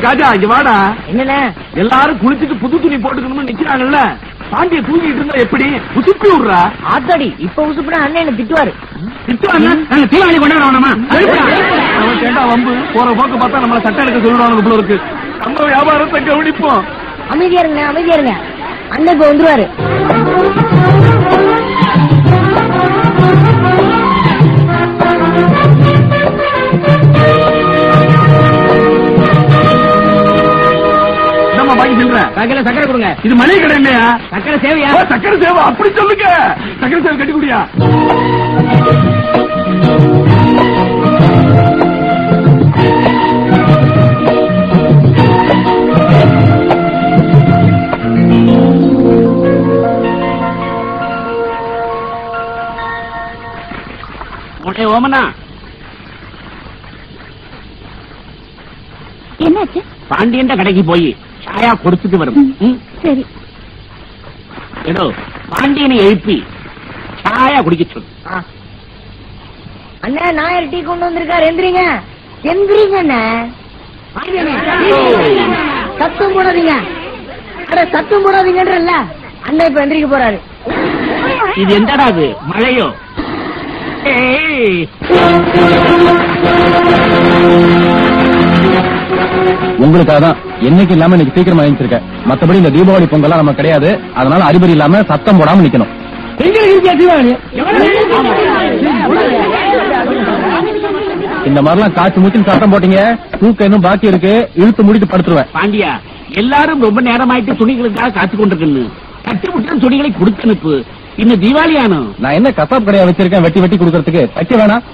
காஜா இங்க வாடா என்னண்ணே எல்லாரும் குளிச்சுட்டு புது துணி போட்டுக்கணும்னு நிக்கிறாங்கல்ல பாண்டிய தூங்கிட்டு இருந்தா எப்படி உசுப்பி விடுறா ஆத்தாடி இப்ப உசுப்புனா அண்ணன் என்ன திட்டுவாரு திட்டுவாங்க நாங்க தீவாளி கொண்டாடுவோமா அவன் கேட்டா வம்பு போற போக்க பார்த்தா நம்மள சட்டை எடுக்க சொல்லிடுவாங்க போல இருக்கு நம்ம வியாபாரத்தை கவனிப்போம் அமைதியா இருங்க அமைதியா இருங்க அண்ணன் இப்ப வந்துருவாரு நம்ம பாக்கி சொல்றேன் காக்கையில சக்கரை கொடுங்க இது மளிகை கடை இல்லையா சக்கரை சேவையா ஓ, சக்கரை சேவை அப்படி சொல்லுங்க சக்கரை சேவை கட்டி குடியா உடனே ஓமனா என்னாச்சு பாண்டியன் கடைக்கு போய் சாயா கொடுத்துட்டு வரும் ம்? சரி ஏதோ பாண்டியனை எழுப்பி சாயா குடிக்க சொல்லு அண்ணா நாயர் டீ கொண்டு வந்திருக்காரு எந்திரிங்க எந்திரிங்க அண்ணன் சத்தம் போடாதீங்க அட சத்தம் போடாதீங்கன்றல்ல அண்ணன் இப்ப எந்திரிக்க போறாரு இது எந்தடா அது மழையோ ஏய் உங்களுக்காக தான் என்னைக்கு இல்லாம இன்னைக்கு சீக்கிரமா எழுந்திருக்கேன் மத்தபடி இந்த தீபாவளி பொங்கல்லாம் நம்ம கிடையாது அதனால அறிகுறி இல்லாம சத்தம் போடாம நிக்கணும் இந்த மாதிரிலாம் காய்ச்சி மூச்சுன்னு சத்தம் போட்டீங்க தூக்கம் இன்னும் பாக்கி இருக்கு இழுத்து முடிட்டு படுத்துருவேன் பாண்டியா எல்லாரும் ரொம்ப நேரமாயிட்டு துணிகளுக்காக காத்து கொண்டிருக்குன்னு கட்டி முட்டம் துணிகளை கொடுத்து அனுப்பு இன்னும் தீபாவளி ஆனும் நான் என்ன கசாப் கடையா வச்சிருக்கேன் வெட்டி வெட்டி கொடுக்கறதுக்கு தைக்க வேணாம்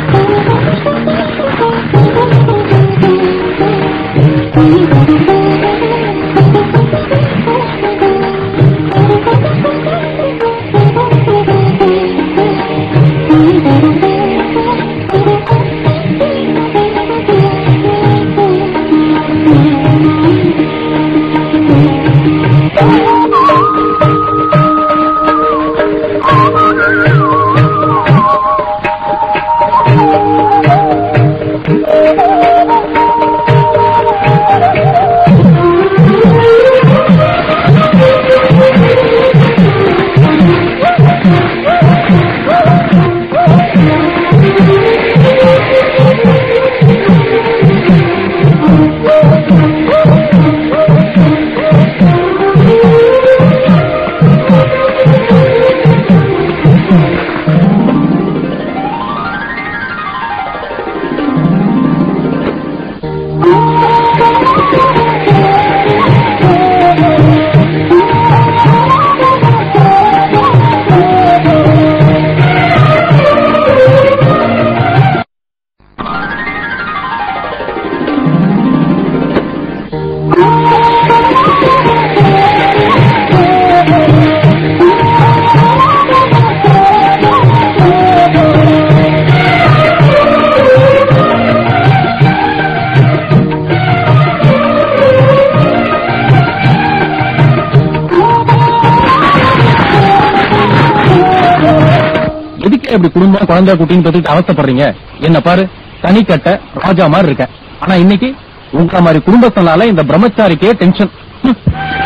எதுக்கு இப்படி குடும்பம் குழந்தை குட்டின்னு பத்திட்டு அவஸ்தைப்படுறீங்க என்ன பாரு தனிக்கட்ட ராஜா மாதிரி இருக்க ஆனா இன்னைக்கு உங்கள மாதிரி குடும்பத்தினால இந்த பிரம்மச்சாரிக்கே டென்ஷன் ஹம்.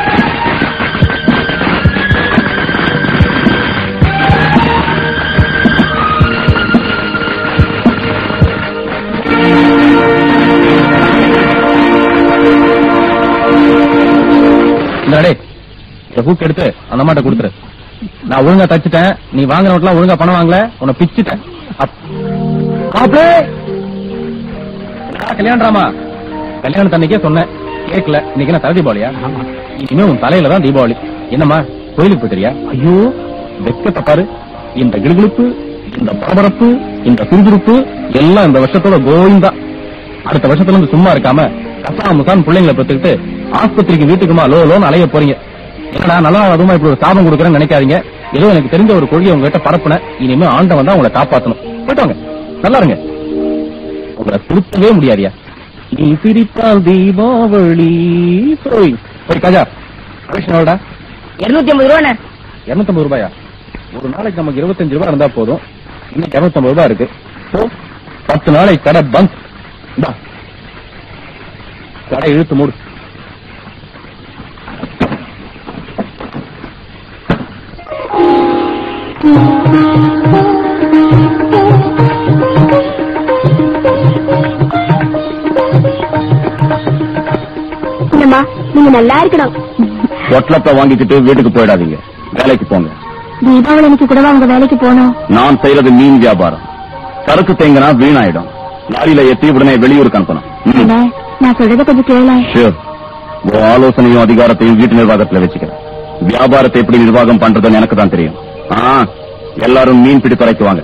இந்தாடே இந்த ஹூக் எடுத்து அந்த அம்மாட்ட கொடுத்துரு நான் ஒழுங்கா தச்சுட்டேன் நீ வாங்குற நோட்லாம் ஒழுங்கா பணம் வாங்கல உன்னை பிச்சுட்டேன் அப்- மாப்ளே! என்னடா கல்யாணராமா கல்யாணத்து அன்னைக்கே சொன்னேன் கேட்கல இன்னைக்கு என்ன தலை தீபாவளியா இனிமே உன் தலையில தான் தீபாவளி என்னம்மா கோயிலுக்கு போயிட்டியா ஐயோ வெக்கத்தை பாரு இந்த கிடுகிடுப்பு இந்த பரபரப்பு இந்த சுறுசுறுப்பு எல்லாம் இந்த வருஷத்தோட கோவிந்தா அடுத்த வருஷத்துல இருந்து சும்மா இருக்காம கசா முசான் பிள்ளைங்களை பெற்றுக்கிட்டு ஆஸ்பத்திரிக்கு வீட்டுக்குமா லோ லோன்னு அலைய போறீங்க என்னடா நல்லா அதுமா இப்படி ஒரு சாபம் கொடுக்குறேன்னு நினைக்காதீங்க ஏதோ எனக்கு தெரிஞ்ச ஒரு கொள்கையை உங்ககிட்ட பரப்புனேன் இனிமே ஆண்டவன் தான் உங்களை காப்பாத்தணும் போயிட்டு வாங்க நல்லா இருங்க உங்களை திருத்தவே முடியாதியா நீ சிரித்தால் தீபாவளி போய் போய் காஜா கலெக்ஷனோட இருநூத்தி ஐம்பது ரூபாண்ணே இருநூத்தம்பது ரூபாயா ஒரு நாளைக்கு நமக்கு இருபத்தஞ்சு ரூபாய் இருந்தா போதும் இன்னைக்கு இருநூத்தம்பது ரூபாய் இருக்கு போ. பத்து நாளைக்கு கடை பங்க் இந்தா கடை இழுத்து மூடு இல்லம்மா நீங்க நல்லா இருக்கணும் பொட்டலத்தை வாங்கிக்கிட்டு வீட்டுக்கு போயிடாதீங்க வேலைக்கு போங்க தீபாவளி அன்னைக்கு கூடவா உங்க வேலைக்கு போகணும் நான் செய்யறது மீன் வியாபாரம் சரக்கு தேங்கினா வீணாயிடும் லாரியில ஏத்தி உடனே வெளியூருக்கு அனுப்பணும் ம். அண்ணே, நான் சொல்றத கொஞ்சம் கேள Sure. உன் ஆலோசனையும் அதிகாரத்தையும் வீட்டு நிர்வாகத்துல வச்சுக்கிறேன் வியாபாரத்தை எப்படி நிர்வாகம் பண்றதுன்னு எனக்கு தான் தெரியும் ஆ, எல்லாரும் மீன் பிடிப்பறைக்கு வாங்க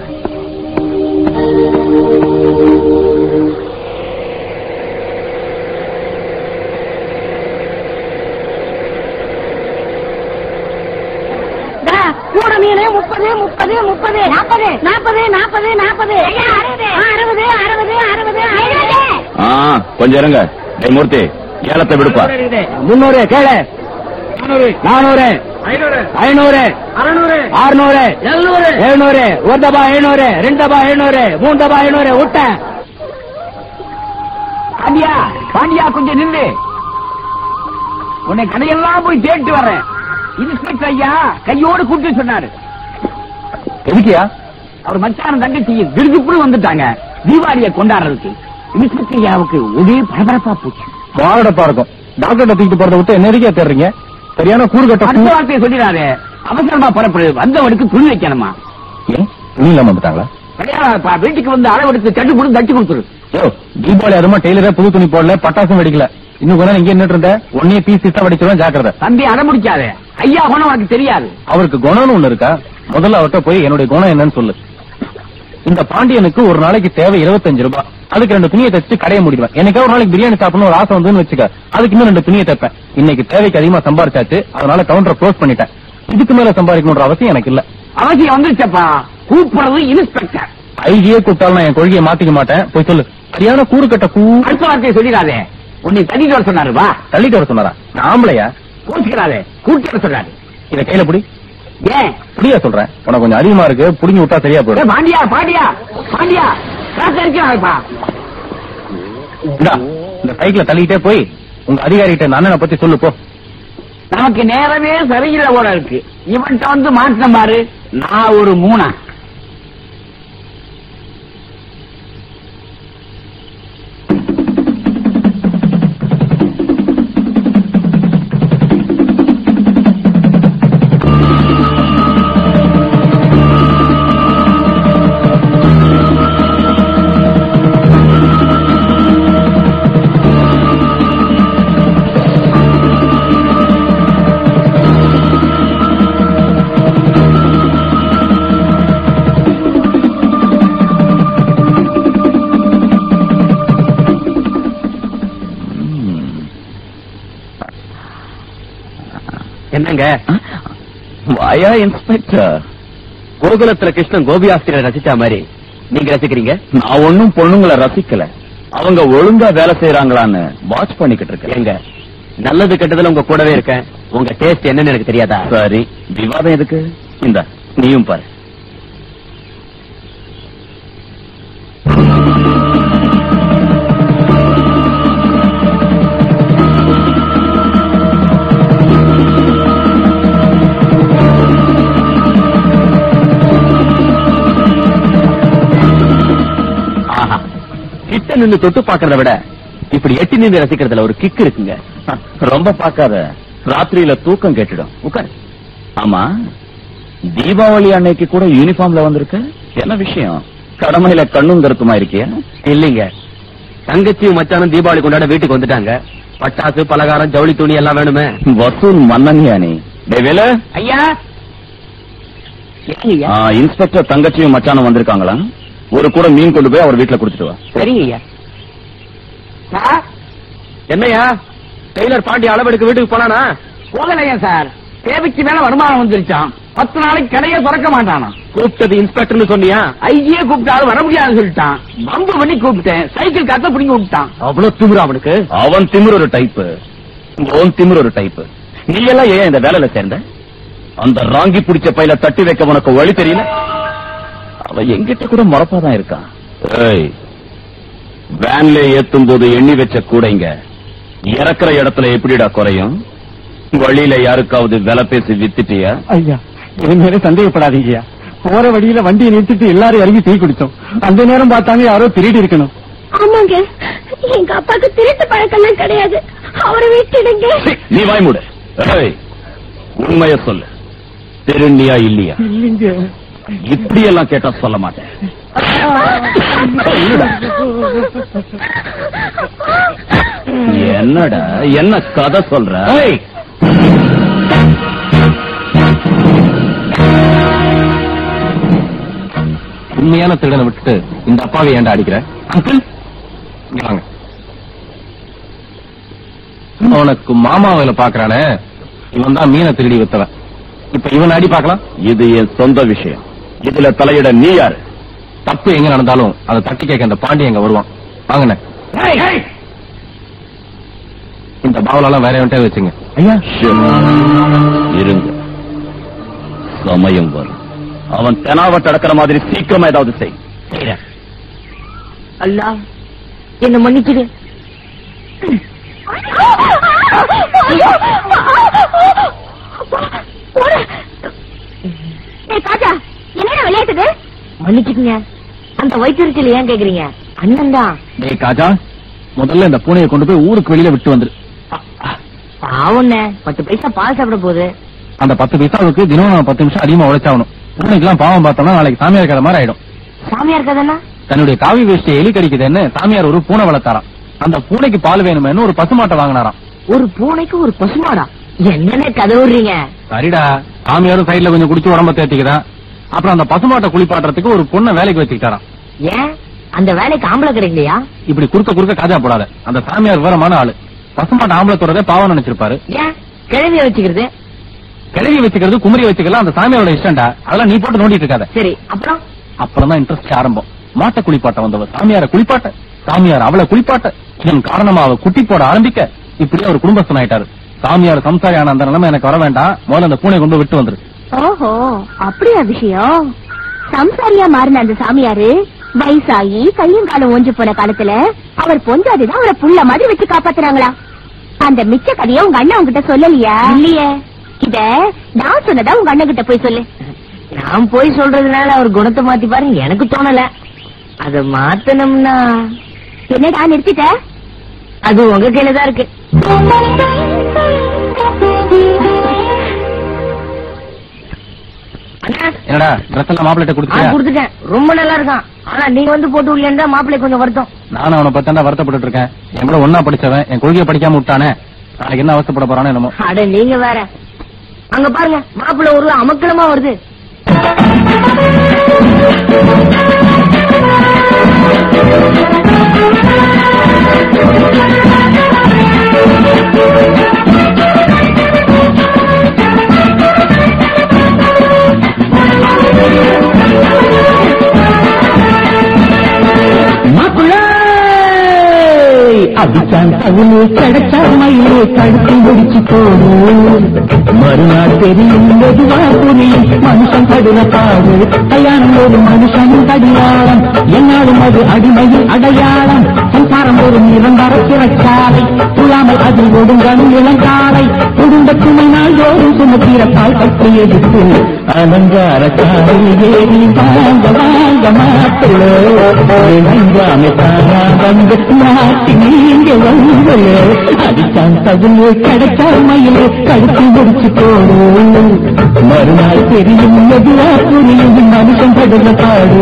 கூட மீனே முப்பது முப்பது முப்பது நாற்பது நாற்பது நாற்பது நாற்பது அறுபது அறுபது அறுபது அறுபது ஆ, கொஞ்சம் இருங்க டேய் மூர்த்தி ஏலத்தை விடுப்பா முன்னூறு கேளு நானூறு நானூறு ஐநூறு ஐநூறு அறுநூறு ஆறுநூறு எழுநூறு எழுநூறு ஒரு டப்பா ஐநூறு ரெண்டு டப்பா ஐநூறு மூணு டப்பா ஐநூறு விட்டேன் பாண்டியா பாண்டியா கொஞ்சம் நில்லு உன்னை கடையெல்லாம் போய் தேடிட்டு வர்றேன் இன்ஸ்பெக்டர் ஐயா கையோடு கூப்பிட்டு சொன்னாரு எதுக்கியா அவர் மச்சான தங்கச்சி திடுக்குப்புன்னு வந்துட்டாங்க தீபாவளியை கொண்டாடுறதுக்கு இன்ஸ்பெக்டர் ஐயாவுக்கு ஒரே பரபரப்பா போச்சு மாரடப்பா இருக்கும் டாக்டர் தூக்கிட்டு போறத விட்டு என்ன எதுக்கே தேடுறீங்க சரியான கூறு அடுத்த கட்ட வார்த்தையை சொல்லிடாரு அவசரமா புறப்படு வந்தவனுக்கு துணி வைக்கணுமா ஏன் துணி இல்லாம வந்துட்டாங்களா கிடையாதுப்பா வீட்டுக்கு வந்து அளவெடுத்து தட்டு கொடுத்து தச்சு கொடுத்துரு யோ தீபாவளி அதுமா டெய்லரே புது துணி போடல பட்டாசும் வெடிக்கல இன்னும் கொஞ்ச நேரம் இங்கே நின்னுட்டு இருந்த ஒன்னே பீஸ் பீஸா வெடிச்சிருவேன் ஜாக்கிரதை தம்பி அடம் முடிக்காதே ஐயா குணம் உனக்கு தெரியாது அவருக்கு குணம்னு ஒண்ணு இருக்கா முதல்ல அவர்கிட்ட போய் என்னுடைய குணம் என்னன்னு சொல்லு இந்த பாண்டியனுக்கு ஒரு நாளைக்கு தேவை 25 ரூபாய் அதுக்கு ரெண்டு துணியை தச்சு கடையை மூடிடுவேன் எனக்கு ஒரு நாளைக்கு பிரியாணி சாப்பிடணும் ஒரு ஆசை வந்துன்னு வச்சுக்க அதுக்கு இன்னும் ரெண்டு துணியை தைப்பேன் இன்னைக்கு தேவைக்கு அதிகமா சம்பாரிச்சாச்சு அதனால கவுண்டரை க்ளோஸ் பண்ணிட்டேன் இதுக்கு மேல சம்பாதிக்கணுன்ற அவசியம் எனக்கு இல்ல அவசியம் வந்துருச்சப்பா கூப்பிடுறது இன்ஸ்பெக்டர் ஐடியே கூப்பிட்டாலும் நான் என் கொள்கையை மாத்திக்க மாட்டேன் போய் சொல்லு சரியான கூறு கட்ட கூ அடுத்த வார்த்தையை சொல்லிடாதே உன்னை தள்ளிட்டு வர சொன்னாரு வா தள்ளிட்டு வர சொன்னாரா நான் ஆம்பளையா கோச்சுக்கிறாதே கூட்டி வர சொன்னாரு இத கையில புடி ஏன் புடியா சொல்றேன் உனக்கு கொஞ்சம் அதிகமா இருக்கு புடிங்கி விட்டா சரியா ஏ, போயிடும் பாண்டியா பாண்டியா பாண்டியா காசு இருக்கிறாங்கப்பா இந்தா, இந்த சைக்கிள தள்ளிட்டே போய் உங்க அதிகாரிகிட்ட இந்த அண்ணனை பத்தி சொல்லு போ நமக்கு நேரமே சரியில்லை போல இருக்கு இவன்ட்ட வந்து மாட்டின பாரு நான் ஒரு மூணா என்னங்க வாயா இன்ஸ்பெக்டர் கோகுலத்துல கிருஷ்ணன் கோபி ஆஸ்திரியர் ரசிச்சா மாதிரி நீங்க ரசிக்கிறீங்க நான் ஒன்னும் பொண்ணுங்களை ரசிக்கல அவங்க ஒழுங்கா வேலை செய்யறாங்களான்னு வாட்ச் பண்ணிக்கிட்டு இருக்கேன் எங்க நல்லது கெட்டதுல உங்க கூடவே இருக்கேன் உங்க டேஸ்ட் என்னன்னு எனக்கு தெரியாதா சரி விவாதம் எதுக்கு இந்த நீயும் பாரு ஆஹா கிட்ட நின்னு தொட்டு பாக்குறத விட இப்படி எட்டி நின்று ரசிக்கிறதுல ஒரு கிக் இருக்குங்க ரொம்ப பார்க்காத ராத்திரியில தூக்கம் கேட்டுடும் உட்கார் ஆமா தீபாவளி அன்னைக்கு கூட யூனிஃபார்ம்ல வந்திருக்க என்ன விஷயம் கடமையில கண்ணும் கருத்துமா இருக்கியா இல்லீங்க தங்கச்சியும் மச்சானும் தீபாவளி கொண்டாட வீட்டுக்கு வந்துட்டாங்க பட்டாசு பலகாரம் ஜவுளி துணி எல்லாம் வேணுமே வசூல் மன்னனியா நீ வேல ஐயா ஏங்க ஐயா இன்ஸ்பெக்டர் தங்கச்சியும் மச்சானும் வந்திருக்காங்களா ஒரு கூட மீன் கொண்டு போய் அவர் வீட்டுல குடுத்துட்டு வா சரிங்க ஐயா சார் என்னையா டெய்லர் பாண்டி அளவெடுக்க வீட்டுக்கு போனானா போகலையா சார் தேவைக்கு மேல வருமானம் வந்துருச்சான் பத்து நாளைக்கு கடையை திறக்க மாட்டானா கூப்பிட்டது இன்ஸ்பெக்டர்னு சொன்னியா ஐயே கூப்பிட்டாலும் வர முடியாதுன்னு சொல்லிட்டான் பம்பு பண்ணி கூப்பிட்டேன் சைக்கிள் காத்த பிடிங்கி விட்டான் அவ்வளவு திமிரு அவனுக்கு அவன் திமிரு ஒரு டைப் உன் திமிரு ஒரு டைப் நீ எல்லாம் ஏன் இந்த வேலையில சேர்ந்த அந்த ராங்கி பிடிச்ச பையில தட்டி வைக்க உனக்கு வழி தெரியல அவன் எங்கிட்ட கூட மறப்பாதான் இருக்கான் ஏய் வேன்ல ஏத்தும் போது எண்ணி வச்ச கூடைங்க இறக்குற இடத்துல எப்படிடா குறையும் வழியில யாருக்காவது விலை பேசி வித்துட்டியா ஐயா என் மேல சந்தேகப்படாதீங்கய்யா போற வழியில வண்டியை நிறுத்திட்டு எல்லாரும் இறங்கி டீ குடிச்சோம் அந்த நேரம் பார்த்தாங்க யாரோ திருடி இருக்கணும் ஆமாங்க எங்க அப்பாக்கு திருட்டு பழக்கம்லாம் கிடையாது அவரை விட்டுடுங்க சீ, நீ வாய் மூடு ஏய், உண்மைய சொல்லு திருநியா இல்லையா இல்லைங்க இப்படி எல்லாம் கேட்டா சொல்ல மாட்டேன் சொல்லுடா. என்னடா என்ன கதை சொல்ற ஏய், உண்மையான திருடனை விட்டுட்டு இந்த அப்பாவை ஏன்டா அடிக்கிற அங்கிள் இங்க வாங்க உனக்கு மாமா வேலை பாக்குறானே இவன் தான் மீனை திருடி வித்தவன் இப்ப இவன் அடி பார்க்கலாம் இது என் சொந்த விஷயம் இதுல தலையிட நீ யாரு தப்பு எங்க நடந்தாலும் அதை தட்டி கேட்க இந்த பாண்டி எங்க வருவான் வாங்கண்ணே இந்த பாவலெல்லாம் வேற எவன்ட்டே வச்சுங்க ஐயா இருங்க சமயம் வரும் அவன் தெனாவட்டு அடக்கிற மாதிரி சீக்கிரமா ஏதாவது செய் அல்லா என்ன மன்னிச்சிடு காஜா என்னடா விளையாட்டுது மன்னிச்சுக்குங்க அந்த வயிற்றுச்சல் ஏன் கேக்குறீங்க அண்ணன் தான் டேய் காஜா முதல்ல இந்த பூனையை கொண்டு போய் ஊருக்கு வெளியில விட்டு வந்துரு பாவண்ணே பத்து பைசா பால் சாப்பிட போகுது அந்த பத்து பைசாவுக்கு தினம் நான் பத்து நிமிஷம் அதிகமா உழைச்சாகணும் பூனைக்கெல்லாம் பாவம் பார்த்தோம்னா நாளைக்கு சாமியார் கதை மாதிரி ஆயிடும் சாமியார் கதைன்னா தன்னுடைய காவி வேஷ்டியை எலி கடிக்குதுன்னு சாமியார் ஒரு பூனை வளர்த்தாராம் அந்த பூனைக்கு பால் வேணுமேன்னு ஒரு பசுமாட்டை வாங்கினாராம் ஒரு பூனைக்கு ஒரு பசுமாடா என்னென்ன கதை விடுறீங்க சரிடா சாமியாரும் சைடுல கொஞ்சம் குடிச்சு உடம்ப தேத்திக்குதான் அப்புறம் அந்த பசுமாட்டை குளிப்பாட்டுறதுக்கு ஒரு பொண்ணை வேலைக்கு வச்சுக்கிட்டாராம் ஏன் அந்த வேலைக்கு ஆம்பளை கிடைக்கலையா இப்படி குறுக்க குறுக்க காஜா போடாத அந்த சாமியார் விவரமான ஆளு பசுமாட்டை ஆம்பளை தொடரே பாவம் நினைச்சிருப்பாரு ஏன் கிழவிய வச்சுக்கிறது கிழவி வச்சுக்கிறது குமரி வச்சுக்கலாம் அந்த சாமியாரோட இஷ்டம்டா அதெல்லாம் நீ போட்டு நோண்டிட்டு இருக்காத சரி அப்புறம் அப்புறம் தான் இன்ட்ரெஸ்ட் ஆரம்பம் மாட்டை குளிப்பாட்ட வந்தவ சாமியார குளிப்பாட்ட சாமியார் அவளை குளிப்பாட்ட இதன் காரணமா அவ குட்டி போட ஆரம்பிக்க இப்படியே ஒரு குடும்பஸ்தன் ஆயிட்டாரு சாமியார் சம்சாரி ஆன அந்த நிலைமை எனக்கு வர வேண்டாம் முதல்ல அந்த பூனை கொண்டு விட்டு வந்துரு ஓஹோ அப்படியா விஷயம் சம்சாரியா மாறின அந்த சாமியாரு வயசாகி கையும் காலம் ஓஞ்சு போன காலத்துல அவர் பொஞ்சாதிதான் அவரை புள்ள மாதிரி வச்சு காப்பாத்துறாங்களா அந்த மிச்ச கதைய உங்க அண்ணன் உங்ககிட்ட சொல்லலையா இல்லையே இத நான் சொன்னதா உங்க அண்ணன் கிட்ட போய் சொல்லு நான் போய் சொல்றதுனால அவர் குணத்தை மாத்தி பாருங்க எனக்கு தோணல அத மாத்தணும்னா என்னடா நிறுத்திட்ட அது உங்க கையில தான் இருக்கு அண்ணா என்னடா ட்ரெஸ் எல்லாம் மாப்பிள்ளை ஆ, கொடுத்தியா குடுத்துட்டேன் ரொம்ப நல்லா இருக்கான் ஆனா நீங்க வந்து போட்டு விடலன்னு மாப்பிள்ளை கொஞ்சம் வருத்தம் நானும் அவனை பத்தாண்டா வருத்தப்பட்டு இருக்கேன் என் கூட ஒன்னா படிச்சவன் என் கொள்கையை படிக்காம விட்டானே நாளைக்கு என்ன அவசப்பட போறானோ என்னமோ அட நீங்க வேற அங்க பாருங்க மாப்பிள்ளை ஒரு அமக்கலமா வருது அடிச்சான் தகுனு கிடைச்சா மயிலே கழுத்து முடிச்சு போடு மறுநாள் தெரியும் மெதுவா புரியும் மனுஷன் கடுன பாடு கல்யாணம் ஒரு மனுஷன் கடியாளம் என்னாலும் அது அடிமையில் அடையாளம் சம்சாரம் ஒரு நிரந்தர சிறைச்சாலை துளாமல் அதில் ஒடுங்கணும் இளங்காலை குடும்ப சுமை நாள்தோறும் சுமத்திரப்பால் கட்டி எடுத்து அலங்கார காரில் ஏறி வாங்க வாங்க மாப்பிள்ளோ நஞ்சாமை தானா வந்து நாட்டி நீங்க வந்தலே அடித்தான் தகுந்து கிடைச்சா மயிலே கழுத்து முடிச்சு போடு மறுநாள் தெரியும் மெதுவா புரியும் மனுஷன் கடுல பாடு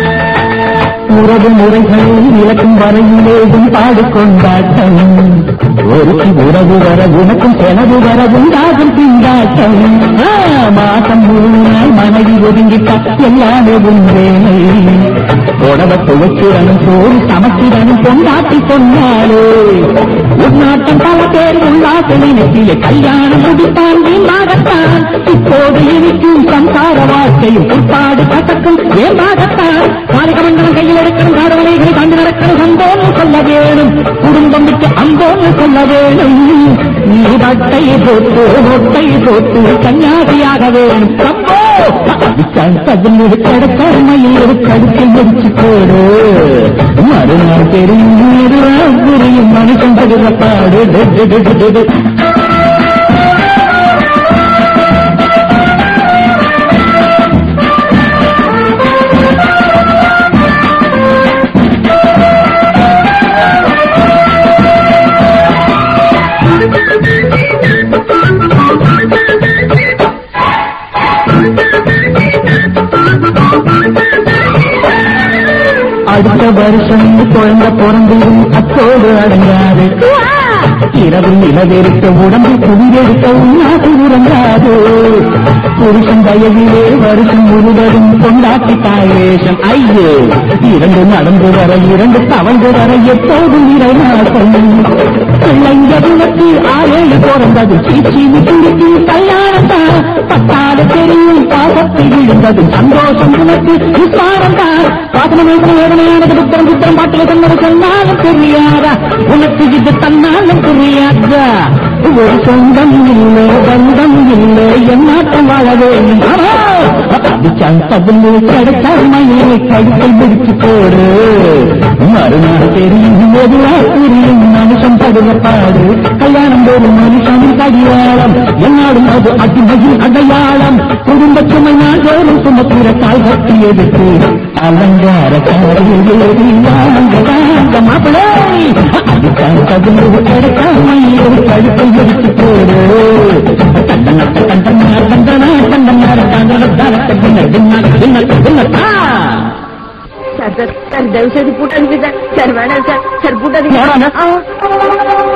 உறவு முறைகளில் இலக்கும் வரையிலேயும் பாடிக்கொண்டாட்டம் ஒருத்தி உறவு வர உனக்கும் செலவு வர உண்டாகும் திண்டாட்டம் ஆ, மாசம் மூணு நாள் மனைவி ஒதுங்கிட்டா எல்லாமே உன் வேலை உடவை துவச்சிடனும் சோறு சமைச்சிடனும் பொண்டாட்டி சொன்னாலே உன்னாட்டம் பல பேர் உல்லாச நினைத்திலே கல்யாணம் முடித்தான் வீணாகத்தான் இப்போது இருக்கும் சம்சார வாழ்க்கையும் உட்பாடு கசக்கும் ஏமாகத்தான் காலிகமண்டலம் கையில் எடுக்கணும் காரவனைகளை கண்டு நடக்கணும் அந்தோன்னு சொல்ல வேணும் குடும்பம் விட்டு அந்தோன்னு சொல்ல வேணும் நீ வட்டை போட்டு மொட்டை போட்டு கன்னியாசியாக வேணும் அப்போ பதினொரு கடற்கரைமையில் ஒரு கடுக்கை முடிச்சு போடு மறுநாள் தெரியும் எதிராக புரியும் மனுஷன் படுற பாடு டு, டு, டு, டு, டு, டு. அடுத்த வருஷம் குழந்தை பிறந்திரும் அத்தோடு அடங்காது இரவு நிலவெடுத்த உடம்பு குடியெடுத்த உண்ணாது உறங்காது புருஷன் வயதிலே வருஷம் முழுவதும் கொண்டாட்டி தாயேஷம் ஐயோ இரண்டு நடந்து வர இரண்டு தவழ்ந்து வர எப்போதும் இறைநாட்டம் பிள்ளைங்களுக்கு ஆளேழு பிறந்தது சீச்சின்னு துடிக்கு கல்யாணம் தான் பத்தாடு தெரியும் பாசத்தில் விழுந்தது சந்தோஷம் உனக்கு விஸ்வாரம் தான் பாசனமான வேதனையானது புத்தரம் புத்தரம் பாட்டில் சொன்னது சொன்னாலும் தெரியாதா உனக்கு இது தன்னாலும் தெரியாதா ஒரு சொந்தம் இல்லை பந்தம் இல்லை என்னாட்டம் வாழ வேண்டும் ஆமா. அடிச்சான் பதினு கிடைச்சால் மயிலை கழுத்தை முடிச்சு போடு மறுநாள் தெரியும் எதுவா புரியும் மனுஷன் படுவ பாடு கல்யாணம் ஒரு மனுஷன் கடியாளம் என்னாலும் அது அடிமையின் அடையாளம் குடும்ப சுமை நான் தோறும் சுமத்துற தாய் கட்டி எடுத்து அலங்கார மாப்பிளை அடிச்சான் பதினு கிடைச்சால் மயிலை கழுத்தை முடிச்சு போடு தண்டனத்தை தண்டனா தண்டனா தண்டனார தண்டன தின்ன தின்ன தின்ன தின்னத்தா சார் சார் சார் தயவு செய்து பூட்டாதீங்க சார் சார் வேணாம் சார் சார் பூட்டாதீங்க வேணாண்ணா. ஆ.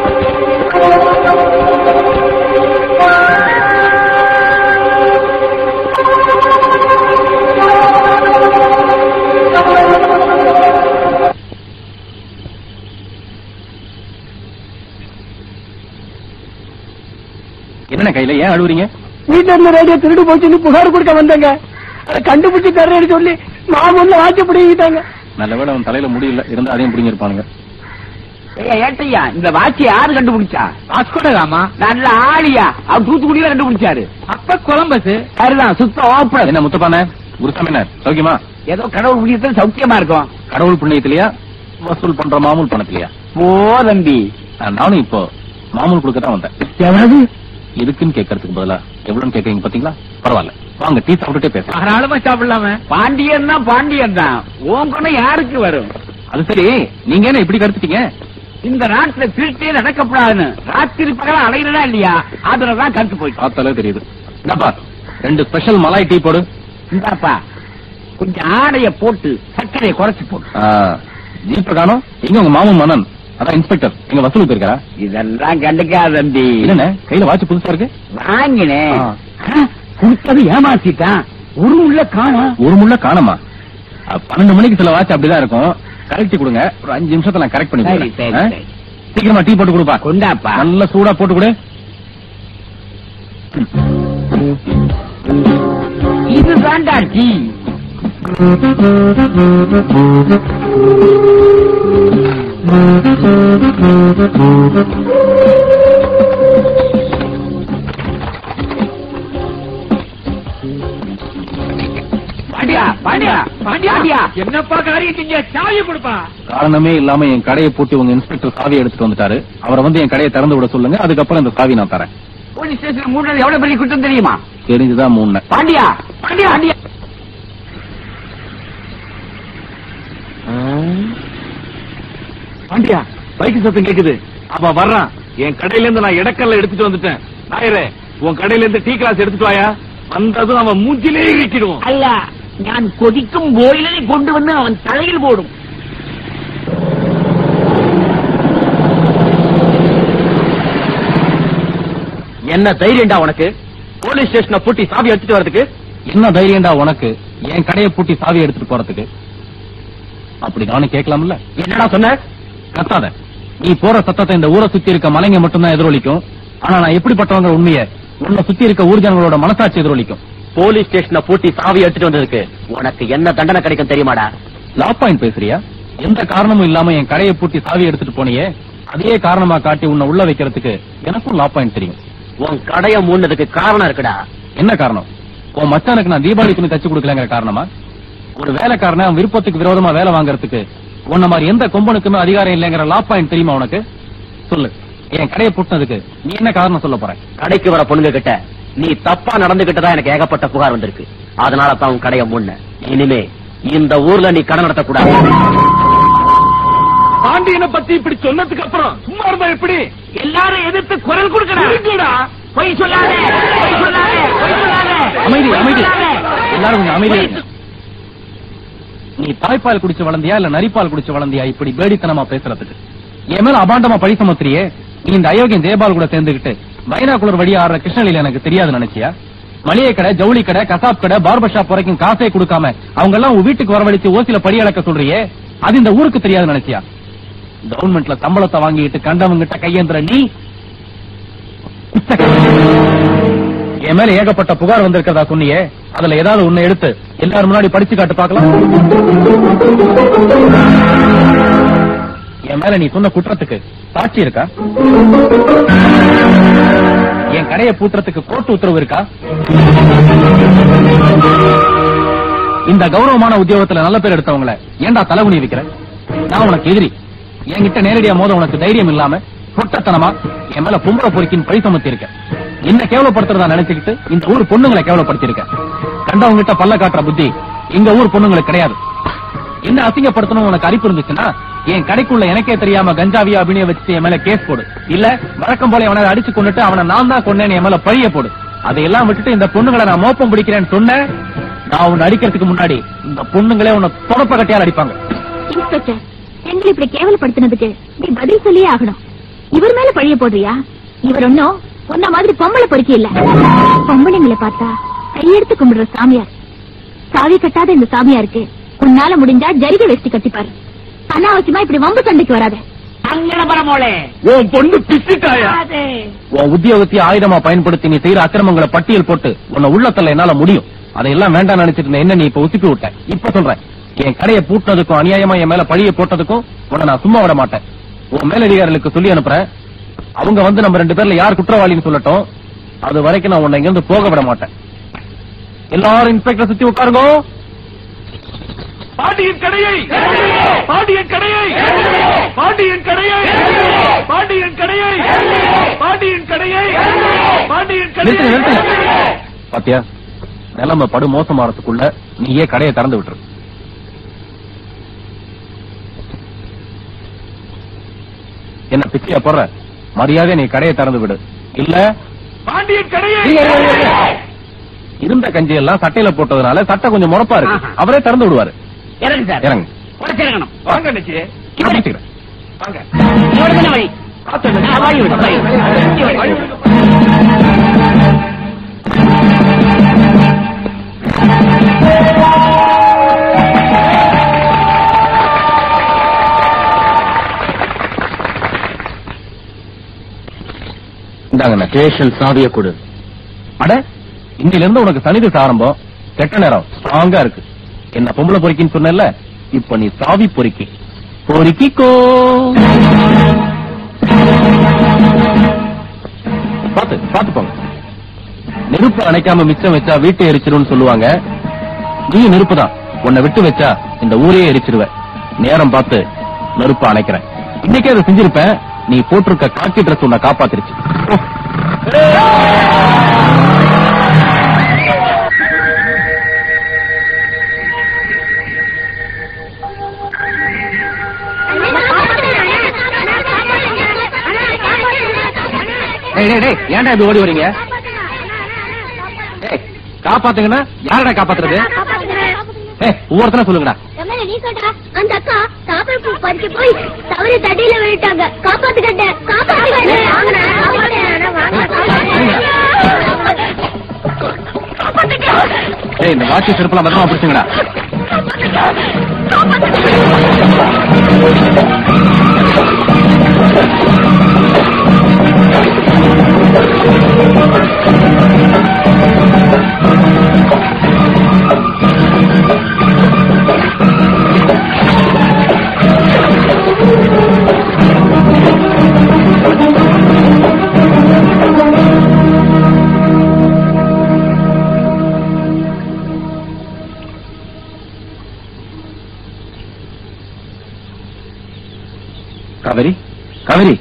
என்ன கையில ஏன் அழுவுறீங்க வீட்டுல இருந்த ரேடியோ திருடு போச்சுன்னு புகார் கொடுக்க வந்தேங்க அதை கண்டுபிடிச்சு தர்றேன்னு சொல்லி மாமூல்ல வாட்சி பிடிக்கிட்டாங்க நல்ல வேளை அவன் தலையில முடியல இருந்தா அதையும் பிடிங்கிருப்பானுங்க ஏட்டையா இந்த வாட்சி யாரு கண்டுபிடிச்சா வாஸ்கோடகாமா நல்ல ஆளியா அவர் தூத்துக்குடியில கண்டுபிடிச்சாரு அப்ப கொலம்பஸ் சரிதான் சுத்தம் ஓப்பன் என்ன முத்தப்பான குருசாமினார் சௌக்கியமா ஏதோ கடவுள் புண்ணியத்துல சௌக்கியமா இருக்கும் கடவுள் புண்ணியத்திலயா வசூல் பண்ற மாமூல் பணத்திலயா போ தம்பி ஆ, நானும் இப்போ மாமூல் கொடுக்க தான் வந்தேன் எவ்வளவு எதுக்குன்னு கேட்கறதுக்கு பதிலா எவ்வளவுன்னு கேட்கறீங்க பாத்தீங்களா பரவாயில்ல வாங்க டீ சாப்பிட்டுட்டே பேசலாம் தாராளமா சாப்பிடலாமே பாண்டியன் தான் பாண்டியன் தான் உன் குணம் யாருக்கு வரும் அது சரி நீங்க என்ன இப்படி கருத்துட்டீங்க இந்த நாட்டுல திருட்டே நடக்கப்படாதுன்னு ராத்திரி பகல அலையிறதா இல்லையா அதுலதான் கருத்து போயிட்டு பார்த்தாலே தெரியுது என்னப்பா ரெண்டு ஸ்பெஷல் மலாய் டீ போடு இந்தாப்பா கொஞ்சம் ஆடைய போட்டு சர்க்கரையை குறைச்சு போட்டு ஆ, ஜீப்ப காணோம் எங்க உங்க மாமன் மன்னன் அதான் இன்ஸ்பெக்டர் எங்க வசூல் போயிருக்காரா இதெல்லாம் கண்டுக்காத தம்பி இல்லண்ணே கையில வாட்ச் புதுசா இருக்கு வாங்கினேன் ஆ. ஆ, கொடுத்தது ஏமாத்திட்டான் ஒரு உள்ள காணும் ஒரு முள்ள காணமா அ, பன்னெண்டு மணிக்கு சில வாட்ச் அப்படிதான் இருக்கும் கரெக்ட் கொடுங்க ஒரு அஞ்சு நிமிஷத்துல நான் கரெக்ட் பண்ணி சரி, கொடுக்குறேன். சரி, ஆ? சரி. சீக்கிரமா டீ போட்டு கொடுப்பா கொண்டாப்பா நல்ல சூடா போட்டு கொடு இது தாண்டா டீ பாண்டியா பாண்டியா பாண்டியா என்னப்பா காரியம் செஞ்ச சாவி கொடுப்பா காரணமே இல்லாம என் கடையை பூட்டி உங்க இன்ஸ்பெக்டர் சாவி எடுத்துட்டு வந்துட்டாரு அவரை வந்து என் கடையை திறந்து விட சொல்லுங்க அதுக்கப்புறம் இந்த சாவி நான் தரேன் போலீஸ் ஸ்டேஷன் மூணு எவ்வளவு பெரிய குற்றம் தெரியுமா தெரிஞ்சுதான் மூணு பாண்டியா பாண்டியா பாண்டியா பாண்டியா பைக் சத்தம் கேக்குது அவன் வர்றான் என் கடையில இருந்து நான் இடக்கல்ல எடுத்துட்டு வந்துட்டேன் நாயரே உன் கடையில இருந்து டீ கிளாஸ் எடுத்துட்டு வாயா வந்ததும் அவன் மூஞ்சிலே இறக்கிடுவோம் அல்ல ഞാൻ കൊതിക്കും ബോയിലറെ കൊണ്ടുവന്ന് അവൻ തലയിൽ പോടും என்ன தைரியம்டா உனக்கு போலீஸ் ஸ்டேஷனை பூட்டி சாவி எடுத்துட்டு வரதுக்கு என்ன தைரியம்டா உனக்கு என் கடையை பூட்டி சாவி எடுத்துட்டு போறதுக்கு அப்படி நானும் கேட்கலாம்ல என்னடா சொன்ன கத்தாத நீ போற சத்தத்தை இந்த ஊரை சுத்தி இருக்க மலைங்க மட்டும்தான் எதிரொலிக்கும் ஆனா நான் எப்படிப்பட்டவங்க உண்மையை உன்னை சுத்தி இருக்க ஊர் ஜனங்களோட மனசாட்சி எதிரொலிக்கும் போலீஸ் ஸ்டேஷனை பூட்டி சாவி எடுத்துட்டு வந்ததுக்கு உனக்கு என்ன தண்டனை கிடைக்கும் தெரியுமாடா லா பாயிண்ட் பேசுறியா எந்த காரணமும் இல்லாம என் கடையை பூட்டி சாவி எடுத்துட்டு போனியே அதே காரணமா காட்டி உன்னை உள்ள வைக்கிறதுக்கு எனக்கும் லா பாயிண்ட் தெரியும் உன் கடைய மூடினதுக்கு காரணம் இருக்குடா என்ன காரணம் உன் மச்சானுக்கு நான் தீபாவளி துணி தச்சு கொடுக்கலங்கிற காரணமா ஒரு வேலைக்காரனை அவன் விருப்பத்துக்கு விரோதமா வேலை வாங்குறதுக்கு உன்ன மாதிரி எந்த கொம்பனுக்குமே அதிகாரம் இல்லைங்கிற லா பாயிண்ட் தெரியுமா உனக்கு சொல்லு என் கடையை பூட்டினதுக்கு நீ என்ன காரணம் சொல்ல போற கடைக்கு வர பொண்ணுங்க கிட்ட நீ தப்பா நடந்துகிட்டதா எனக்கு ஏகப்பட்ட புகார் வந்திருக்கு அதனால தான் உன் கடைய மூடின இனிமே இந்த ஊர்ல நீ கடை நடத்தக்கூடாது பாண்டியனை பத்தி இப்படி சொன்னதுக்கு அப்புறம் சும்மா இருந்தா எப்படி எல்லாரும் எதிர்த்து குரல் கொடுக்கணும் இருக்குடா. பொய் சொல்லாதே பொய் சொல்லாதே பொய் சொல்லாதே அமைதி பொய் அமைதி சொல்லாதே. எல்லாரும் கொஞ்சம் அமைதியா பொய் இருங்க. நீ தாய்ப்பால் குடிச்சு வளர்ந்தியா இல்ல நரிப்பால் குடிச்சு வளர்ந்தியா இப்படி பேடித்தனமா பேசுறதுக்கு என் மேல அபாண்டமா பழி சுமத்துறியே நீ இந்த அயோக்கியன் ஜெயபால் கூட சேர்ந்துகிட்டு பைனாகுலர் வழியா ஆடுற கிருஷ்ணலீல எனக்கு தெரியாது நினைச்சியா மளிகை கடை ஜவுளி கடை கசாப் கடை பார்பர் ஷாப் வரைக்கும் காசே கொடுக்காம அவங்க எல்லாம் உன் வீட்டுக்கு வரவழைச்சு ஓசில படி அளக்க சொல்றியே அது இந்த ஊருக்கு தெரியாது நினைச்சியா கவர்மெண்ட்ல சம்பளத்தை வாங்கிட்டு கண்டவங்கிட்ட கையேந்திர நீ என் மேல ஏகப்பட்ட புகார் வந்திருக்கிறதா சொன்னியே அதுல ஏதாவது ஒண்ணு எடுத்து எல்லாரும் முன்னாடி படிச்சு காட்டு பார்க்கலாம் என் மேல நீ சொன்ன குற்றத்துக்கு சாட்சி இருக்கா என் கடையை பூட்டுறதுக்கு கோர்ட்டு உத்தரவு இருக்கா இந்த கௌரவமான உத்தியோகத்துல நல்ல பேர் எடுத்தவங்கள ஏன்டா தலைகுனி வைக்கிற நான் உனக்கு எதிரி என்கிட்ட நேரடியா மோத உனக்கு தைரியம் இல்லாம பொட்டத்தனமா என் மேல பொம்பளை பொறுக்கின் பழி சுமத்தி இருக்க என்ன கேவலப்படுத்துறதா நினைச்சுக்கிட்டு இந்த ஊர் பொண்ணுங்களை கேவலப்படுத்திருக்க கண்டவங்க கிட்ட பல்ல காட்டுற புத்தி எங்க ஊர் பொண்ணுங்களுக்கு கிடையாது என்ன அசிங்கப்படுத்தணும் உனக்கு அரிப்பு இருந்துச்சுன்னா என் கடைக்குள்ள எனக்கே தெரியாம கஞ்சாவியா அபிநய வச்சு என் மேல கேஸ் போடு இல்ல வழக்கம் போல அவனை அடிச்சு கொண்டுட்டு அவனை நான் தான் கொண்டேன்னு என் மேல பழிய போடு அதையெல்லாம் விட்டுட்டு இந்த பொண்ணுங்களை நான் மோப்பம் பிடிக்கிறேன்னு சொன்னேன் நான் உன்னை அடிக்கிறதுக்கு முன்னாடி இந்த பொண்ணுங்களே உன்னை தொடப்ப கட்டியால் அடிப்பாங்க இன்ஸ்பெக்டர் எங்களை இப்படி கேவலப்படுத்தினதுக்கு நீ பதில் சொல்லியே ஆகணும் இவர் மேல பழிய போடுறியா இவர் ஒன்னும் உன்ன மாதிரி பொம்பளை பொறுக்கி இல்ல பொம்பளைங்களை பார்த்தா கையெடுத்து கும்பிடுற சாமியார் சாவி கட்டாத இந்த சாமியாருக்கு உன்னால முடிஞ்சா ஜரிகை வெஸ்டி கட்டிப்பாரு அனாவசியமா இப்படி வம்பு சண்டைக்கு வராத அங்கன பரமோளே உன் பொண்ணு பிச்சுட்டாயா உன் உத்தியோகத்தை ஆயுதமா பயன்படுத்தி நீ செய்யற அக்கிரமங்களை பட்டியல் போட்டு உன்னை உள்ளத்துல என்னால முடியும் அதையெல்லாம் வேண்டாம் நினைச்சிட்டு இருந்த என்ன நீ இப்ப உசுப்பி விட்ட இப்ப சொல்றேன் என் கடையை பூட்டினதுக்கும் அநியாயமா என் மேல பழிய போட்டதுக்கும் உன்னை நான் சும்மா விட மாட்டேன் உன் மேலதிகாரிகளுக்கு சொல்லி அனுப்புறேன் அவங்க வந்து நம்ம ரெண்டு பேர்ல யார் குற்றவாளின்னு சொல்லட்டும் அது வரைக்கும் நான் உன்னை இங்க இருந்து போக விட மாட்டேன் எல்லாரும் இன்ஸ்பெக்டர் சுத்தி உட்காருங்க பாண்டியன் கடையை பாண்டியன் கடையை பாண்டியன் கடையை பாண்டியன் கடையை பாண்டியன் கடையை பாண்டியன் நிறுத்து கடையை நிறுத்து பாத்தியா நிலைமை படு மோசமாறதுக்குள்ள நீயே கடையை திறந்து விட்டுரு என்ன பிச்சையா போடுற மரியாதை நீ கடையை திறந்து விடு இல்ல பாண்டியன் கடையை இருங்க, இருங்க, இருங்க. இருந்த கஞ்சி எல்லாம் சட்டையில போட்டதுனால சட்டை கொஞ்சம் முறப்பா இருக்கு ஆஹா. அவரே திறந்து விடுவாரு இறங்கு சார் இறங்கு உடச்சிருக்கணும் வாங்க அண்ணச்சி நான் பிடிச்சுக்கிறேன். வாங்க இவரு தானே வழி பார்த்து ஆ, வழி விடு, வழி விடு. வழி விடு. இந்தாங்கண்ணே ஸ்டேஷன் சாவிய கொடு அட இன்னில இருந்து உனக்கு சனிதிச ஆரம்பம் கெட்ட நேரம் ஸ்ட்ராங்கா இருக்கு என்ன பொம்பளை பொறுக்கின்னு சொன்னல இப்ப நீ சாவி பொறுக்கி பொறுக்கிக்கோ பாத்து பாத்து போங்க நெருப்பு அணைக்காம மிச்சம் வச்சா வீட்டை எரிச்சிரும்னு சொல்லுவாங்க நீ நெருப்பு தான் உன்னை விட்டு வச்சா இந்த ஊரையே எரிச்சிருவ நேரம் பார்த்து நெருப்பு அணைக்கிறேன் இன்னைக்கே அதை செஞ்சிருப்பேன் நீ போட்டிருக்க காக்கி ட்ரெஸ் உன்னை காப்பாத்திருச்சு ஓ. டேய், டேய், டேய், ஏன்டா இப்படி ஓடி வரீங்க டேய், காப்பாத்துங்கன்னா யாரடா காப்பாத்துறது ஏய், ஒவ்வொருத்தனா சொல்லுங்கடா நீ சொல்றா அந்த அக்கா சாப்பிட பூ பறிக்க போய் தவறி தடியில விழுட்டாங்க காப்பாத்துக்கிட்ட காப்பாத்துக்கிட்ட டேய் இந்த வாட்சி செருப்புலாம் பத்திரமா பிடிச்சுங்கடா காவேரி காவேரி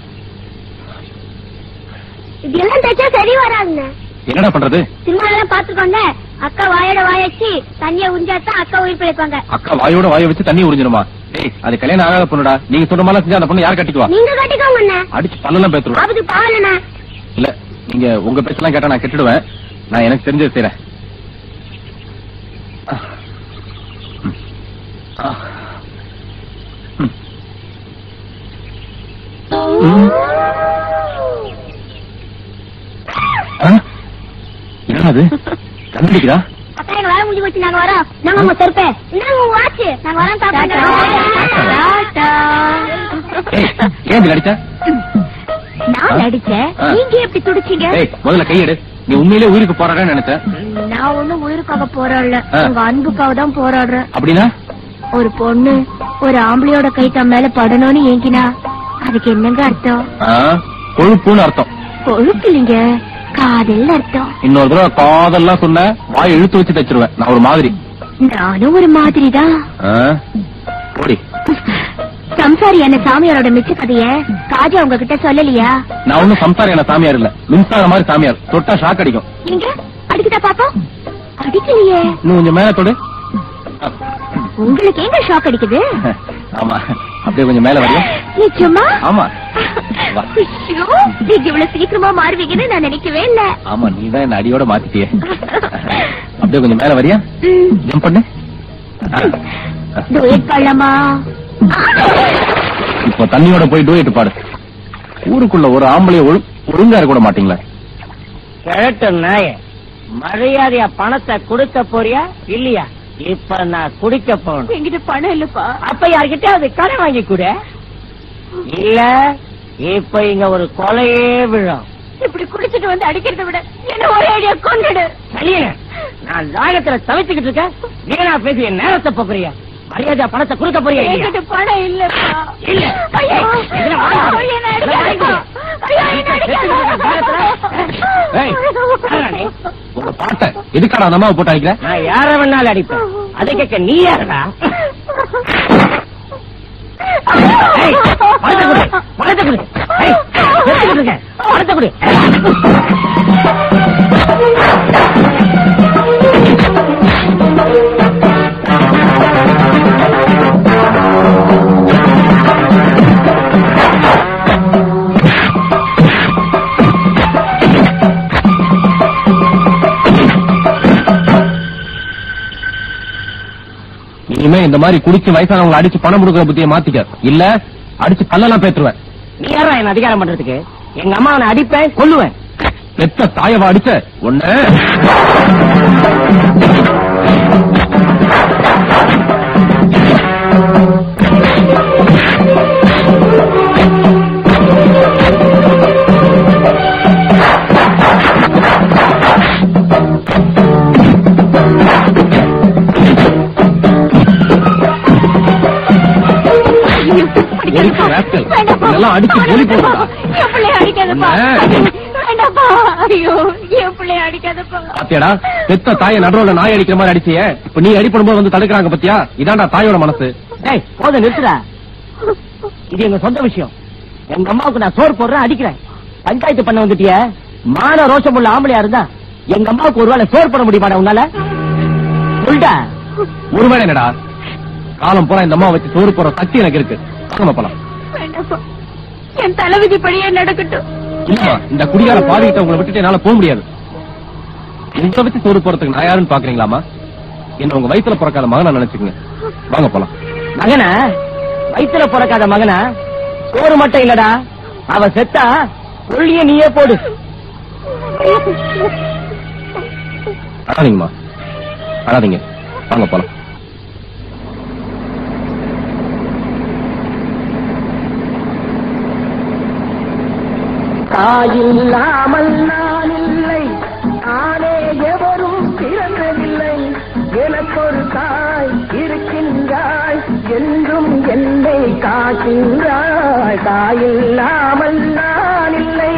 இதெல்லாம் தைச்சா சரி வராதுண்ணே என்னடா பண்றது சினிமாலாம் பாத்துக்கோங்க அக்கா வாயோட வாயச்சு தண்ணிய உறிஞ்சாதான் அக்கா உயிர் பிழைப்பாங்க அக்கா வாயோட வாயை வச்சு தண்ணி உறிஞ்சிருமா டேய் அது கல்யாணம் ஆகாத பொண்ணுடா நீங்க சொல்ற மாதிரிலாம் செஞ்சா அந்த பொண்ணு யார் கட்டிக்குவா நீங்க கட்டிக்கோங்க அண்ணே அடிச்சு பல்லெல்லாம் பேத்துருவா அதுக்கு பாவலண்ணே இல்ல நீங்க உங்க பேச்செல்லாம் கேட்டா நான் கெட்டுடுவேன் நான் எனக்கு தெரிஞ்சது செய்றேன் ம். ஆ. ம். ம். ஆ? என்னடா அது கண்டுபிடிக்கிறா அக்கா எங்க வேலை முடிஞ்சு போச்சு நாங்க வரோம் நாங்க உங்க செருப்பே நாங்க உங்க வாட்ச் நாங்க வரோம் டாடா ஏய் ஏன் இப்படி அடிச்ச நான் நடிச்சேன் ஆ. நீங்க எப்படி துடிச்சீங்க ஏய் முதல்ல கையெடு நீ உண்மையிலே உயிருக்கு போறான்னு நினைச்சேன் நான் ஒண்ணும் உயிருக்காக போராடல ஆ. உங்க அன்புக்காக தான் போராடுறேன் அப்படின்னா ஒரு பொண்ணு ஒரு ஆம்பளையோட கை தன் மேல படணும்னு ஏங்கினா அதுக்கு என்னங்க அர்த்தம் ஆ, கொழுப்புன்னு அர்த்தம் கொழுப்பு இல்லைங்க காதல் அர்த்தம் இன்னொரு தடவை காதெல்லாம் சொன்ன வாய் இழுத்து வச்சு தச்சிருவேன் நான் ஒரு மாதிரி நானும் ஒரு மாதிரி தான் ஆ? போடி சம்சாரி என்ன சாமியாரோட மிச்ச கதைய காஜா உங்ககிட்ட சொல்லலையா நான் ஒண்ணும் சம்சாரியான சாமியார் இல்ல மின்சார மாதிரி சாமியார் தொட்டா ஷாக் அடிக்கும் எங்க அடிக்குதா பாப்போம் அடிக்கலையே இன்னும் கொஞ்சம் மேல தொடு ஆ. உங்களுக்கு எங்க ஷாக் அடிக்குது ஆமா அப்படியே கொஞ்சம் மேல வரையும் நிச்சயமா ஆமா வா. ஐயோ, நீங்க இவ்வளவு சீக்கிரமா மாறுவீங்கன்னு நான் நினைக்கவே இல்ல ஆமா நீ தான் என்ன அடியோட மாத்திட்டியே அப்படியே கொஞ்சம் மேல வரியா ம். ஜம்ப் பண்ணு ஆ. ஆ. duet பாடலாமா இப்போ தண்ணியோட போய் டூயட் பாடு ஊருக்குள்ள ஒரு ஆம்பளைய ஒழு ஒழுங்கா இருக்க கூட மாட்டீங்களா கிழட்டு நாய மரியாதையா பணத்தை கொடுக்க போறியா இல்லையா இப்ப நான் குடிக்க போகணும் என்கிட்ட பணம் இல்லப்பா அப்ப யார்கிட்ட அது கடன் வாங்கி கொடு இல்ல இப்ப இங்க ஒரு கொலையே விழும் இப்படி குடிச்சிட்டு வந்து அடிக்கிறத விட என்ன ஒரே ஐடியா கொண்டுடு சரியே நான் தாகத்துல தவிச்சுக்கிட்டு இருக்கேன் வீணா பேசி என் நேரத்தை போக்குறியா மரியாதையா பணத்தை கொடுக்க போறியா இல்லையா என்கிட்ட பணம் இல்லப்பா இல்ல. ஐயோ, இதுல வாங்க. ஐயோ, என்ன இதுல அடிக்காதப்பா. வாங்க. ஐயோ, என்ன அடிக்காத. ஏய், உங்க பாட்டை எதுக்காடா அந்த அம்மாவை போட்டு அடிக்கிற நான் யார வேணாலும் அடிப்பேன் அதை கேட்க நீ யாரடா ஏய், பணத்தை கொடு பணத்தை கொடு ஏய், எடுத்துக்கிட்டு இருக்க. பணத்தை கொடு இனிமே இந்த மாதிரி குடிச்சு வயசானவங்களை அடிச்சு பணம் கொடுக்குற புத்தியை மாத்திக்க இல்ல அடிச்சு பல்லெல்லாம் பேத்துருவேன் நீ யாரா என்ன அதிகாரம் பண்றதுக்கு எங்க அம்மா அவனை அடிப்பேன் கொல்லுவேன் பெத்த தாயவா அடிச்ச ஒண்ணு எதுக்கு rascal? இதெல்லாம் அடிச்சு பொலி போடுறா. என் பிள்ளைய அடிக்காதப்பா உன்னை. வேண்டாப்பா ஐயோ என் பிள்ளைய அடிக்காதப்பா பாத்தியாடா பெத்த தாயை நடுவுல நாய் அடிக்கிற மாதிரி அடிச்சியே இப்ப நீ அடிப்படும் போது வந்து தடுக்கிறாங்க பாத்தியா இதான்டா தாயோட மனசு ஏய் போதும் நிறுத்துடா இது எங்க சொந்த விஷயம் எங்க அம்மாவுக்கு நான் சோறு போடுறேன் அடிக்கிறேன் பஞ்சாயத்து பண்ண வந்துட்டிய மான ரோஷம் உள்ள ஆம்பளையா இருந்தா எங்க அம்மாவுக்கு ஒருவேளை சோறு போட முடியுமாடா உன்னால சொல்டா ஒருவேளை என்னடா காலம் பூரா இந்த அம்மா வச்சு சோறு போற சக்தி எனக்கு இருக்கு வாங்கம்மா போலாம் வேண்டாப்பா என் தலைவிதி படியே நடக்கட்டும் இல்லம்மா இந்த குடிகார பாதிக்கிட்ட உங்களை விட்டுட்டு என்னால போக முடியாது உங்களை வச்சு சோறு போறதுக்கு நான் யாருன்னு பாக்குறீங்களாமா என்ன உங்க வயித்துல பிறக்காத மகனா நினைச்சுக்கங்க வாங்க போலாம் மகனா வயித்துல பிறக்காத மகனா சோறு மட்டும் இல்லடா அவ செத்தா கொள்ளிய நீயே போடு அழாதீங்கம்மா அழாதீங்க வாங்க போலாம் தாயில்லாமல் நான் இல்லை நானே எவரும் பிறந்ததில்லை எனக்கொரு தாய் இருக்கின்றாய் என்றும் என்னை காக்கின்றாய் தாயில்லாமல் நான் இல்லை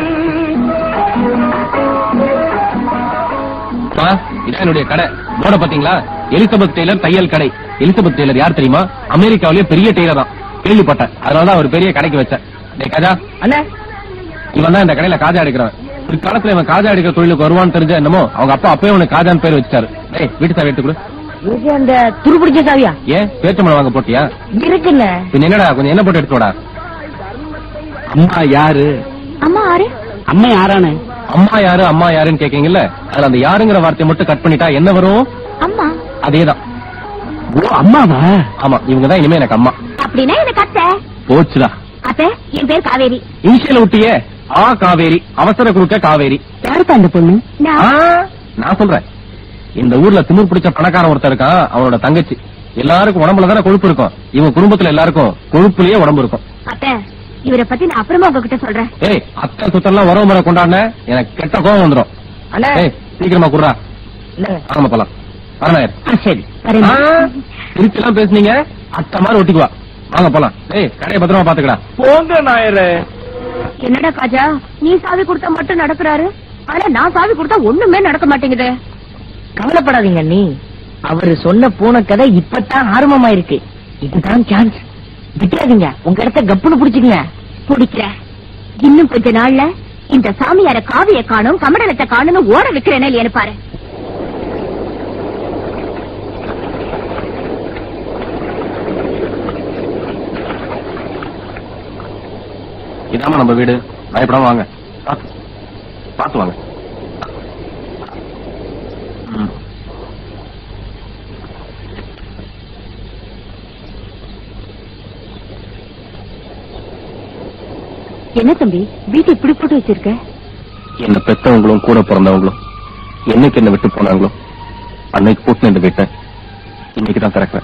அப்பா, இதான் என்னுடைய கடை போட பாத்தீங்களா எலிசபெத் டெய்லர் தையல் கடை எலிசபெத் டெய்லர் யார் தெரியுமா அமெரிக்காவிலேயே பெரிய டெய்லர் தான் கேள்விப்பட்டேன் அதனாலதான் ஒரு பெரிய கடைக்கு வச்சேன் டேய் காஜா அண்ணே இவன் தான் இந்த கடையில காஜா அடிக்கிறவன் பிற்காலத்துல இவன் காஜா அடிக்கிற தொழிலுக்கு வருவான்னு தெரிஞ்ச என்னமோ அவங்க அப்பா அப்பவே உனக்கு காஜான்னு பேர் வச்சுட்டாரு டேய் வீட்டு சாவி எடுத்து கொடு இது அந்த துருபிடிச்ச சாவியா ஏன் பேச்சம்பளம் வாங்க போட்டியா இருக்குண்ணே பின்ன என்னடா கொஞ்சம் என்ன போட்டு எடுத்து வாடா அம்மா யாரு அம்மா ஆறு அம்மா யாரானே அம்மா யாரு அம்மா யாருன்னு கேக்கீங்கல்ல அதுல அந்த யாருங்கிற வார்த்தையை மட்டும் கட் பண்ணிட்டா என்ன வரும் அம்மா அதேதான் ஓ அம்மாவா ஆமா இவங்க தான் இனிமே எனக்கு அம்மா அப்படின்னா எனக்கு அத்தை போச்சுடா அத்தை என் பேர் காவேரி இனிஷியல் விட்டியே ஆ காவேரி அவசர குறுக்க காவேரி யாருப்பா அந்த பொண்ணு ஆ, நான் நான் சொல்றேன் இந்த ஊர்ல திமிர் பிடிச்ச பணக்காரன் ஒருத்தன் இருக்கான் அவனோட தங்கச்சி எல்லாருக்கும் உடம்புல தானே கொழுப்பு இருக்கும் இவங்க குடும்பத்துல எல்லாருக்கும் கொழுப்புலயே உடம்பு இருக்கும் அத்தை இவரை பத்தி நான் அப்புறமா உங்ககிட்ட சொல்றேன் ஏய் அத்தை சுத்தெல்லாம் உறவு முறை கொண்டாடின எனக்கு கெட்ட கோவம் வந்துடும் அண்ணே ஏய் சீக்கிரமா குடுறா இல்லங்க ஆமா போலாம் அரணாயர் ஆ, சரி வரேன் திருச்சி எல்லாம் பேசுனீங்க அத்தை மாதிரி ஒட்டிக்குவா வாங்க போலாம் ஏய் கடையை பத்திரமா பாத்துக்கடா போங்க நாயரே என்னடா காஜா நீ சாவி கொடுத்தா மட்டும் நடக்கிறாரு ஆனா நான் சாவி கொடுத்தா ஒண்ணுமே நடக்க மாட்டேங்குது கவலைப்படாதீங்க நீ அவரு சொன்ன பூனை கதை இப்பதான் ஆரம்பமாயிருக்கு இதுதான் சான்ஸ் விட்டுறாதீங்க உங்க இடத்த கப்புன்னு புடிச்சுக்கங்க பிடிக்கிறேன் இன்னும் கொஞ்ச நாள்ல இந்த சாமியார காவிய காணும் கமடலத்தை காணும்னு ஓட வைக்கிறேனே இல்லையான்னு பாரு இதாம நம்ம வீடு பயப்படாம வாங்க பாத்து பாத்து வாங்க ம். என்ன தம்பி வீட்டை இப்படி போட்டு வச்சிருக்க என்ன பெத்தவங்களும் கூட பிறந்தவங்களும் என்னைக்கு என்ன விட்டு போனாங்களோ அன்னைக்கு பூட்டின இந்த வீட்டை இன்னைக்கு தான் திறக்கிறேன்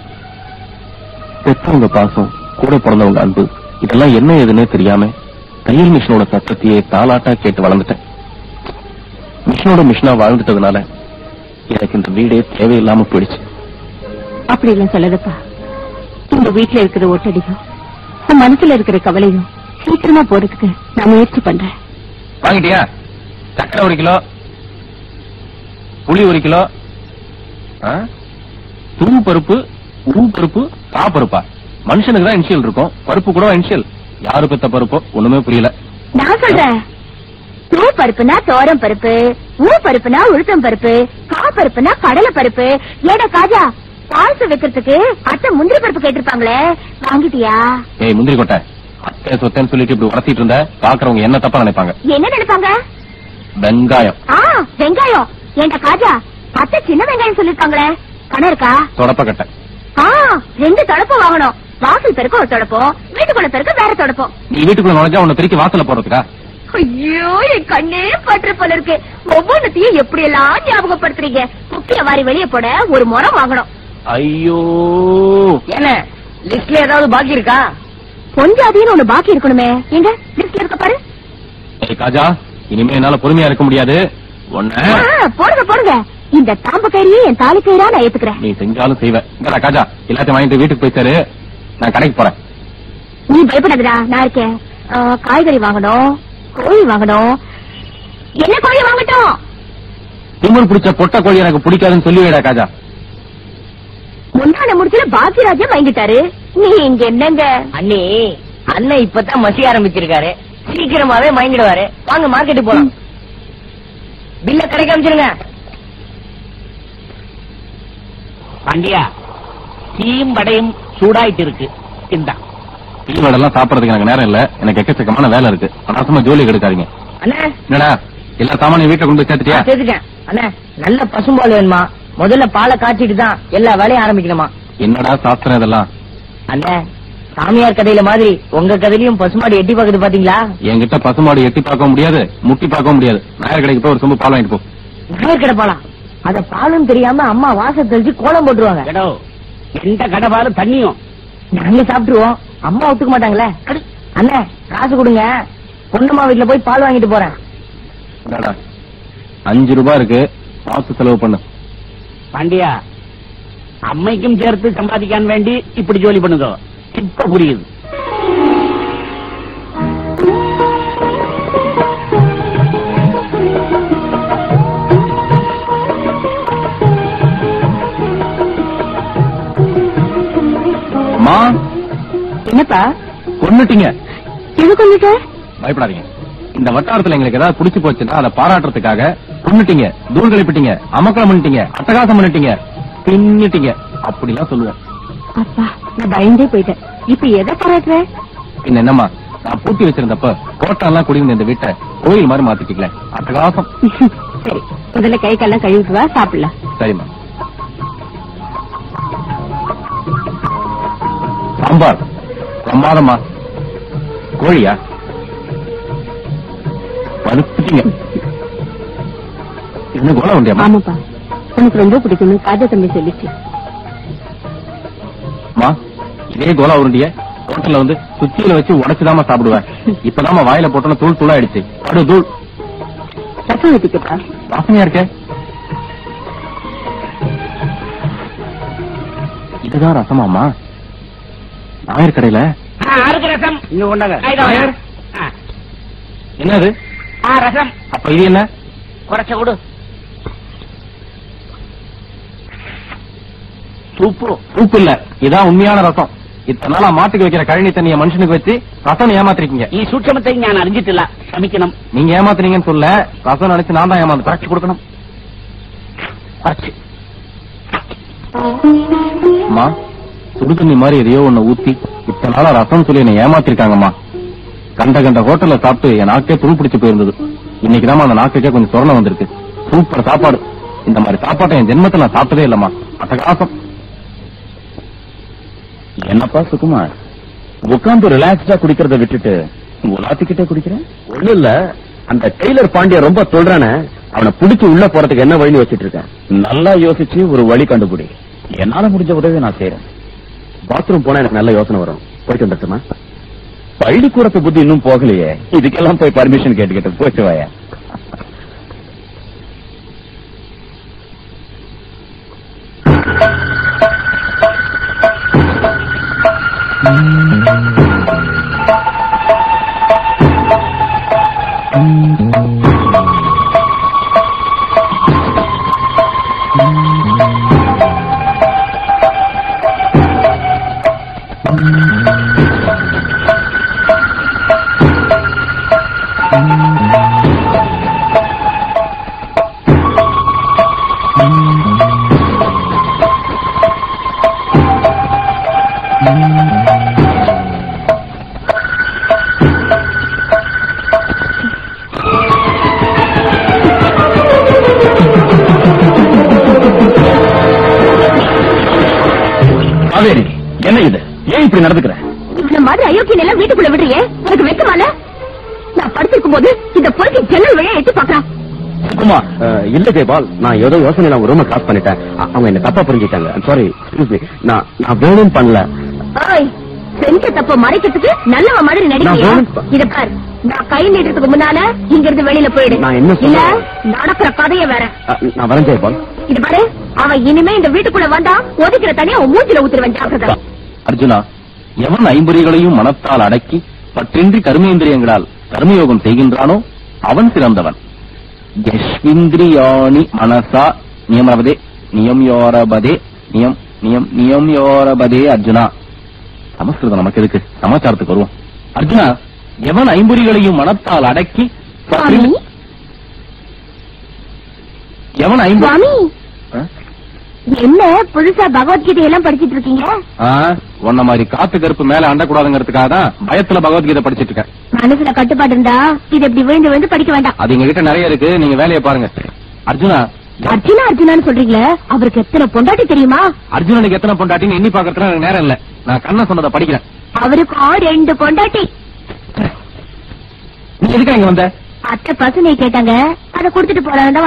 பெத்தவங்க பாசம் கூட பிறந்தவங்க அன்பு இதெல்லாம் என்ன ஏதுன்னே தெரியாம தையல் மிஷினோட சத்தத்தையே தாலாட்டா கேட்டு வளர்ந்துட்டேன் மிஷினோட மிஷினா வாழ்ந்துட்டதுனால எனக்கு இந்த வீடே தேவையில்லாம போயிடுச்சு அப்படி எல்லாம் சொல்லதப்பா இந்த வீட்டுல இருக்கிற ஒட்டடியும் உன் மனசுல இருக்கிற கவலையும் சீக்கிரமா போறதுக்கு நான் முயற்சி பண்றேன் வாங்கிட்டியா சக்கரை ஒரு கிலோ புளி ஒரு கிலோ ஆ? தூ பருப்பு ஊ பருப்பு கா பருப்பா மனுஷனுக்கு தான் இனிஷியல் இருக்கும் பருப்பு கூட இனிஷியல் யாரு பெத்த பருப்போ ஒண்ணுமே புரியல நான் சொல்றேன் தூ பருப்புனா தோரம் பருப்பு ஊ பருப்புனா உளுத்தம் பருப்பு கா பருப்புனா கடலை பருப்பு ஏடா காஜா பாயசம் வைக்கிறதுக்கு அத்தை முந்திரி பருப்பு கேட்டிருப்பாங்களே வாங்கிட்டியா ஏய் முந்திரி கொட்டை அத்தை சொத்தேன்னு சொல்லிட்டு இப்படி உரத்திட்டு இருந்த பாக்குறவங்க என்ன தப்பா நினைப்பாங்க என்ன நினைப்பாங்க வெங்காயம் ஆ வெங்காயம் ஏண்டா காஜா அத்தை சின்ன வெங்காயம் சொல்லிருக்காங்களே பணம் இருக்கா தொடப்பக்கட்டை ஆ ரெண்டு தொடப்பம் வாங்கணும் வாசல் பெருக்க ஒரு தொடப்பம் வீட்டுக்குள்ள பெருக்க வேற தொடப்பம் நீ வீட்டுக்குள்ள நுழைஞ்சா உன்னை பிரிக்க வாசல்ல போறதுக்கா ஐயோ என் கண்ணே பற்று போல இருக்கு ஒவ்வொன்னத்தையும் எப்படி எல்லாம் ஞாபகப்படுத்துறீங்க குப்பிய வாரி வெளியே போட ஒரு முறம் வாங்கணும் ஐயோ என்ன லிஸ்ட்ல ஏதாவது பாக்கி இருக்கா பொஞ்சாதின்னு ஒண்ணு பாக்கி இருக்கணுமே எங்க லிஸ்ட்ல இருக்க பாரு ஏய் காஜா இனிமே என்னால பொறுமையா இருக்க முடியாது உன்ன ஆ, போடுங்க போடுங்க இந்த தாம்ப கயிறையே என் தாலி கயிறா நான் ஏத்துக்கிறேன் நீ செஞ்சாலும் செய்வ இங்கடா காஜா எல்லாத்தையும் வாங்கிட்டு வீட்டுக்கு போய் சேரு நான் கடைக்கு போறேன் நீ பயப்படாதடா நான் இருக்கேன் ஆ, காய்கறி வாங்கணும் கோழி வாங்கணும் என்ன கோழி வாங்கட்டும் திமிர் பிடிச்ச பொட்ட கோழி எனக்கு பிடிக்காதுன்னு சொல்லி வைடா காஜா முன்னால முடிச்சுல பாக்கியராஜா வாங்கிட்டாரு நீங்க என்னங்க அண்ணி அண்ணன் இப்பதான் மசி ஆரம்பிச்சிருக்காரு சீக்கிரமாவே மயங்கிடுவாரு வாங்க மார்க்கெட்டுக்கு போலாம் பில்ல கடைக்கு அமைச்சிருங்க பாண்டியா டீயும் வடையும் சூடாயிட்டு இருக்கு இந்தா டீ வடெல்லாம் சாப்பிடறதுக்கு எனக்கு நேரம் இல்ல எனக்கு எக்கச்சக்கமான வேலை இருக்கு அனாவசியமா ஜோலி எடுக்காதீங்க அண்ணே என்னடா எல்லா சாமானையும் வீட்டுல கொண்டு போய் சேர்த்துட்டியா நான் சேர்த்துட்டேன் அண்ணே நல்ல பசும்பால் வேணுமா முதல்ல பாலை காய்ச்சிட்டு தான் எல்லா வேலையும் ஆரம்பிக்கணுமா என்னடா சாஸ்திரம் இதெல்லாம் அண்ணே சாமியார் கதையில மாதிரி உங்க கதையிலயும் பசுமாடு எட்டி பாக்குது பாத்தீங்களா என்கிட்ட பசுமாடு எட்டி பார்க்க முடியாது முட்டி பார்க்க முடியாது நாயர் கடைக்கு போய் ஒரு சொம்பு பால் வாங்கிட்டு போ நாயர் கடை பாலா அத பாலும் தெரியாம அம்மா வாசல் தெளிச்சு கோலம் போட்டுருவாங்க எடோ எந்த கடை பாலும் தண்ணியும் நாங்க சாப்பிட்டுருவோம் அம்மா ஒத்துக்க மாட்டாங்களே அண்ணே காசு கொடுங்க பொண்ணுமா வீட்டுல போய் பால் வாங்கிட்டு போறேன் இந்தாடா. அஞ்சு ரூபாய் இருக்கு பார்த்து செலவு பண்ணு பாண்டியா அம்மைக்கும் சேர்த்து சம்பாதிக்கான் வேண்டி இப்படி ஜோலி பண்ணுதோ இப்ப புரியுது அம்மா என்னப்பா கொன்னுட்டீங்க எது கொண்டுட்ட பயப்படாதீங்க இந்த வட்டாரத்துல எங்களுக்கு ஏதாவது புடிச்சு போச்சுன்னா அதை பாராட்டுறதுக்காக கொன்னுட்டீங்க தூள் கழிப்பிட்டீங்க அமக்கலம் பண்ணிட்டீங்க அட்டகாசம் பண்ணிட்டீங்க பின்னிட்டீங்க அப்படிலாம் சொல்லுவேன் அப்பா நான் பயந்தே போயிட்டேன் இப்ப எதை பாராட்டுற பின்ன என்னம்மா நான் பூட்டி வச்சிருந்தப்ப கோட்டம் எல்லாம் குடியிருந்த இந்த வீட்டை கோயில் மாதிரி மாத்திட்டீங்களே அட்டகாசம் சரி முதல்ல கை கால்லாம் கழுவிட்டு வா சாப்பிடலாம் சரிம்மா சாம்பார் பிரமாதமா கோழியா பருப்பிட்டீங்க என்ன கோல உண்டியம்மா ஆமாப்பா உனக்கு ரொம்ப பிடிக்கும்னு காஜா தம்பி சொல்லிச்சு அம்மா இதே கோலா உருண்டிய ஹோட்டல்ல வந்து சுத்தியில வச்சு உடைச்சுதாம்மா சாப்பிடுவேன் இப்பதாம்மா வாயில போட்டோன்னு தூள் தூளா ஆயிடுச்சு அடு தூள் ரசம் ஊத்திக்கப்பா வாசனையா இருக்கே இதுதான் ரசமாமா நாயர் கடையில ஆ, அறுக்கு ரசம் இங்க கொண்டாங்க ஐதா. ஆ, என்னது ஆ, ரசம் அப்ப இது என்ன குறைச்ச கொடு சூப்பு சூப்பு இல்ல இதான் உண்மையான ரசம் இத்தனை நாளா மாட்டுக்கு வைக்கிற கழனி தண்ணிய மனுஷனுக்கு வச்சு ரசம் ஏமாத்திருக்கீங்க ഈ സൂക്ഷ്മത്തെ ഞാൻ അറിഞ്ഞിട്ടില്ല ക്ഷമിക്കണം நீங்க ஏமாத்துறீங்கன்னு சொல்ல ரசம் நினைச்சு நான் தான் ஏமாந்து கரெக்ட் கொடுக்கணும் കുറച്ച് அம்மா சுடு தண்ணி மாதிரி எதையோ ஒண்ணு ஊத்தி இத்தனை நாளா ரசம் சொல்லி என்னை ஏமாத்திருக்காங்கம்மா கண்ட கண்ட ஹோட்டல்ல சாப்பிட்டு என் நாக்கே துரு பிடிச்சு போயிருந்தது இன்னைக்குதான் அந்த நாக்குக்கே கொஞ்சம் சொரணை வந்திருக்கு சூப்பர் சாப்பாடு இந்த மாதிரி சாப்பாட்டை என் ஜென்மத்துல நான் சாப்பிட்டதே இல்லம்மா அட்டகாசம் என்னப்பா சுகுமார் உட்கார்ந்து ரிலாக்ஸ்டா குடிக்கிறத விட்டுட்டு உலாத்திக்கிட்டே குடிக்கிறேன் ஒண்ணு இல்ல அந்த டெய்லர் பாண்டிய ரொம்ப சொல்றானே அவனை புடிச்சு உள்ள போறதுக்கு என்ன வழி வச்சிட்டு இருக்கேன் நல்லா யோசிச்சு ஒரு வழி கண்டுபிடி என்னால முடிஞ்ச உதவி நான் செய்யறேன் பாத்ரூம் போனா எனக்கு நல்ல யோசனை வரும் போயிட்டு வந்துட்டுமா பள்ளிக்கூடத்து புத்தி இன்னும் போகலையே இதுக்கெல்லாம் போய் பர்மிஷன் கேட்டுக்கிட்டு போச்சு வாயா காவேரி என்ன இது ஏன் இப்படி நடந்துக்கிற இந்த மாதிரி அயோக்கியன் எல்லாம் வீட்டுக்குள்ள விடுறியே உனக்கு வெக்கமால நான் படுத்திருக்கும் போது இந்த பொறுக்கி ஜன்னல் வழியா எட்டி பாக்குறான் சுகுமார் இல்ல ஜெயபால் நான் ஏதோ யோசனையில அவங்க ரூம கிராஸ் பண்ணிட்டேன் அ- அவங்க என்ன தப்பா புரிஞ்சுட்டாங்க சாரி நான் நான் வேணும் பண்ணல ஓய் செஞ்ச தப்ப மறைக்கிறதுக்கு நல்லவ மாதிரி நடிக்கிறியா நான் வேணும் இத பார் நான் கை நீட்டுறதுக்கு முன்னால இங்க இருந்து வெளியில போயிடு நான் என்ன இல்ல சொல்றேன்? நடக்கிற கதைய வேற அ, நான் வரேன் ஜெயபால் இது பாரு அவன் இனிமே இந்த வீட்டுக்குள்ள வந்தா ஒதுக்கிற தனியா உன் மூஞ்சில ஊத்துருவேன் ஜாக்கிரதை அர்ஜுனா எவன் ஐம்பொறிகளையும் மனத்தால் அடக்கி பற்றின்றி கர்மேந்திரியங்களால் கர்மயோகம் செய்கின்றானோ அவன் சிறந்தவன் யஷ்விந்திரியாணி மனசா நியமரபதே நியம்யோரபதே நியம் நியம் நியம்யோரபதே அர்ஜுனா சமஸ்கிருதம் நமக்கு எதுக்கு சமாச்சாரத்துக்கு வருவோம் அர்ஜுனா எவன் ஐம்பொறிகளையும் மனத்தால் அடக்கி சுவாமி எவன் ஐம்பொறி சுவாமி ஆ? என்ன புதுசா பகவத்கீதை எல்லாம் படிச்சிட்டு இருக்கீங்க ஆ, உன்ன மாதிரி காத்து கருப்பு மேல அண்டக்கூடாதுங்கிறதுக்காக தான் பயத்துல பகவத்கீதை படிச்சிட்டு இருக்கேன் மனசுல கட்டுப்பாடு இருந்தா இது இப்படி விழுந்து விழுந்து படிக்க வேண்டாம் அது எங்க கிட்ட நிறைய இருக்கு நீங்க வேலையை பாருங்க அர்ஜுனா அர்ஜுனா அர்ஜுனான்னு சொல்றீங்களே அவருக்கு எத்தனை பொண்டாட்டி தெரியுமா அர்ஜுனனுக்கு எத்தனை பொண்டாட்டின்னு எண்ணி பாக்குறதுல எனக்கு நேரம் இல்ல நான் கண்ண சொன்னதை படிக்கிறேன் அவருக்கும் ரெண்டு பொண்டாட்டி நீ எதுக்கு இங்க வந்த அத்தை பசுனை கேட்டாங்க அத கொடுத்துட்டு போறான்னு தான் வந்தேன்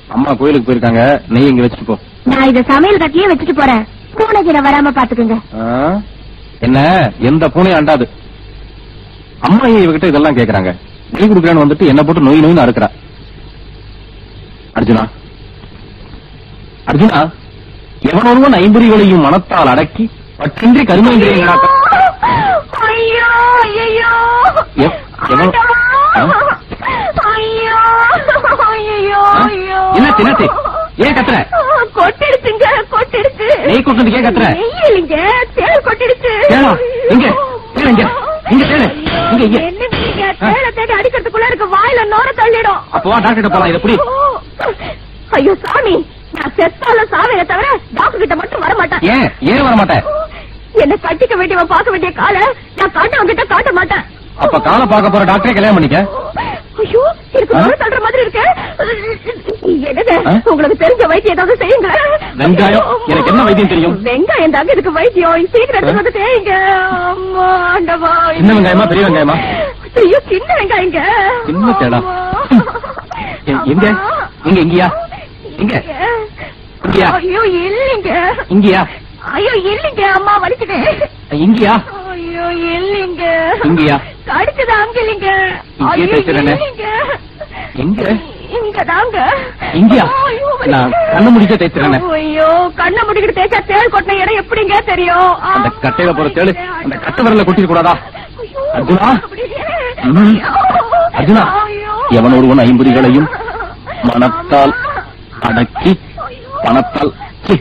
அம்மா கோயிலுக்கு போயிருக்காங்க நெய் இங்க வச்சுட்டு போ நான் இத சமையல் கட்டிலே வச்சுட்டு போறேன் பூனைகிற வராம பாத்துக்குங்க ஆ? என்ன எந்த பூனையும் அண்டாது அம்மா ஏன் இவகிட்ட இதெல்லாம் கேக்குறாங்க நெய் குடுக்கறேன்னு வந்துட்டு என்ன போட்டு நோய் நோய்னு அறுக்கிறா அர்ஜுனா அர்ஜுனா எவனொருவன் ஐம்புரிகளையும் மனத்தால் அடக்கி பற்றின்றி கருமேந்திரியங்களாக்க ஐயோ ஐயோ எ- எவன்- ஆ? ஐயோ ஐயோ ஆ? ஐயோ என்னாச்சு, என்னாச்சு? ஏன் கத்துற? கொட்டிடுச்சுங்க கொட்டிடுச்சு நெய் கொட்டுறதுக்கு ஏன் கத்துற? நெய் இல்லைங்க தேள் கொட்டிடுச்சு தேளா? எங்க? தேள் எங்க? எங்க தேளு? இங்க, இங்க. என்ன நீங்க தேளை தேடி அடிக்கிறதுக்குள்ள இருக்க வாயில நோர தள்ளிடும் அப்போ வா, டாக்டர் கிட்ட போலாம், இதை புடி. ஐயோ சாமி நான் செத்தால சாவையில தவிர டாக்டர் கிட்ட மட்டும் வர மாட்டேன் ஏன் ஏன் வர மாட்டேன் என்ன கட்டிக்க வேண்டியவ பார்க்க வேண்டிய கால நான் காட்டவங்க கிட்ட காட்ட மாட்டேன் அப்ப காலை பார்க்க போற டாக்டரே கல்யாணம் பண்ணிக்க ஐயோ எனக்கு ஆ? நோர தள்ளுற மாதிரி இருக்கு என்னது ஆ? உங்களுக்கு தெரிஞ்ச வைத்தியம் ஏதாவது செய்யுங்க வெங்காயம்? எனக்கு என்ன வைத்தியம் தெரியும்? வெங்காயம் தாங்க இதுக்கு வைத்தியம் சீக்கிரம் எடுத்து வந்து செய்யுங்க அம்மா, ஆண்டவா. சின்ன வெங்காயமா, பெரிய வெங்காயமா? ஐயோ சின்ன வெங்காயங்க சின்ன தேடா. எ- எங்க? எங்க, இங்கயா? எங்க? இங்கயா? ஐயோ இல்லைங்க இங்கயா ஐயோ இல்லைங்க அம்மா வலிக்குது இங்கயா ஐயோ இல்லைங்க இங்கயா கடிச்சது அங்க இல்லைங்க இங்கே ஐயோ, தைச்சிடுறேனே. இல்லைங்க எங்க இங்கதாங்க இங்கயா ஐயோ, நான் கண்ணு முடிக்க தேய்ச்சிறேனே ஐயோ கண்ணை முடிக்கிட்டு தேய்ச்சா தேள் கொட்டின இடம் எப்படிங்க தெரியும் ஆ, அந்த கட்டையில போற தேளு அந்த கட்டை விரல கொட்டிட கூடாதா ஐயோ, அர்ஜுனா? அப்படியே. ம்ம். ஐயோ. அர்ஜுனா ஐயோ. எவன் ஒருவன் ஐம்புரிகளையும் மனத்தால் அடக்கி பணத்தால் சி,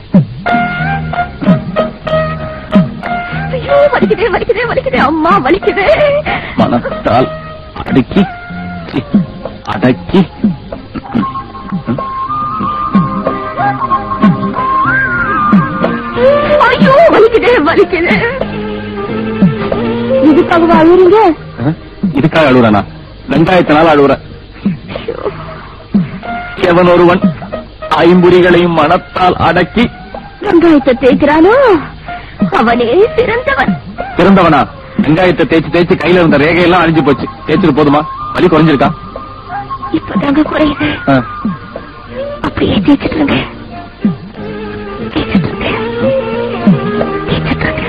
ஐயோ வலிக்குதே வலிக்குதே வலிக்குதே அம்மா வலிக்குதே மனத்தால் அடக்கி சி, அடக்கி ஐயோ வலிக்குதே வலிக்குதே இதுக்காகவா அழுறீங்க ஆ? இதுக்காக அழுகுறானா வெங்காயத்தினால அழுகுற எவன் ஒருவன் ஐம்புரிகளையும் மனத்தால் அடக்கி வெங்காயத்தை தேய்க்கிறானோ அவனே சிறந்தவன் பிறந்தவனா வெங்காயத்தை தேய்ச்சு தேய்ச்சு கையில இருந்த ரேகையெல்லாம் அழிஞ்சு போச்சு தேய்ச்சிட்டு போதுமா வலி குறைஞ்சிருக்கா இப்பதாங்க குறையுது ஆ. அப்படியே தேய்ச்சிட்டு இருங்க தேய்ச்சிட்டு இருங்க தேய்ச்சிட்டு இருங்க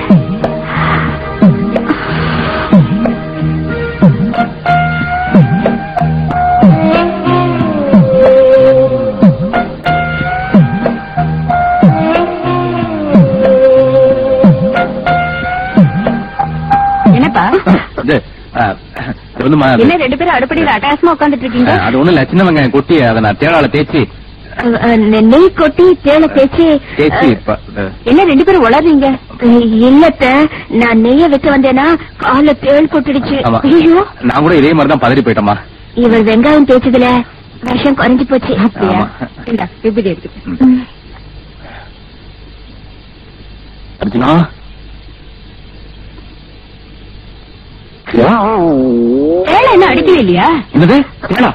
என்னப்பா இது, ஆ, இது வந்துமா, அது- என்ன ரெண்டு பேரும் அடுப்படியில் அட்டகாசமா உட்காந்துட்டு ஆ, இருக்கீங்க அது ஒண்ணு இல்ல சின்ன வெங்காயம் கொட்டி அதை நான் தேளால தேய்ச்சி அஹ், அஹ், நெய் கொட்டி தேளை தேய்ச்சி தேய்ச்சி அஹ், இப்ப, ஆ, என்ன ரெண்டு பேரும் உளறீங்க இல்லத்த நான் நெய்ய வைக்க வந்தேனா கால தேள் கொட்டிடுச்சு ஆமா. ஐயோ நான் கூட இதே மாதிரி தான் பதறி போயிட்டேம்மா இவர் வெங்காயம் தேய்ச்சதுல விஷம் குறைஞ்சு போச்சு ஆமா. இந்தா, இப்படி எடுத்துக்க ம். ம். அர்ஜுனா தேளை என்ன அடிக்கவே இல்லையா என்னது தேளா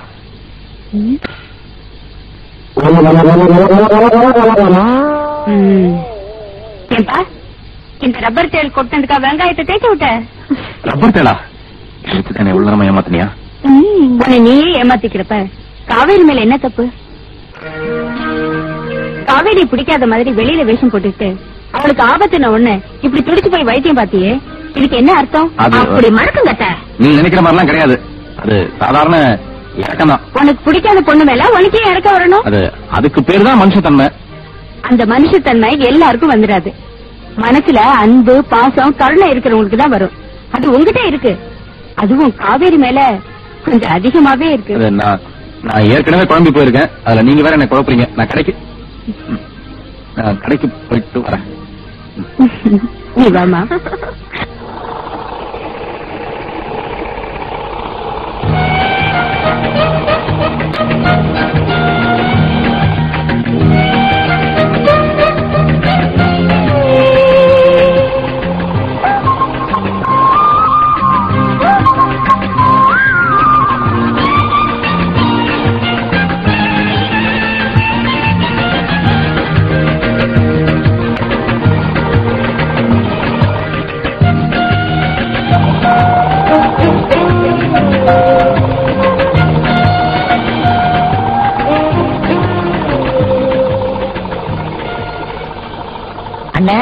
ம். ஏன்பா இந்த ரப்பர் தேள் கொட்டினதுக்கா வெங்காயத்தை தேய்ச்சி விட்ட ரப்பர் தேளா எடுத்துட்டானே எவ்வளவு நேரமா ஏமாத்தினியா உன்னை நீயே ஏமாத்திக்கிறப்ப காவேரி மேல என்ன தப்பு காவேரி பிடிக்காத மாதிரி வெளியில வேஷம் போட்டுட்டு அவளுக்கு ஆபத்துன ஒண்ணு இப்படி துடிச்சு போய் வைத்தியம் பாத்தியே இதுக்கு என்ன அர்த்தம் அது- அப்படி மறக்குங்கட்ட நீ நினைக்கிற மாதிரிலாம் கிடையாது அது சாதாரண இறக்கம் தான் உனக்கு பிடிக்காத பொண்ணு மேல உனக்கே இறக்க வரணும் அது அதுக்கு பேர் தான் மனுஷத்தன்மை அந்த மனுஷத்தன்மை எல்லாருக்கும் வந்துடாது மனசுல அன்பு பாசம் கருணை இருக்கிறவங்களுக்கு தான் வரும் அது உங்ககிட்ட இருக்கு அதுவும் காவேரி மேல கொஞ்சம் அதிகமாவே இருக்கு அது நான் நான் ஏற்கனவே குழம்பி போயிருக்கேன் அதுல நீங்க வேற என்ன குழப்பறீங்க நான் கடைக்கு ம். நான் கடைக்கு போயிட்டு வரேன் நீ வாமா அண்ணே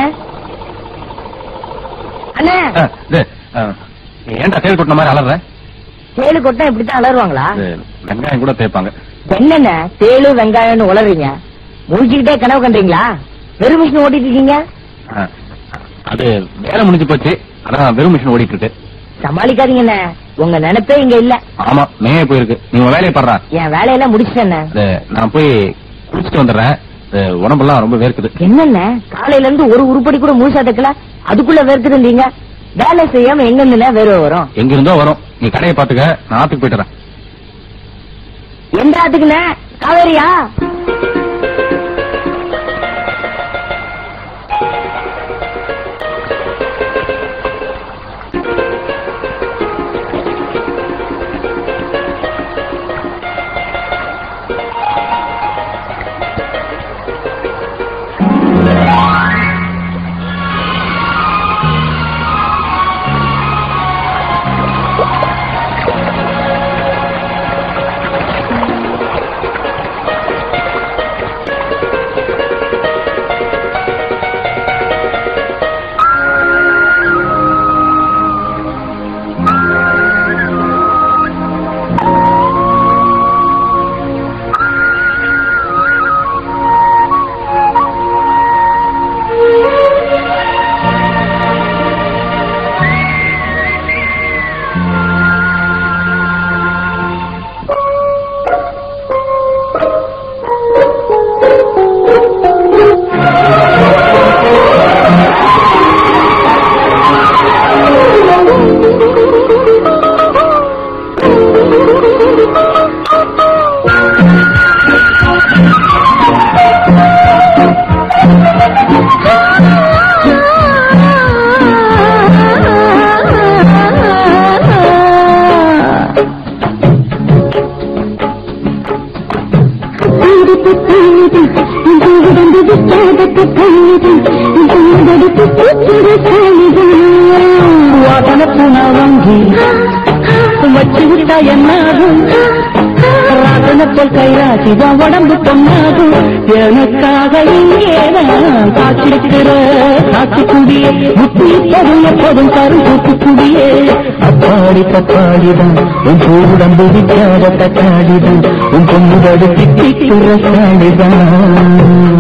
அண்ணே அஹ், இது, அஹ், ஏன்டா தேள் கொட்டின மாதிரி அலற தேளு கொட்டா இப்படித்தான் அலறுவாங்களா இது, வெங்காயம் கூட தேய்ப்பாங்க என்னென்ன தேளு வெங்காயம்னு உளறீங்க முடிச்சுக்கிட்டே கனவு கண்டீங்களா வெறும் மிஷின் ஓட்டிட்டு இருக்கீங்க அஹ், அது வேலை முடிஞ்சு போச்சு அதான் வெறும் மிஷின் ஓடிட்டு இருக்கு சமாளிக்காதீங்க அண்ணே உங்க நினைப்பே இங்க இல்ல ஆமா மேய போயிருக்கு நீ உன் வேலையை படுறா என் வேலையெல்லாம் முடிச்சிட்டேன் இது, நான் போய் குளிச்சுட்டு வந்துடுறேன் இது, உடம்பெல்லாம் ரொம்ப வேர்க்குது என்னென்ன காலையில இருந்து ஒரு உருப்படி கூட முழுசா தைக்கல அதுக்குள்ள வேர்க்குதுன்றீங்க வேலை செய்யாம எங்க இருந்துல வேர்வை வரும் எங்க இருந்தோ வரும் நீ கடையை பாத்துக்க நான் ஆத்துக்கு போயிட்டுறேன் எந்த ஆத்துக்குண்ணே காவேரியா வாசனப்புனா வாங்கி வச்சு விட்டா என்னாகும் ராசன போல் கைராசி தான் உடம்பு பொண்ணாகும் எனக்காக இங்கேதான் காத்திருக்கிற காத்துக்குடியே முத்தி தரும் எப்போதும் கரும் கூட்டுக்குடியே அப்பாடி பப்பாடிதான் உன் உடம்பு விற்காத தக்காடிதான் உன் பொண்ணுதடு திட்டிக்கிற சாடிதான்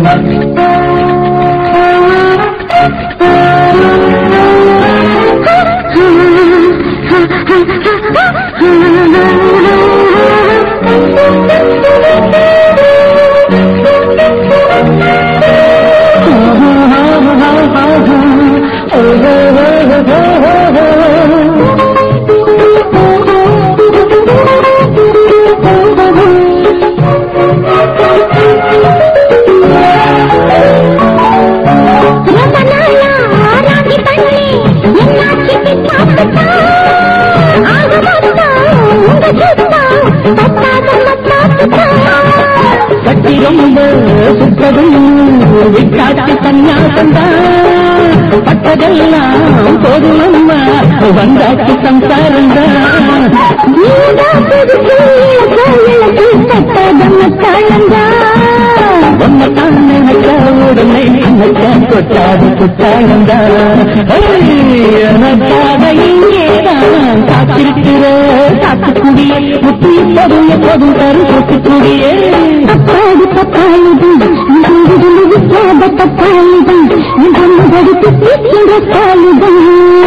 கட்டி ரொம்ப சுற்றதும் விட்டாட்டு சந்நியாசந்தான் பட்டதெல்லாம் போதும் அம்மா வந்தாச்சு சம்சாரந்தான் ஒன்ன தான் நினைச்ச உடனே நினைச்ச கொட்டாது குட்டாளந்தான் எனக்காக இங்கேதான் காத்திருக்கிற காத்துக்குடியே முத்தி எப்போதும் எப்போதும் தரு கூட்டுக்குடியே பப்பாளி பப்பாளிது விற்காத பப்பாளிது தடுத்து தீக்கிற காலிதான்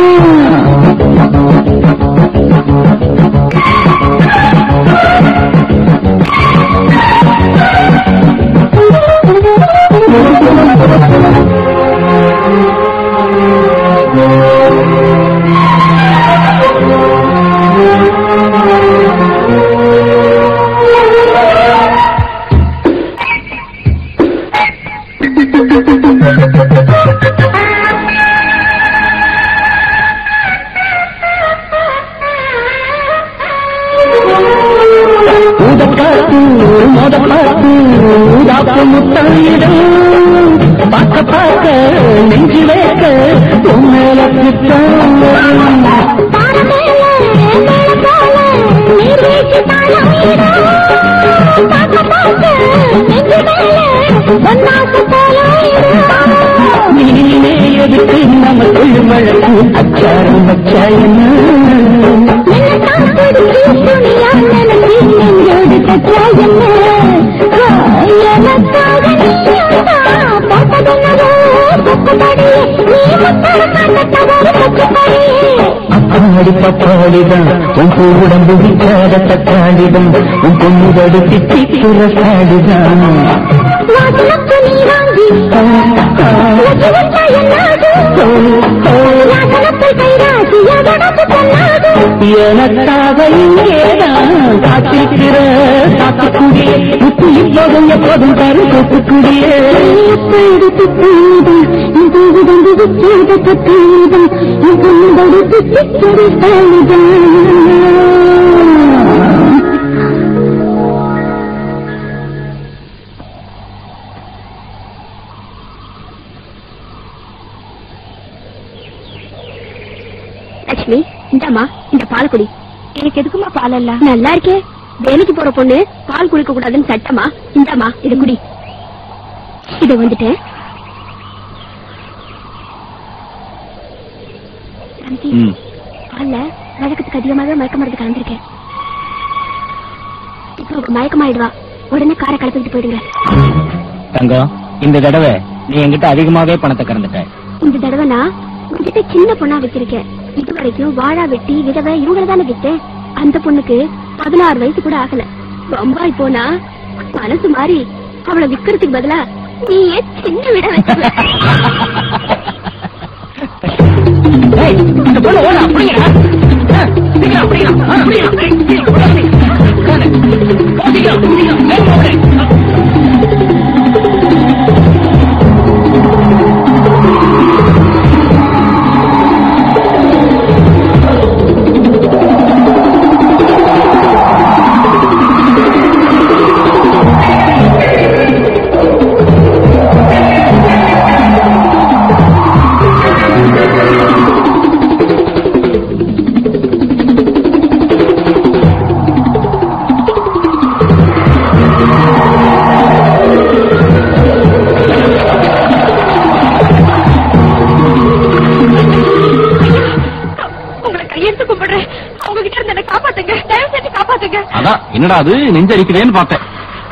ஊதக்காத்து மோதப்பாத்து ஊதாப்பு முத்தாயிடம் பார்க்க பார்க்க நெஞ்சு வைக்க உண்மையில திட்டம் நீனே வச்சா என்ன அப்பாடி பப்பாடிதான் உன் பூ உடம்பு விற்காத தக்காளிதான் உன் பொண்ணுதடு திட்டிக்குற சாடிதான் எனக்காக இங்கேதான் காத்திருக்கிற காத்துக்குடியே முத்து இப்போதும் எப்போதும் தரு கொத்துக்குடியே லட்சுமி இந்தாம்மா இந்த பால் குடி எனக்கு எதுக்குமா பால் இல்ல நல்லா இருக்கே வேலைக்கு போற பொண்ணு பால் குடிக்க கூடாதுன்னு சட்டமா இந்தாம்மா இது குடி இது வந்துட்டு சாந்தி, ம். பால்ல வழக்கத்துக்கு அதிகமாக மயக்க மருந்து கலந்துருக்கேன் இப்போ அவ மயக்கமாயிடுவா உடனே காரை கலப்பிட்டு போயிடுங்க தங்கம் இந்த தடவை நீ என்கிட்ட அதிகமாவே பணத்தை கறந்துட்ட இந்த தடவை நான் உங்ககிட்ட சின்ன பொண்ணா வச்சிருக்கேன் இது வரைக்கும் வாழா வெட்டி விதவை இவங்கள தானே வித்தேன் அந்த பொண்ணுக்கு பதினாறு வயசு கூட ஆகல பம்பாய் போனா மனசு மாறி அவளை விக்கிறதுக்கு பதிலா நீயே சின்ன விட வச்சுக்க இந்த பொண்ணு ஓட அப்படியா அப்படியா அப்படியா உங்களை கையெழுத்து கும்பிடுறேன் அவங்க கிட்ட இருந்து என்ன காப்பாத்துங்க தயவு செஞ்சு காப்பாத்துங்க அதான் என்னடா அது நெஞ்சரிக்குதேன்னு பார்த்தேன்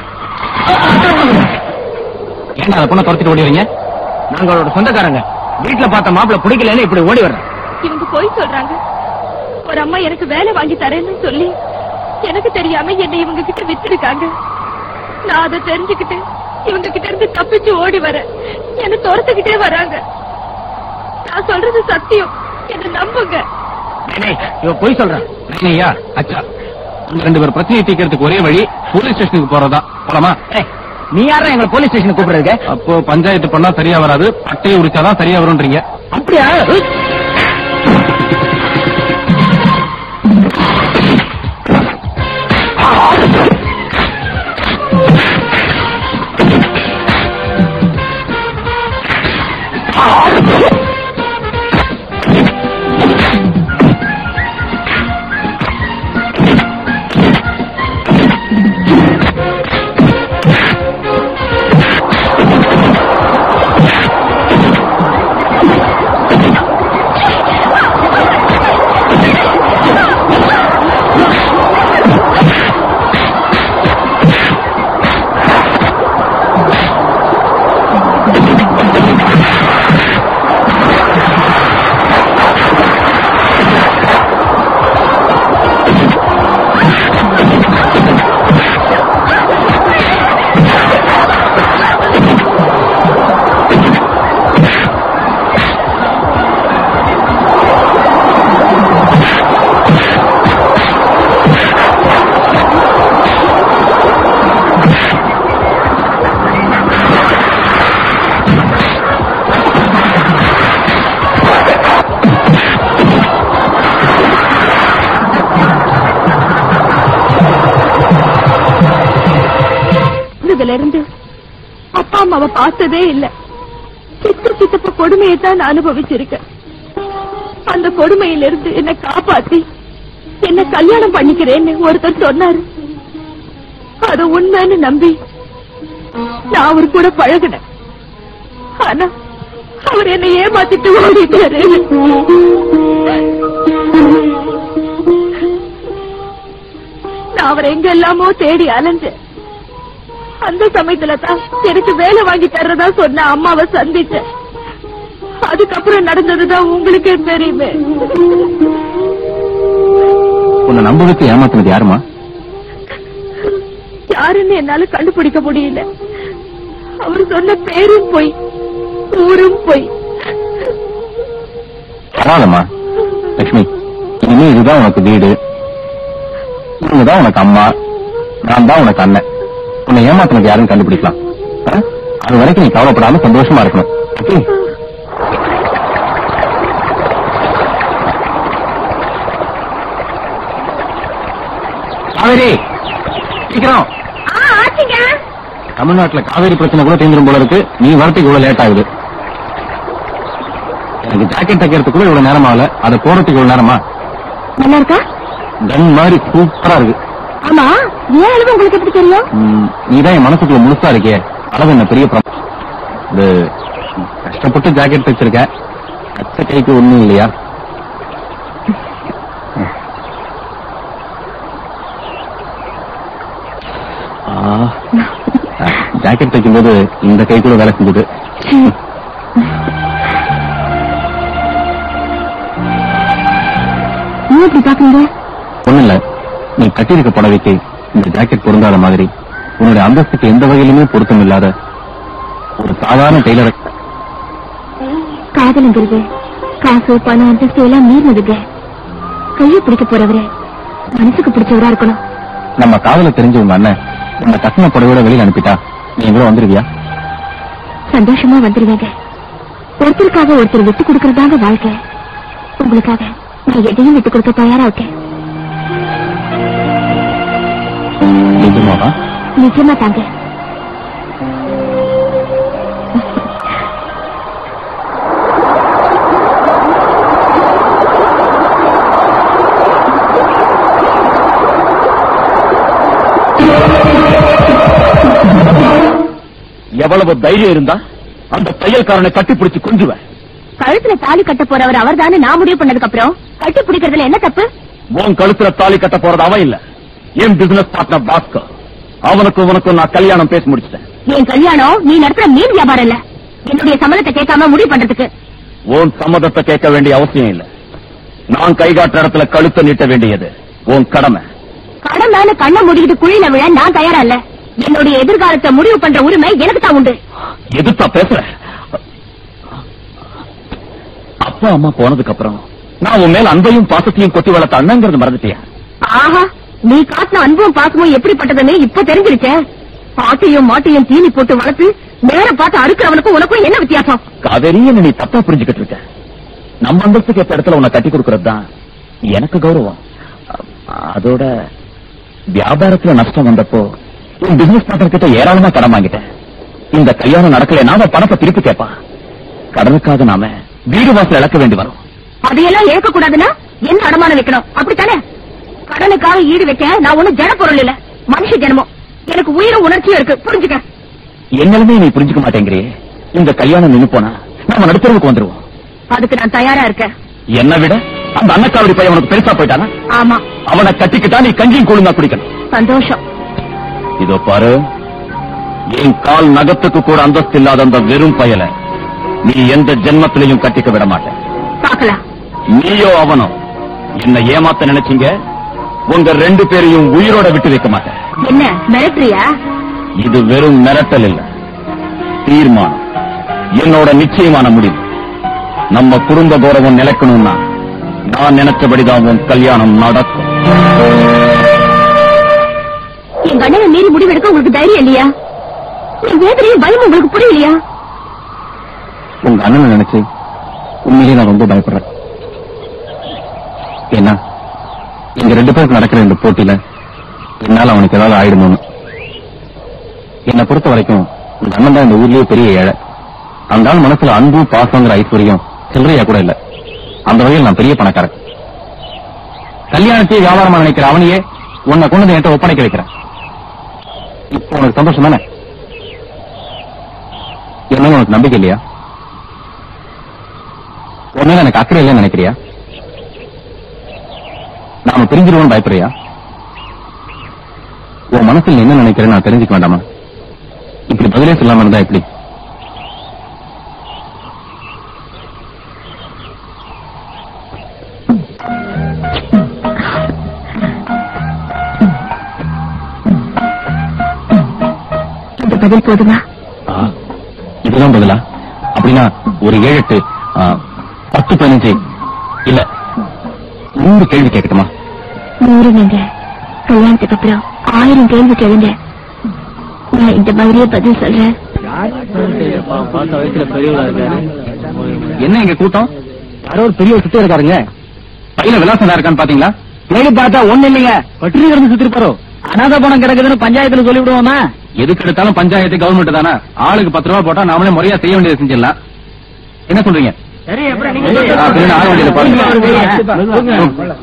ஏன்டா அந்த பொண்ணை துரத்திட்டு ஓடிடுறீங்க நாங்க அவரோட சொந்தக்காரங்க வீட்டுல பார்த்த மாப்பிள்ள பிடிக்கலன்னு இப்படி ஓடி வர்றேன் இவங்க போய் சொல்றாங்க ஒரு அம்மா எனக்கு வேலை வாங்கி தரேன்னு சொல்லி எனக்கு தெரியாம என்னை இவங்க கிட்ட வித்துருக்காங்க நான் அதை தெரிஞ்சுக்கிட்டு இவங்க கிட்ட இருந்து தப்பிச்சு ஓடி வரேன் என்ன துரத்துக்கிட்டே வராங்க நான் சொல்றது சத்தியம் என்ன நம்புங்க இவ போய் சொல்றான் ஐயா அச்சா உங்க ரெண்டு பேர் பிரச்சனையை தீர்க்கறதுக்கு ஒரே வழி போலீஸ் ஸ்டேஷனுக்கு போறதா போலாமா ஏய், நீ யாரா எங்களை போலீஸ் ஸ்டேஷனுக்கு கூப்பிடுறதுக்கு அப்போ பஞ்சாயத்து பண்ணா சரியா வராது பட்டையை உரிச்சாதான் சரியா வரும்ன்றீங்க அப்படியா இதுல இருந்து அப்பா அம்மாவை பார்த்ததே இல்ல சித்த சித்தப்ப கொடுமையை தான் நான் அனுபவிச்சிருக்கேன் அந்த கொடுமையிலிருந்து என்ன காப்பாத்தி என்ன கல்யாணம் பண்ணிக்கிறேன்னு ஒருத்தர் சொன்னாரு அது உண்மைன்னு நம்பி நான் அவர் கூட பழகினேன் ஆனா அவர் என்னை ஏமாத்திட்டு ஓடிட்டாரு நான் அவரை எங்க எல்லாமோ தேடி அலைஞ்சேன் அந்த சமயத்துல தான் எனக்கு வேலை வாங்கி தர்றதா சொன்ன அம்மாவை சந்திச்சேன் அதுக்கப்புறம் நடந்ததுதான் உங்களுக்கே தெரியுமே உன்னை நம்ப வச்சு ஏமாத்துனது யாருமா யாருன்னு என்னால கண்டுபிடிக்க முடியல அவர் சொன்ன பேரும் போய் ஊரும் போய் பரவாயில்லம்மா லட்சுமி இனிமே இதுதான் உனக்கு வீடு இவங்க தான் உனக்கு அம்மா நான் தான் உனக்கு அண்ணன் உன்னை ஏமாத்தினது யாருன்னு கண்டுபிடிக்கலாம் ஆ? அது வரைக்கும் நீ கவலைப்படாம சந்தோஷமா இருக்கணும் ஓகே காவேரி சீக்கிரம் ஆச்சுங்க தமிழ்நாட்டுல காவேரி பிரச்சனை கூட தீர்ந்துரும் போல இருக்கு நீ வரத்துக்கு இவ்வளவு லேட் ஆகுது எனக்கு ஜாக்கெட் தைக்கிறதுக்கு கூட இவ்வளவு நேரம் ஆகல அதை போடுறதுக்கு இவ்வளவு நேரமா நல்லா இருக்கா கன் மாதிரி சூப்பரா இருக்கு ஆமா ஏன் அளவு உங்களுக்கு எப்படி தெரியும் ம், நீதான் என் மனசுக்குள்ள முழுசா இருக்கே அளவு என்ன பெரிய ப்ராப்ளம் இது கஷ்டப்பட்டு ஜாக்கெட் தைச்சிருக்க அச்ச கைக்கு ஒண்ணும் இல்லையா ஆ, ஜாக்கெட் தைக்கும்போது இந்த கை கூட வேலை செஞ்சது நீ எப்படி பாக்குறீங்க ஒண்ணு இல்ல நீ கட்டியிருக்க புடவைக்கு இந்த ஜாக்கெட் பொருந்தாத மாதிரி உன்னுடைய அந்தஸ்துக்கு எந்த வகையிலுமே பொருத்தம் இல்லாத ஒரு சாதாரண டெய்லரை காதலுங்கிறது காசு பணம் அந்தஸ்து எல்லாம் மீறினதுங்க கையை பிடிக்க போறவரு மனசுக்கு பிடிச்சவரா இருக்கணும் நம்ம காதல தெரிஞ்ச உங்க அண்ணன் உன்னை கட்டின புடவையோட வெளியில அனுப்பிட்டா நீ கூட வந்துருவியா சந்தோஷமா வந்துருவேங்க ஒருத்தருக்காக ஒருத்தர் விட்டு கொடுக்கறதாங்க வாழ்க்கை உங்களுக்காக நான் எதையும் விட்டு கொடுக்க தயாரா இருக்கேன் நிஜமாவா நிச்சயமா தாங்க எவ்வளவு தைரியம் இருந்தா அந்த தையல்காரனை கட்டிப்பிடிச்சு கொஞ்சுவேன் கழுத்துல தாலி கட்ட போறவர் அவர்தானே நான் முடிவு பண்ணதுக்கு அப்புறம் கட்டி பிடிக்கிறதுல என்ன தப்பு உன் கழுத்துல தாலி கட்ட போறது அவன் இல்ல என் பிசினஸ் பார்ட்னர் பாஸ்கர் அவனுக்கு உனக்கும் நான் கல்யாணம் பேசி முடிச்சிட்டேன் என் கல்யாணம் நீ நடத்துற மீன் வியாபாரம் இல்ல என்னுடைய சம்மதத்தை கேட்காம முடிவு பண்றதுக்கு உன் சம்மதத்தை கேட்க வேண்டிய அவசியம் இல்ல நான் கைகாட்டுற இடத்துல கழுத்தை நீட்ட வேண்டியது உன் கடமை கடன் மேல கண்ண முடிக்கிட்டு குழியில விழ நான் தயாரா இல்ல என்னுடைய எதிர்காலத்தை முடிவு பண்ற உரிமை எனக்கு தான் உண்டு எதிர்த்தா பேசுற அப்பா அம்மா போனதுக்கு அப்புறம் நான் உன் மேல அன்பையும் பாசத்தையும் கொட்டி வளர்த்த அண்ணங்கிறது மறந்துட்டியா ஆஹா நீ காட்டின அன்பும் பாசமும் எப்படிப்பட்டதுன்னு இப்ப தெரிஞ்சிருச்சே பாட்டையும் மாட்டையும் தீனி போட்டு வளர்த்து நேரம் பார்த்து அறுக்கிறவனுக்கும் உனக்கும் என்ன வித்தியாசம் காவேரி என்ன நீ தப்பா புரிஞ்சுக்கிட்டு இருக்க நம்ம அந்தஸ்துக்கு ஏத்த இடத்துல உன்னை கட்டி கொடுக்கறது தான் எனக்கு கௌரவம் அ- அதோட வியாபாரத்துல நஷ்டம் வந்தப்போ உன் பிசினஸ் பார்ட்னர் கிட்ட ஏராளமா கடன் வாங்கிட்டேன் இந்த கல்யாணம் நடக்கலைன்னா அவன் பணத்தை திருப்பி கேட்பான் கடனுக்காக நாம வீடு வாசல் இழக்க வேண்டி வரும் அதையெல்லாம் ஏற்க கூடாதுன்னா என்ன அடமானம் வைக்கணும் அப்படித்தானே கடனுக்காக ஈடு வைக்க நான் ஒண்ணும் ஜட பொருள் இல்ல மனுஷ ஜனமும் எனக்கு உயிரும் உணர்ச்சியும் இருக்கு புரிஞ்சுக்க என்னலுமே நீ புரிஞ்சுக்க மாட்டேங்கிறியே இந்த கல்யாணம் நின்னு போனா நாம நடுத்தரவுக்கு வந்துருவோம் அதுக்கு நான் தயாரா இருக்கேன் என்னை விட அந்த அன்னக்காவடி பையன் உனக்கு பெருசா போயிட்டானா ஆமா அவனை கட்டிக்கிட்டா நீ கஞ்சியும் கூழுந்தா குடிக்கணும் சந்தோஷம் இதோ பாரு என் கால் நகத்துக்கு கூட அந்தஸ்து இல்லாத அந்த வெறும் பயல நீ எந்த ஜென்மத்திலையும் கட்டிக்க விட மாட்டேன் பாக்கலாம் நீயோ அவனோ என்ன ஏமாத்த நினைச்சீங்க உங்க ரெண்டு பேரையும் உயிரோட விட்டு வைக்க மாட்டேன் என்ன மிரட்டுறியா இது வெறும் மிரட்டல் இல்ல தீர்மானம் என்னோட நிச்சயமான முடிவு நம்ம குடும்ப கௌரவம் நிலைக்கணும்னா நான் நினைச்சபடிதான் உன் கல்யாணம் நடக்கும் என் கண்ணனை மீறி முடிவெடுக்க உங்களுக்கு தைரியம் இல்லையா என் வேதனையும் பயம் உங்களுக்கு புரியலையா உங்க அண்ணனை நினைச்சு உண்மையிலேயே நான் ரொம்ப பயப்படுறேன் ஏன்னா எங்க ரெண்டு பேருக்கு நடக்கிற இந்த போட்டியில என்னால அவனுக்கு ஏதாவது ஆயிடுமோன்னு என்னை பொறுத்த வரைக்கும் உங்க அண்ணன் தான் இந்த ஊர்லயே பெரிய ஏழை அந்த ஆள் மனசுல அன்பு பாசங்கிற ஐஸ்வர்யம் சில்லறையா கூட இல்ல அந்த வகையில் நான் பெரிய பணக்காரன் கல்யாணத்தையே வியாபாரமா நினைக்கிற அவனையே உன்னை கொண்டு வந்து என்கிட்ட ஒப்படைக்க வைக்கிறேன் இப்போ உனக்கு சந்தோஷம் தானே என்ன உனக்கு நம்பிக்கை இல்லையா உண்மையில எனக்கு அக்கறை இல்லைன்னு நினைக்கிறியா நாம பிரிஞ்சிருவோம்னு பயப்படுறியா உன் மனசுல என்ன நினைக்கிறேன்னு நான் தெரிஞ்சுக்க வேண்டாமா இப்படி பதிலே சொல்லாம இருந்தா எப்படி இந்த பதில் போதுமா ஆ, இதுதான் பதிலா அப்படின்னா ஒரு ஏழு எட்டு ஆ, பத்து பதினஞ்சு இல்ல நூறு கேள்வி கேட்கட்டுமா நூறு நீங்க கல்யாணத்துக்கு அப்புறம் ஆயிரம் கேள்வி கேளுங்க நான் இந்த மாதிரியே பதில் சொல்றேன் என்ன எங்க கூட்டம் யாரோ ஒரு பெரிய சுத்தி இருக்காருங்க கையில விலாசம் இருக்கான்னு பாத்தீங்களா தேடி பார்த்தா ஒண்ணு இல்லைங்க பட்டினி கிடந்து சுத்தி இருப்பாரோ அனாத பணம் கிடக்குதுன்னு பஞ்சாயத்துல சொல்லி விடுவோமா எதுக்கு எடுத்தாலும் பஞ்சாயத்து கவர்மெண்ட் தானே ஆளுக்கு பத்து ரூபா போட்டா நாமளே முறையா செய்ய வேண்டியது செஞ்சிடலாம் என்ன சொல்றீங்க ஆ, பின்னாடி ஆள் வண்டியில பாருங்க.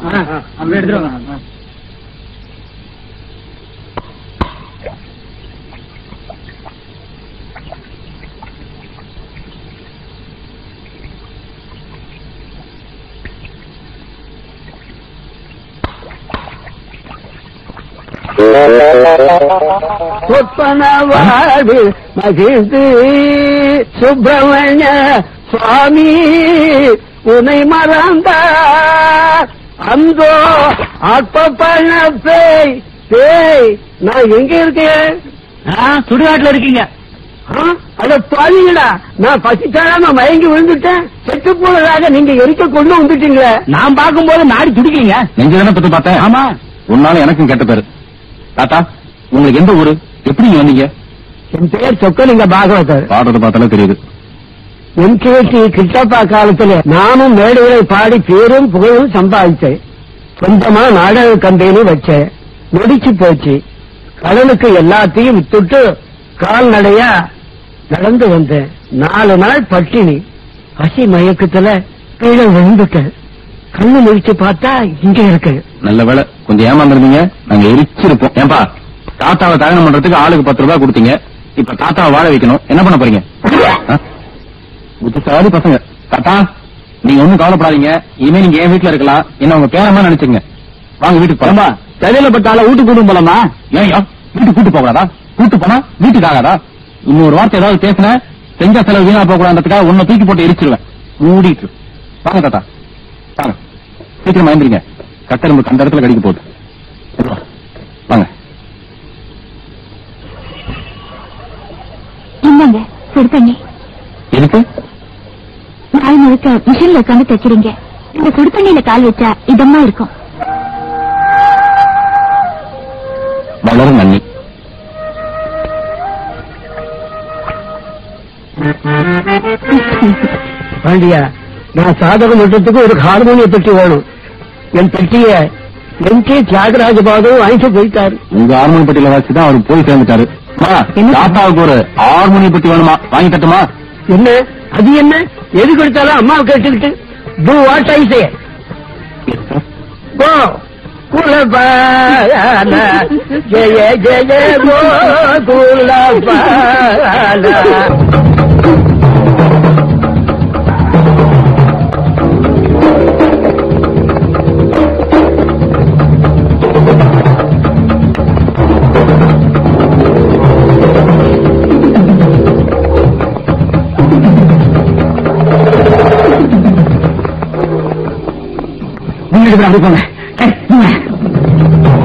சொப்பன வாழ்வு மகிழ்ந்து சுப்பிரமணிய சுவாமி உனை மறந்தார் அந்தோ ஆத்மப்பண பேய் பேய் நான் எங்க இருக்கேன் சுடுகாட்டுல இருக்கீங்க ஆ? அட பாருங்கடா நான் பசிச்சாலாம மயங்கி விழுந்துட்டேன் செத்து போனதாக நீங்க எரிக்க கொண்டு வந்துட்டீங்களே நான் பார்க்கும்போது நாடி துடிக்கீங்க நெஞ்சு தானே பத்து பார்த்தேன் ஆமா உன்னால எனக்கும் கெட்ட பேரு தாத்தா உங்களுக்கு எந்த ஊரு எப்படி நீங்க வந்தீங்க என் பேர் சொக்கலிங்க பாகவதர் பாடுறத பார்த்தாலே தெரியுது எம்கேடி கிருஷ்ணப்பா காலத்துல நானும் மேடைகளை பாடி பேரும் புகழும் சம்பாதிச்சேன் சொந்தமா நாடக கம்பெனி வச்சேன் நொடிச்சு போச்சு கடலுக்கு எல்லாத்தையும் வித்துட்டு கால்நடையா நடந்து வந்தேன் நாலு நாள் பட்டினி பசி மயக்கத்துல கீழே விழுந்துட்டேன் கண்ணு முடிச்சு பார்த்தா இங்க இருக்கேன் நல்ல வேலை கொஞ்சம் ஏமாந்துருந்தீங்க நாங்க எரிச்சிருப்போம் ஏன்பா தாத்தாவை தகனம் பண்றதுக்கு ஆளுக்கு பத்து ரூபாய் கொடுத்தீங்க இப்ப தாத்தாவை வாழ வைக்கணும் என்ன பண்ண போறீங்க ஆ? புத்திசாலி பசங்க தாத்தா நீங்க ஒண்ணும் கவலைப்படாதீங்க இனிமே நீங்க என் வீட்டுல இருக்கலாம் என்ன உங்க பேரமா நினைச்சுங்க வாங்க வீட்டுக்கு போலாமா தலையில பட்டால வீட்டு கூட்டும் போலாமா ஏன்யா வீட்டுக்கு கூட்டு போக கூடாதா கூட்டு போனா வீட்டுக்கு ஆகாதா இன்னொரு வார்த்தை ஏதாவது பேசின செஞ்ச செலவு வீணா போக கூடாதுக்காக உன்னை தூக்கி போட்டு எரிச்சிருவேன் மூடிட்டு வாங்க தாத்தா வாங்க சீக்கிரம் பயந்துருங்க கட்டெரும்பு கண்ட இடத்துல கடிக்க போகுது வாங்க என்னங்க சுடு தண்ணி எதுக்கு நாள் முழுக்க மிஷின்ல உட்காந்து தைக்கிறீங்க இந்த சுடு தண்ணியில கால் வச்சா இதமா இருக்கும் வளரும் நன்னி பாண்டியா நான் சாதகம் பண்றதுக்கு ஒரு ஹார்மோனிய பெட்டி வேணும் என் பெட்டிய எம் கே தியாகராஜ பாதம் வாங்கிட்டு போயிட்டாரு உங்க ஹார்மோனி பெட்டியில வச்சுதான் அவர் போய் சேர்ந்துட்டாரு அம்மா, தாத்தாவுக்கு ஒரு ஹார்மோனி பெட்டி வேணுமா வாங்கி தட்டுமா என்ன அது என்ன எது கொடுத்தாலும் அம்மாவை கேட்டுக்கிட்டு டூ வாட் ஐ சே கோ குலபால ஜெய ஜெய கோ குலபால நீங்க அப்படி போங்க ஏய், நீங்க.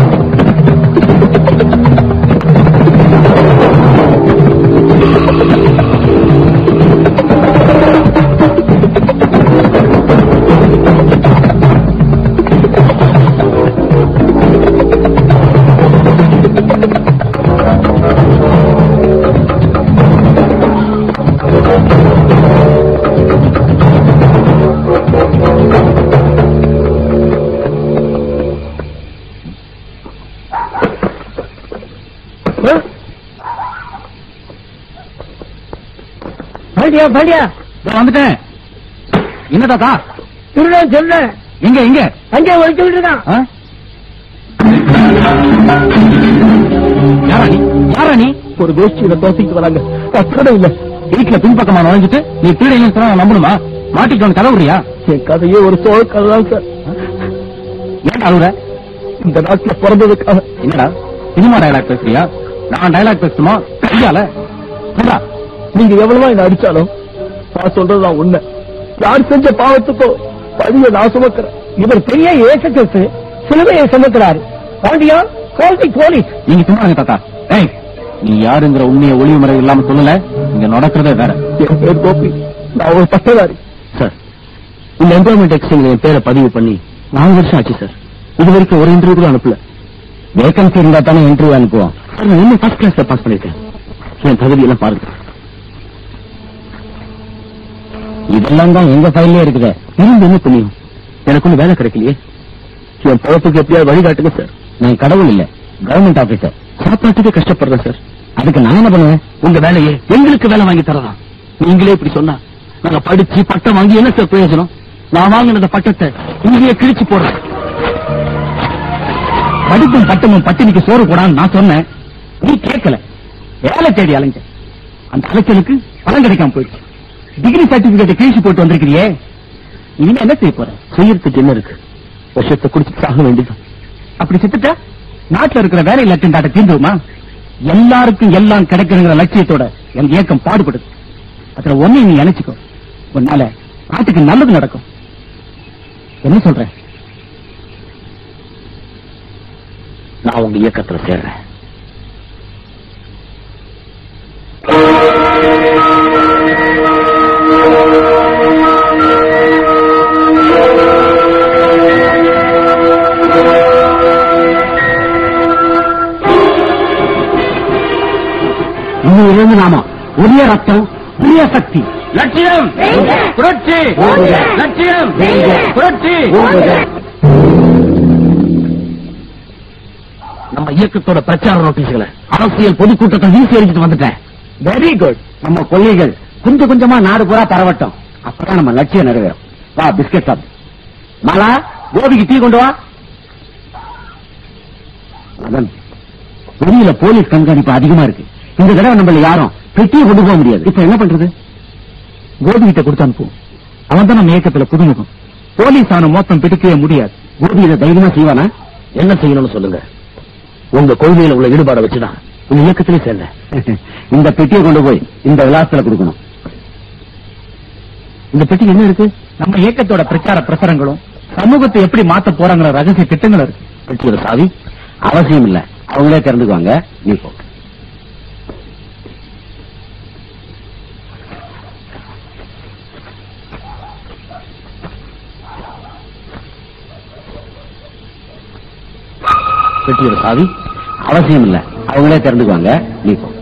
பாண்டியா பாண்டியா இதோ வந்துட்டேன் என்ன தாத்தா திருடன் சொல்றேன் எங்க எங்க அங்கே ஒழிச்சுக்கிட்டு இருக்கான் ஆ? யாரா நீ யாரா நீ ஒரு கோஷ்டியில தோசிட்டு வராங்க அப்புறம் இல்ல வீட்டுல பின்பக்கமா நுழைஞ்சிட்டு நீ திருடையில சொன்னா நான் நம்பணுமா மாட்டிக்கொண்டு கதவுறியா என் கதையே ஒரு சோழ கதை தான் சார் ஏன் அழுகுற இந்த நாட்டுல பிறந்ததுக்காக என்னடா சினிமா டயலாக் பேசுறியா நான் டயலாக் பேசணுமா கையால சொல்றா. நீங்க எவ்வளவா என்ன அடிச்சாலும் நான் சொல்றதுதான் உண்மை யார் செஞ்ச பாவத்துக்கோ பழிய நான் சுமக்கிறேன் இவர் பெரிய ஏசத்து சிலுவையை சுமக்கிறாரு பாண்டியா கால்தி போலீஸ் நீங்க சும்மா இருங்க தாத்தா ஏய் நீ யாருங்கிற உண்மையை ஒளிவு முறை இல்லாம சொல்லல இங்க நடக்கிறதே வேற என் பேர் கோபி நான் ஒரு பட்டதாரி சார் இந்த எம்ப்ளாய்மெண்ட் எக்ஸ்சேஞ்ச் என் பேரை பதிவு பண்ணி நாலு வருஷம் ஆச்சு சார் இது வரைக்கும் ஒரு இன்டர்வியூ கூட அனுப்பல வேகன்சி இருந்தா தானே இன்டர்வியூ அனுப்புவோம் சார் நான் என்ன ஃபர்ஸ்ட் கிளாஸ்ல பாஸ் பண்ணிருக்கேன் என் தகுதி எல்லாம் பாருங்க இதெல்லாம் தான் எங்க ஃபைல்லே இருக்குது இருந்து என்ன புண்ணியம் எனக்கு ஒண்ணு வேலை கிடைக்கலையே என் பொழப்புக்கு எப்படியாவது வழிகாட்டுங்க சார் நான் கடவுள் இல்ல கவர்மெண்ட் ஆபீசர் சாப்பாட்டுக்கு கஷ்டப்படுறேன் சார் அதுக்கு நான் என்ன பண்ணுவேன் உங்க வேலையை எங்களுக்கு வேலை வாங்கி தரலாம் நீங்களே இப்படி சொன்னா நாங்க படிச்சு பட்டம் வாங்கி என்ன சார் பிரயோஜனம் நான் வாங்கின அந்த பட்டத்தை இங்கேயே கிழிச்சு போடுறேன் படிப்பும் பட்டமும் பட்டினிக்கு சோறு போடான்னு நான் சொன்னேன் நீ கேட்கல வேலை தேடி அலைஞ்ச அந்த அலைச்சலுக்கு பலன் கிடைக்காம போயிடுச்சு டிகிரி சர்டிபிகேட் கிழிச்சு போட்டு வந்திருக்கிறியே இனிமே என்ன செய்ய போற செய்யறதுக்கு என்ன இருக்கு விஷத்தை குடிச்சு சாக வேண்டியது அப்படி செத்துட்டா நாட்டுல இருக்கிற வேலை லட்சம் தாட்ட தீர்ந்துருமா எல்லாருக்கும் எல்லாம் கிடைக்கணுங்கிற லட்சியத்தோட என் இயக்கம் பாடுபடுது அதுல ஒண்ணு நீ நினைச்சுக்கோ உன்னால நாட்டுக்கு நல்லது நடக்கும் என்ன சொல்ற நான் உங்க இயக்கத்துல சேர்றேன் இன்னும் நாம உரிய ரத்தம் உரிய சக்தி லட்சியம் புரட்சி லட்சியம் புரட்சி நம்ம இயக்கத்தோட பிரச்சார நோட்டீஸ்களை அரசியல் பொதுக்கூட்டத்தை வீசி எறிஞ்சிட்டு வந்துட்டேன் வெரி குட் நம்ம கொள்கைகள் கொஞ்சம் கொஞ்சமா நாடு பூரா பரவட்டும் அப்பதான் நம்ம லட்சியம் நிறைவேறும் வா பிஸ்கட் சாப்பிடு மாலா கோபிக்கு டீ கொண்டு வா மதன் வெளியில போலீஸ் கண்காணிப்பு அதிகமா இருக்கு இந்த தடவை நம்மள யாரும் பெட்டியை கொண்டு போக முடியாது இப்ப என்ன பண்றது கோபி கிட்ட கொடுத்து அனுப்புவோம் அவன் தான் நம்ம இயக்கத்துல புதுமுகம் போலீஸ் அவனை மொத்தம் பிடிக்கவே முடியாது கோபி இதை தைரியமா செய்வானா என்ன செய்யணும்னு சொல்லுங்க உங்க கொள்கையில உள்ள ஈடுபாட வச்சுதான் உங்க இயக்கத்திலே சேர்ந்தேன் இந்த பெட்டியை கொண்டு போய் இந்த விலாசத்துல கொடுக்கணும் இந்த பெட்டி என்ன இருக்கு நம்ம இயக்கத்தோட பிரச்சார பிரசரங்களும் சமூகத்தை எப்படி மாத்த போறாங்கிற ரகசிய திட்டங்கள் இருக்கு பெட்டியோட சாவி அவசியம் இல்ல அவங்களே திறந்துக்குவாங்க நீ போ பெட்டியோட சாவி அவசியம் இல்ல அவங்களே திறந்துக்குவாங்க நீ போ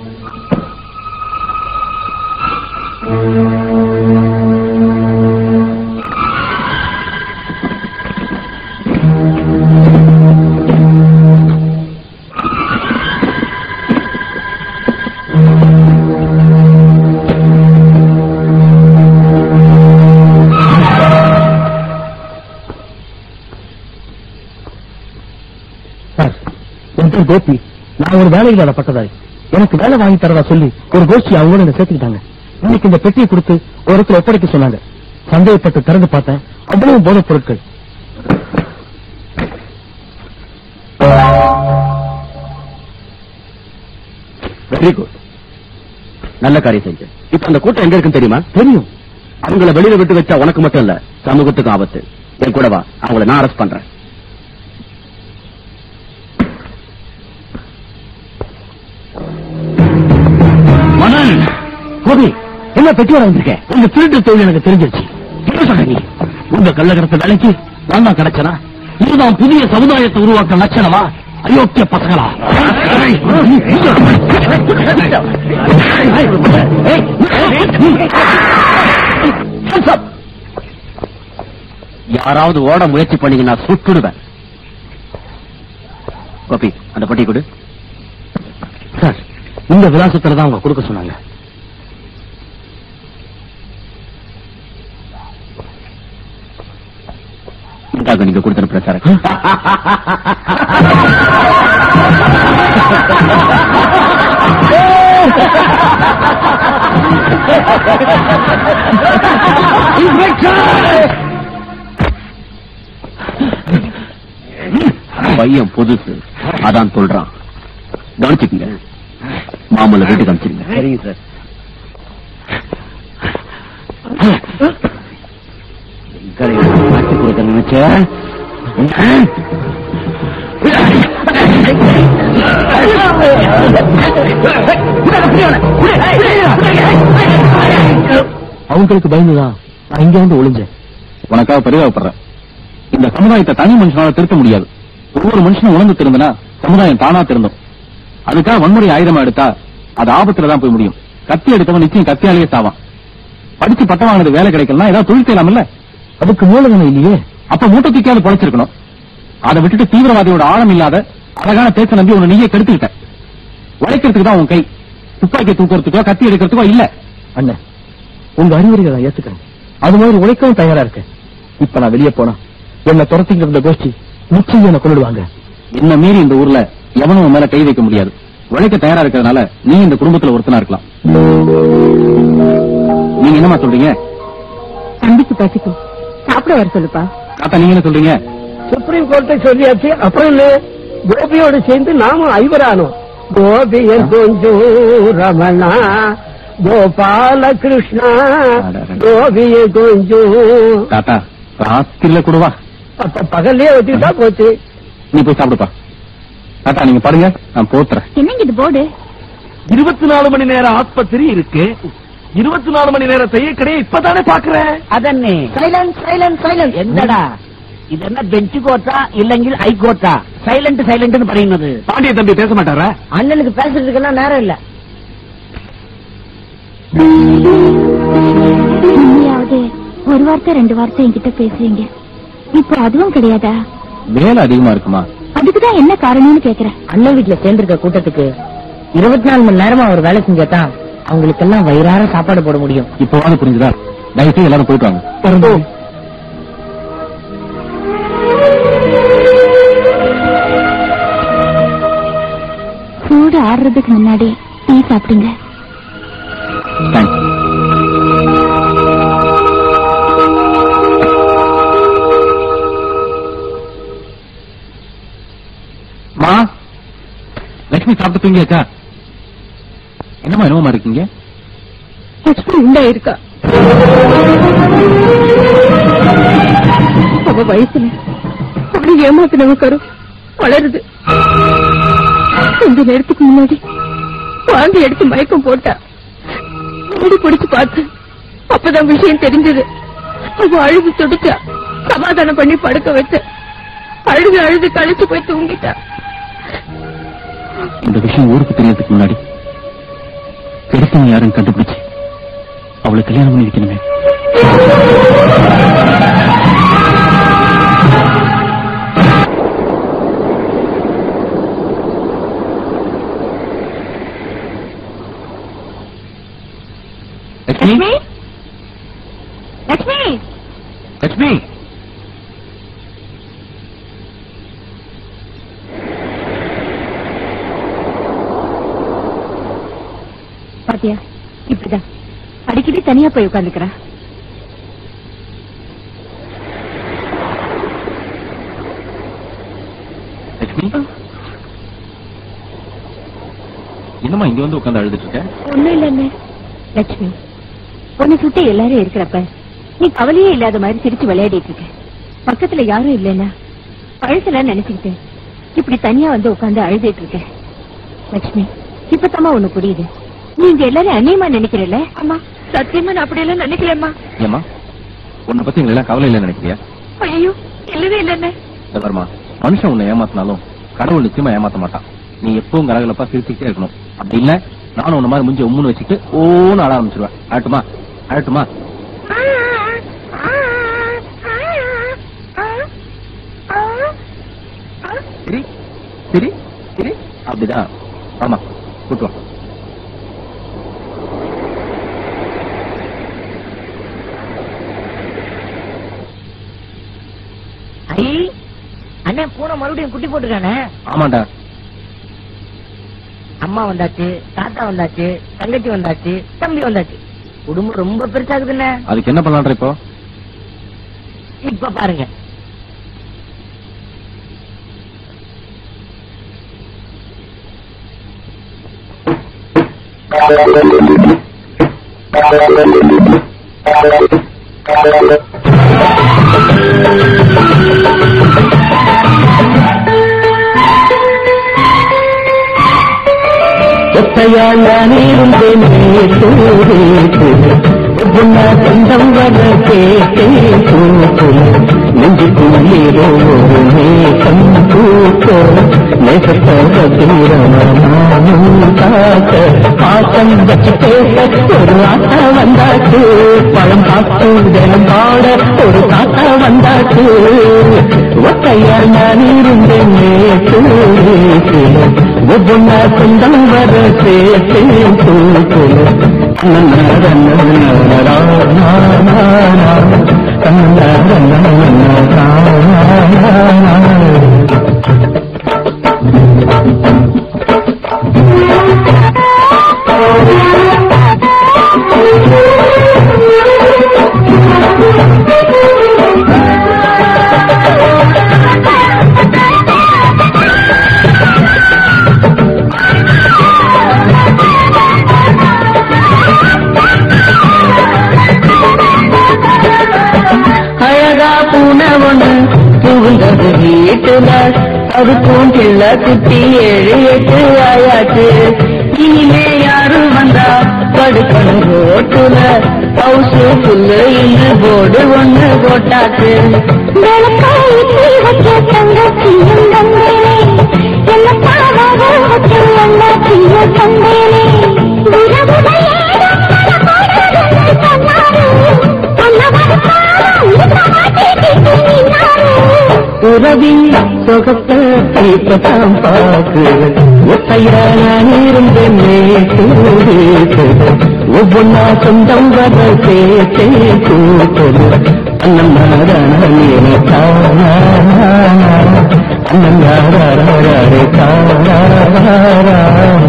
சார் என் பேர் கோபி நான் ஒரு வேலை இல்லாத பட்டதாரி எனக்கு வேலை வாங்கி தரதா சொல்லி ஒரு கோஷ்டி அவங்களும் என்ன சேர்த்துக்கிட்டாங்க இன்னைக்கு இந்த பெட்டியை கொடுத்து ஒரு இடத்துல ஒப்படைக்க சொன்னாங்க சந்தேகப்பட்டு திறந்து பார்த்தேன் அவ்வளவு போதைப் பொருட்கள் வெரி குட் நல்ல காரியம் செஞ்சு இப்ப அந்த கூட்டம் எங்க இருக்குன்னு தெரியுமா தெரியும் அவங்கள வெளியில விட்டு வச்சா உனக்கு மட்டும் இல்ல சமூகத்துக்கு ஆபத்து என் கூட வா அவங்கள நான் அரெஸ்ட் பண்றேன் மனன் கோபி என்ன பெட்டியோட வந்திருக்க உங்க திருட்டு தொழில் எனக்கு தெரிஞ்சிருச்சு என்ன சொல்ற நீ உங்க கள்ளகரத்து வேலைக்கு நான் தான் கிடைச்சனா இதுதான் புதிய சமுதாயத்தை உருவாக்க லட்சணமா அயோக்கிய பசங்களா யாராவது ஓட முயற்சி பண்ணீங்கன்னா சுட்டுடுவேன் கோபி அந்த பட்டி கொடு சார் இந்த விலாசத்துல தான் அவங்க கொடுக்க சொன்னாங்க இந்தாங்க நீங்க கொடுத்த பிரச்சாரம் பையன் புதுசு அதான் சொல்றான் கவனிச்சுக்குங்க மாமல்ல வீட்டுக்கு அனுப்பிச்சிருங்க சரிங்க சார் மாற்றி கொடுக்க நினைச்சேன் அவங்களுக்கு பயந்துதான் நான் இங்க வந்து ஒளிஞ்சேன் உனக்காக பரிதாபப்படுறேன் இந்த சமுதாயத்தை தனி மனுஷனால திருத்த முடியாது ஒவ்வொரு மனுஷனும் உணர்ந்து திருந்தினா சமுதாயம் தானா திருந்தும் அதுக்காக வன்முறை ஆயுதமா எடுத்தா அது ஆபத்துல தான் போய் முடியும் கத்தி எடுத்தவன் நிச்சயம் கத்தியாலேயே சாவான் படிச்சு பட்டம் வாங்கினது வேலை கிடைக்கலாம் ஏதாவது தொழில் செய்யலாம்ல அதுக்கு மூலதனம் இல்லையே அப்ப மூட்டை தூக்கியாவது பொழைச்சிருக்கணும் அதை விட்டுட்டு தீவிரவாதியோட ஆழம் இல்லாத அழகான பேச்ச நம்பி உன்னை நீயே கெடுத்துக்கிட்ட உழைக்கிறதுக்கு தான் உன் கை துப்பாக்கி தூக்குறதுக்கோ கத்தி எடுக்கிறதுக்கோ இல்ல அண்ணன் உங்க அறிவுரைகளை நான் ஏத்துக்கிறேன் அது மாதிரி உழைக்கவும் தயாரா இருக்கேன் இப்ப நான் வெளியே போனா என்ன துரத்திக்கிட்டு இருந்த கோஷ்டி நிச்சயம் என்ன கொண்டுடுவாங்க என்ன மீறி இந்த ஊர்ல எவனும் உன் மேல கை வைக்க முடியாது உழைக்க தயாரா இருக்கிறதுனால நீ இந்த குடும்பத்துல ஒருத்தனா இருக்கலாம் நீங்க என்னமா சொல்றீங்க தம்பிக்கு பசிக்கும் சாப்பிட வர சொல்லுப்பா தாத்தா நீங்க என்ன சொல்றீங்க சுப்ரீம் கோர்ட்டை சொல்லியாச்சு அப்புறம் என்ன கோபியோட சேர்ந்து நாமும் ஐவரானோம் கோபியர் கொஞ்சம் ரமணா கோபால கிருஷ்ணா கோபிய கொஞ்சம் தாத்தா ராத்திரில கூடவா அப்ப பகல்லே வச்சுக்கிட்டா போச்சு நீ போய் சாப்பிடுப்பா தாத்தா நீங்க பாருங்க நான் போத்துறேன் என்னங்க இது போர்டு இருபத்தி நாலு மணி நேரம் ஆஸ்பத்திரி இருக்கு இருபத்தி நாலு மணி நேரம் செய்யக்கடையை இப்பதானே பாக்குறேன் അതന്നെ சைலன்ஸ் சைலன்ஸ் சைலன்ஸ் എന്താടാ ഇതെന്നാ ബെഞ്ച് കോട്ടാ ഇല്ലെങ്കിൽ ഹൈക്കോട്ടാ സൈലന്റ് സൈലന്റ് എന്ന് പറയുന്നത് பாண்டிய தம்பி பேச மாட்டாரா அண்ணனுக்கு பேசுறதுக்கெல்லாம் நேரம் இல்ல இனியாவது ஒரு வார்த்தை ரெண்டு வார்த்தை என்கிட்ட பேசுவீங்க இப்போ அதுவும் கிடையாதா வேலை அதிகமா இருக்குமா அதுக்குதான் என்ன காரணம்னு கேக்குறேன் அண்ணன் வீட்டுல சேர்ந்திருக்க கூட்டத்துக்கு இருபத்தி நாலு மணி நேரமா அவர் வேலை செஞ்சாதான் அவங்களுக்கு எல்லாம் வயிறார சாப்பாடு போட முடியும் இப்போவாது புரிஞ்சுதா தயவுசெய்து எல்லாரும் போயிட்டு வாங்க சூடு ஆடுறதுக்கு முன்னாடி டீ சாப்பிடுங்க தேங்க்ஸ் மா லட்சுமி சாப்பிட்டு தூங்கியாச்சா என்னமா என்னமா இருக்கீங்க லட்சுமி உண்டாயிருக்கா அவ வயசுல அப்படி ஏமாத்தினவ கரு வளருது கொஞ்ச நேரத்துக்கு முன்னாடி வாந்தி எடுத்து மயக்கம் போட்டா மூடி பிடிச்சு பார்த்து அப்பதான் விஷயம் தெரிஞ்சது அவ அழுது துடிச்சா சமாதானம் பண்ணி படுக்க வச்ச அழுது அழுது கழிச்சு போய் தூங்கிட்டா இந்த விஷயம் ஊருக்கு தெரியறதுக்கு முன்னாடி பெருசங்க யாரும் கண்டுபிடிச்சு அவளை கல்யாணம் பண்ணி வைக்கணுமே லட்சுமி லட்சுமி லட்சுமி பாத்தியா இப்படிதான் அடிக்கடி தனியா போய் உட்காந்துக்கிறா லட்சுமி என்னம்மா இங்க வந்து உட்கார்ந்து அழுதுட்டு இருக்க ஒண்ணும் இல்லன்னு லட்சுமி உன்னை சுத்தி எல்லாரும் இருக்கிறப்ப நீ கவலையே இல்லாத மாதிரி சிரிச்சு விளையாடிட்டு இருக்க பக்கத்துல யாரும் இல்லைன்னா பழசெல்லாம் நினைச்சுக்கிட்டு இப்படி தனியா வந்து உட்கார்ந்து அழுதுட்டு இருக்க லட்சுமி இப்பதாம்மா ஒண்ணு புரியுது நீங்க எல்லாரும் அந்நியமா நினைக்கிறல்ல அம்மா சத்தியமா நான் அப்படியெல்லாம் நினைக்கலம்மா ஏமா உன்னை பத்தி எங்களை எல்லாம் கவலை இல்லைன்னு நினைக்கிறியா ஐயோ இல்லவே இல்லன்னு இந்த வருமா மனுஷன் உன்னை ஏமாத்தினாலும் கடவுள் நிச்சயமா ஏமாத்த மாட்டான் நீ எப்பவும் கரகலப்பா சிரிச்சுக்கிட்டே இருக்கணும் அப்படி இல்ல நானும் உன்ன மாதிரி முடிஞ்சு உம்முன்னு வச்சுட்டு ஓன்னு ஆட ஆரம்பிச்சிருவேன் அழட்டுமா அழட்டுமா சரி சரி சரி அப்படிதான் ஆமா கூட்டு வா ஐ அண்ணன் பூனை மறுபடியும் குட்டி போட்டுருக்கானே ஆமாண்டா அம்மா வந்தாச்சு தாத்தா வந்தாச்சு தங்கச்சி வந்தாச்சு தம்பி வந்தாச்சு குடும்பம் ரொம்ப பெருசாகுதுண்ணே அதுக்கு என்ன பண்ணலான்ற இப்போ இப்ப பாருங்க ஒத்தையாள் நான் இருந்தேன் பொன்னா சொந்தம் வர கேட்டேன் கூட்டும் நெஞ்சுக்குள் ஏதோ ஒரு நேசம் கூட்ட நேசத்தோட தூரமானும் காக்க ஆட்டம் வச்சு பேச ஒரு ஆட்டா வந்தாச்சு பழம் காத்து தினம் பாட ஒரு காட்டா வந்தாச்சு ஒத்தையாள் நான் இருந்தேன் ஒவ்வொன்னா சொந்தம் வர சேர்த்தேன் கூட்டும் அழகா பூனை ஒண்ணு புகுந்தது வீட்டுல அதுக்கும் கிள்ள குட்டி ஏழு எட்டு ஆயாச்சு இனிமே யாரும் வந்தா படுக்கணும் ரோட்டுல ஹவுசு புல்லு இன்னு போர்டு ஒண்ணு போட்டாச்சு உறவின் சொகத்தை இப்பதான் பார்க்கிறேன் ஒத்தையா நான் இருந்தேன் ஒவ்வொன்னா சொந்தம் வர சேர்த்தே கூட்டது அண்ணன் அண்ணன் காரா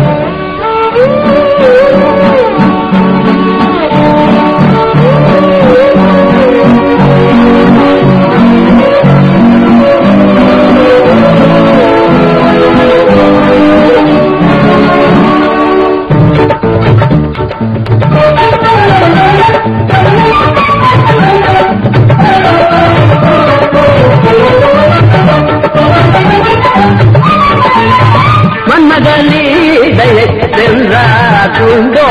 மன்மதலீதையை சென்றாக்குண்டோ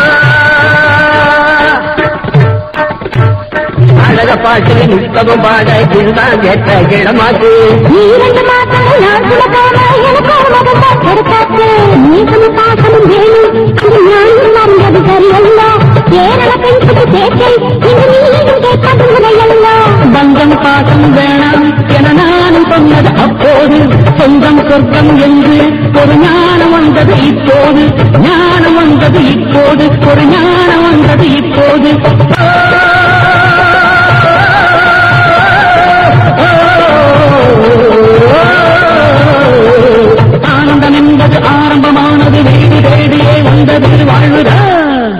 அழக பாட்டு புத்தகம் பாட இதுதான் கேட்ட கிடமாக்கு இரண்டு மாதங்கள் நான் சுலபான எனக்கு ஒரு மகன் தான் கிடைத்தாச்சு நீங்களும் பாசமும் வேணும் அது ஞானம் மறந்தது சரியல்ல ஏனல பெண்சுக்கு பேச்சை இன்று நீயும் கேட்பது முறையல்ல பந்தம் பாசம் வேணாம் என நானும் சொன்னது அப்போது சொந்தம் சொர்க்கம் என்று ஒரு ஞானம் வந்தது இப்போது ஞானம் வந்தது இப்போது ஒரு ஞானம் வந்தது இப்போது ஆனந்தம் என்பது ஆரம்பமானது வீடு தேடியே வந்தது வாழ்வுதான்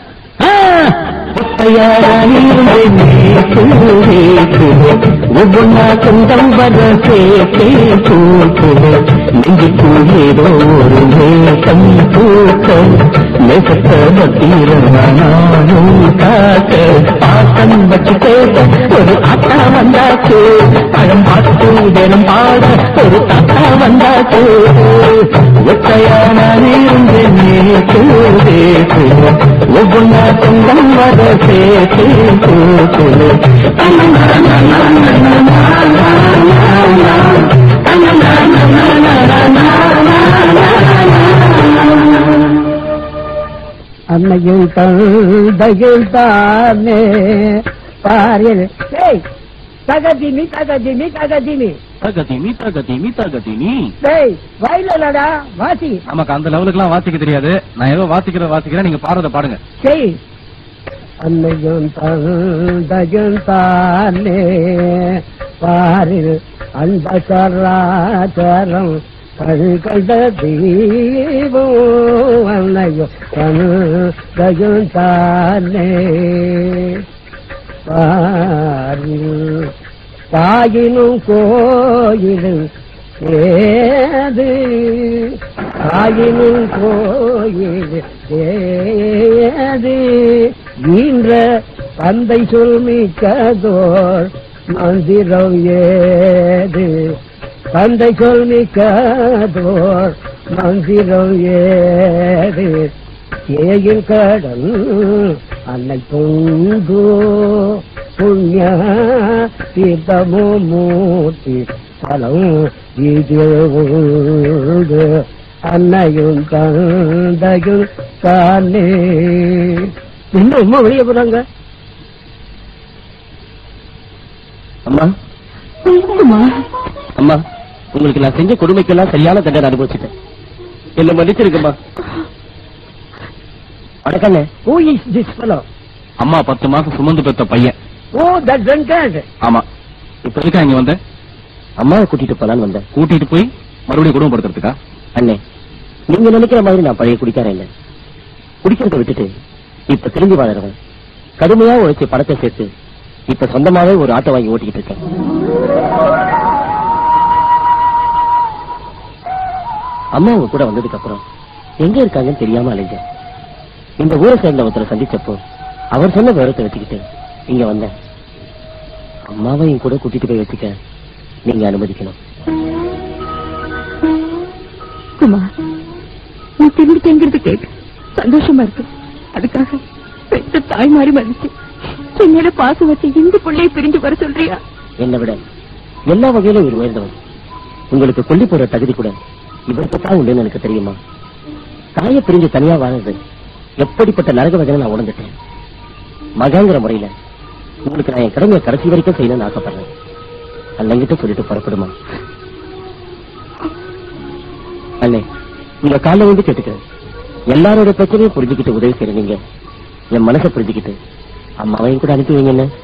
ஒவ்வொன்னா சொந்தம் வர சேர்த்தே கூட்டுது நெஞ்சுக்குள் ஏதோ ஒரு நேசம் பூக்க நேசத்தோட தீரமானும் காக்க பாசம் வச்சு பேச ஒரு ஆட்டா வந்தாச்சு பழம் பார்த்து தினம் பாட ஒரு தாத்தா வந்தாச்சு ஒத்தையான இருந்தேன் ஒவ்வொன்னா சொந்தம் வர சேர்த்து கூட்டுது அன்னையும் தந்தையும் தானே பாரியல் டேய் தகதிமி தகதிமி தகதிமி தகதிமி தகதிமி தகதிமி டேய் வயலடா வாசி நமக்கு அந்த லெவலுக்கு எல்லாம் வாசிக்க தெரியாது நான் ஏதோ வாசிக்கிற வாசிக்கிறேன் நீங்க பாடுறத பாடுங்க செய் அன்னையும் தந்தையும் தானே பாரில் அந்த சராச்சரம் கண்கண்ட தீபம் அன்னையும் தந்தையும் தானே பாரில் தாயினும் கோயிலும் ஏது தாயினும் கோயில் ஏது ஈன்ற தந்தை சொல் மிக்கதோர் மந்திரம் ஏது தந்தை சொல் மிக்கதோர் மந்திரம் ஏது ஏயின் கடல் அன்னை பொங்கு புண்ணிய தீர்த்தமோ மூர்த்தி பலம் இது உண்டு அன்னையும் தந்தையும் தானே இன்னும் ரொம்ப வெளியே போறாங்க அம்மா அம்மா உங்களுக்கு நான் செஞ்ச கொடுமைக்கெல்லாம் சரியான தண்டனை அனுபவிச்சுட்டேன் என்ன மன்னிச்சிருக்கம்மா வணக்கண்ணே ஹூ இஸ் திஸ் ஃபெலோ அம்மா பத்து மாசம் சுமந்து பெத்த பையன் ஓ தட் ட்ரங்கர்ட் ஆமா இப்ப எதுக்கா இங்க வந்த அம்மாவை கூட்டிட்டு போலான்னு வந்தேன் கூட்டிட்டு போய் மறுபடியும் குடும்பப்படுத்துறதுக்கா அண்ணே நீங்க நினைக்கிற மாதிரி நான் பழைய குடிக்காரன் இல்ல குடிக்கிறத விட்டுட்டு இப்ப திரும்பி வாழறவன் கடுமையா உழைச்சு பணத்தை சேர்த்து இப்ப சொந்தமாவே ஒரு ஆட்டோ வாங்கி ஓட்டிக்கிட்டு இருக்கேன் அம்மா உங்க கூட வந்ததுக்கு அப்புறம் எங்க இருக்காங்கன்னு தெரியாம அலைஞ்சேன் இந்த ஊரை சேர்ந்த ஒருத்தரை சந்திச்சப்போ அவர் சொன்ன விவரத்தை வச்சுக்கிட்டு இங்க வந்தேன் அம்மாவை என் கூட கூட்டிட்டு போய் வச்சுக்க நீங்க அனுமதிக்கணும் குமார் நீ திரும்பிட்டேங்கிறது கேட்டு சந்தோஷமா இருக்கு அதுக்காக பெற்ற தாய் மாறி மதிச்சு என்னோட பாசம் வச்சு இந்த பிள்ளைய பிரிஞ்சு வர சொல்றியா என்னை விட எல்லா வகையிலும் இவர் உயர்ந்தவர் உங்களுக்கு கொல்லி போற தகுதி கூட இவருக்கு தான் உண்டுன்னு எனக்கு தெரியுமா தாயை பிரிஞ்சு தனியா வாழ்றது எப்படிப்பட்ட நரக வகையை நான் உணர்ந்துட்டேன் மகங்கிற முறையில உங்களுக்கு நான் என் கடமையை கடைசி வரைக்கும் செய்யணும்னு ஆசைப்படுறேன் அண்ணங்கிட்ட சொல்லிட்டு புறப்படுமா அண்ணே உங்க கால வந்து கேட்டுக்கிறேன் எல்லாரோட பிரச்சனையும் புரிஞ்சுக்கிட்டு உதவி செய்யற நீங்க என் மனசை புரிஞ்சுக்கிட்டு அம்மாவையும் கூட அனுப்பி வைங்க அண்ணே.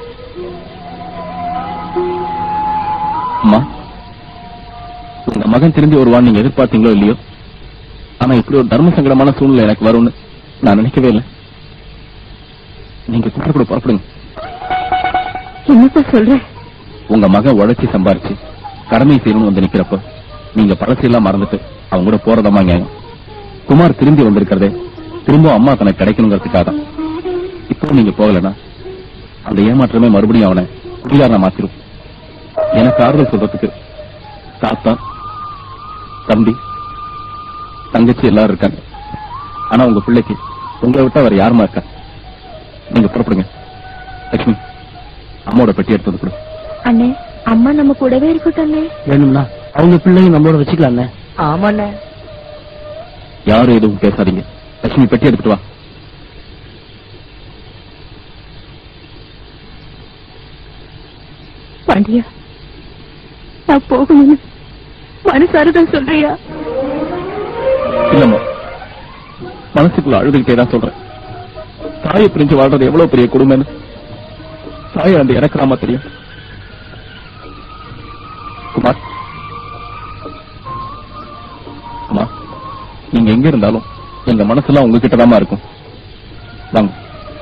அம்மா உங்க மகன் திரும்பி வருவான்னு நீங்க எதிர்பார்த்தீங்களோ இல்லையோ ஆனா இப்படி ஒரு தர்ம சங்கடமான சூழ்நிலை எனக்கு வரும்னு நான் நினைக்கவே இல்லை நீங்க கூட கூட புறப்படுங்க என்னப்பா சொல்ற உங்க மகன் உழைச்சி சம்பாரிச்சு கடமை செய்யணும்னு வந்து நிக்கிறப்ப நீங்க பழசையெல்லாம் மறந்துட்டு அவங்க கூட போறதமா நியாயம் குமார் திரும்பி வந்திருக்கிறதே திரும்ப அம்மா தனக்கு கிடைக்கணுங்கிறதுக்காக தான் இப்போ நீங்க போகலனா அந்த ஏமாற்றமே மறுபடியும் அவனை குடிகாரனை மாத்திரும் எனக்கு ஆறுதல் சொல்றதுக்கு தாத்தா தம்பி தங்கச்சி எல்லாரும் இருக்காங்க ஆனா உங்க பிள்ளைக்கு உங்களை விட்டா வேற யாருமா இருக்கா நீங்க புறப்படுங்க லட்சுமி அம்மாவோட பெட்டி எடுத்து வந்து கொடு அண்ணே அம்மா நம்ம கூடவே இருக்கட்டும் அண்ணே வேணும்னா அவங்க பிள்ளையும் நம்மளோட வச்சுக்கலாம்ண்ணே ஆமாண்ணே யாரும் எதுவும் பேசாதீங்க லட்சுமி பெட்டி எடுத்துட்டு வா பாண்டியா நான் போகணும்னு மனசாரதான் சொல்றியா இல்லம்மா மனசுக்குள்ள அழுதுகிட்டே தான் சொல்றேன் தாயை பிரிஞ்சு வாழ்றது எவ்வளவு பெரிய கொடுமைன்னு தாயை அந்த இறக்குறாமா தெரியும் குமார் அம்மா நீங்க எங்க இருந்தாலும் எங்க மனசெல்லாம் உங்ககிட்ட இருக்கும் வாங்க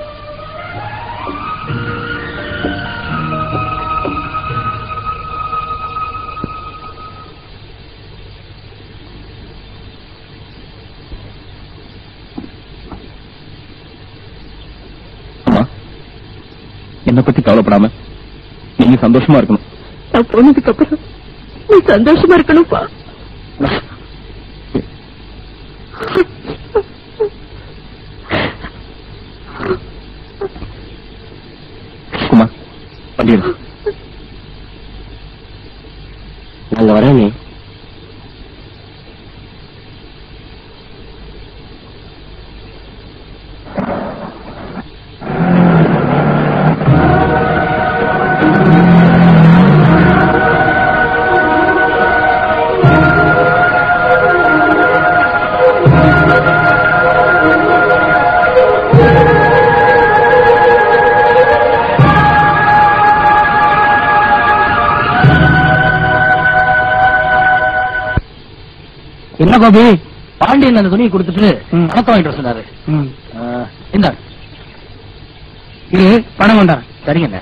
அம்மா என்னை பத்தி கவலைப்படாம நீங்க சந்தோஷமா இருக்கணும் நான் போனதுக்கு அப்புறம் நீ சந்தோஷமா இருக்கணும்ப்பா குமார் வண்டி எடு. நாங்க வரோமே என்ன கோபி பாண்டியன் அந்த துணியை கொடுத்துட்டு பணத்தை வாங்கிட்டு வர சொன்னாரு இந்த இது பணம் கொண்டா சரிங்க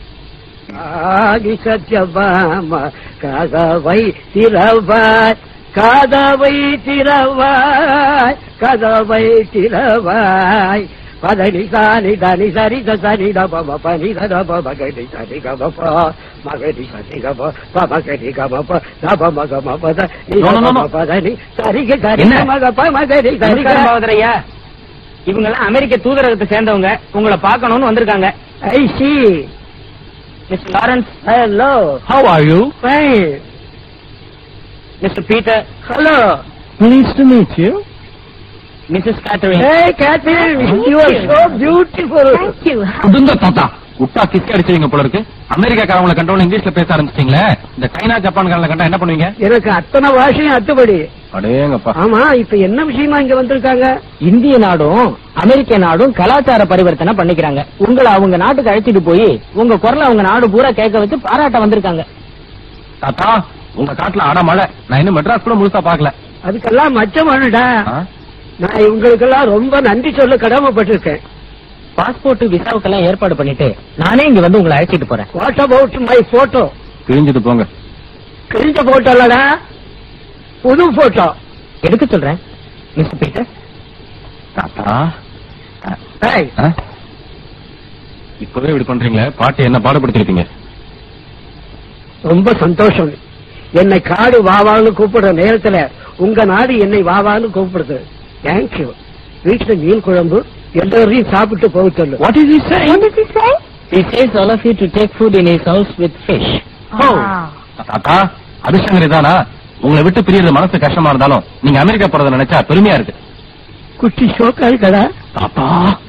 ஆகி சத்யபாம கதவை திறவாய் கதவை திறவாய் கதவை திறவாய் பதனி சாணி தனி சரி சரி டப பனி தப மகடி சரி கப மகடி சரி கப மகடி கப தப மக மபத No, no, no, no. பதனி சரிக சரி என்ன? மக ப மகடி சரி பாவதரையா இவங்க எல்லாம் அமெரிக்க தூதரகத்தை சேர்ந்தவங்க உங்களை பார்க்கணும்னு வந்திருக்காங்க I see mister Lawrence hello How are you? Fine mister Peter hello Pleased to meet you. Mrs Catherine Hey, Catherine, you are so beautiful. Thank you. குடுங்க தாத்தா விட்டா கிஸ் அடிச்சவங்க போல இருக்கு அமெரிக்காக்காரங்களை கண்டவங்க இங்கிலீஷ்ல பேச ஆரம்பிச்சிட்டீங்களே இந்த சைனா ஜப்பான்காரங்களை கண்டா என்ன பண்ணுவீங்க எனக்கு அத்தனை பாஷையும் அத்துப்படி அடேங்கப்பா ஆமா இப்ப என்ன விஷயமா இங்க வந்திருக்காங்க இந்திய நாடும் அமெரிக்க நாடும் கலாச்சார பரிவர்த்தனை பண்ணிக்கிறாங்க உங்களை அவங்க நாட்டுக்கு அழைச்சிட்டு போய் உங்க குரலை அவங்க நாடு பூரா கேட்க வச்சு பாராட்ட வந்திருக்காங்க தாத்தா உங்க காட்டுல ஆட மழை நான் இன்னும் மெட்ராஸ் கூட முழுசா பாக்கல அதுக்கெல்லாம் மச்சமானுடா நான் இவங்களுக்கெல்லாம் ரொம்ப நன்றி சொல்ல கடமைப்பட்டிருக்கேன் பாஸ்போர்ட் விசாவுக்கெல்லாம் ஏற்பாடு பண்ணிட்டு நானே இங்க வந்து உங்களை அழைச்சிட்டு போறேன் வாட் அபவுட் மை போட்டோ கிழிஞ்சது போங்க கிழிஞ்ச போட்டோ இல்லடா புது போட்டோ எடுக்க சொல்றேன் மிஸ்டர் பீட்டர் தாத்தா ஏய், ஆ? இப்பவே இப்படி பண்றீங்களே பாட்டி என்ன பாடுபடுத்திருக்கீங்க ரொம்ப சந்தோஷம் என்னை காடு வாவான்னு கூப்பிடுற நேரத்துல உங்க நாடு என்னை வாவான்னு கூப்பிடுது தேங்க்யூ வீட்டுல மீன் குழம்பு எல்லாரையும் சாப்பிட்டு போக சொல்லு what is is What does he say? He says all of you to take food in his house with fish. Ah. தாத்தா அதிர்ஷ்டங்கள் இதானா உங்களை விட்டு பிரியறது மனசு கஷ்டமா இருந்தாலும் நீங்க அமெரிக்கா போறத நினைச்சா பெருமையா இருக்கு குட்டி ஷோக்கா இருக்கடா தாத்தா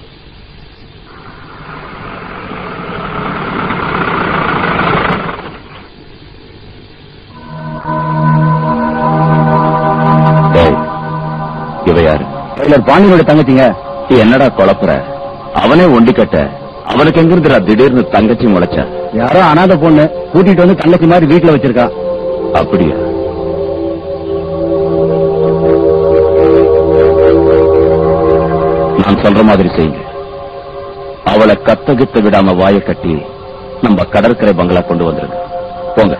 இவ யாரு டெய்லர் பாண்டியனோட தங்கச்சிங்க நீ என்னடா குழப்புற அவனே ஒண்டி கட்ட அவனுக்கு எங்க இருந்துடா திடீர்னு தங்கச்சி முளைச்சா யாரோ அனாதை பொண்ணு கூட்டிட்டு வந்து தங்கச்சி மாதிரி வீட்டுல வச்சிருக்கா அப்படியா நான் சொல்ற மாதிரி செய்யுங்க அவளை கத்தகித்து விடாம வாயை கட்டி நம்ம கடற்கரை பங்களா கொண்டு வந்துருங்க போங்க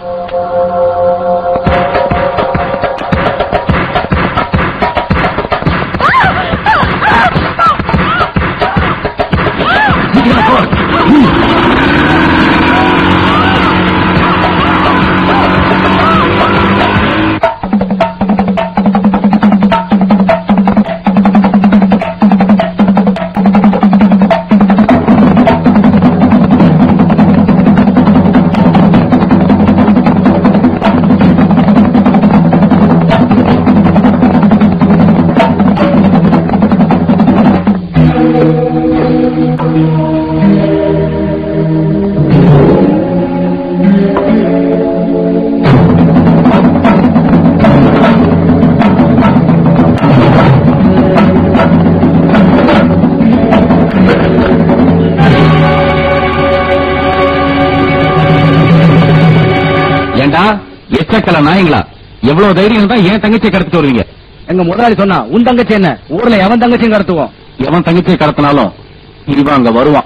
ஏண்டா எச்சக்கல நாயங்களா எவ்வளவு தைரியம் தான் ஏன் தங்கச்சியை கடத்திட்டு வருவீங்க எங்க முதலாளி சொன்னா உன் தங்கச்சி என்ன ஊர்ல எவன் தங்கச்சியும் கடத்துவோம் எவன் தங்கச்சியை கடத்தினாலும் இவன் அங்க வருவான்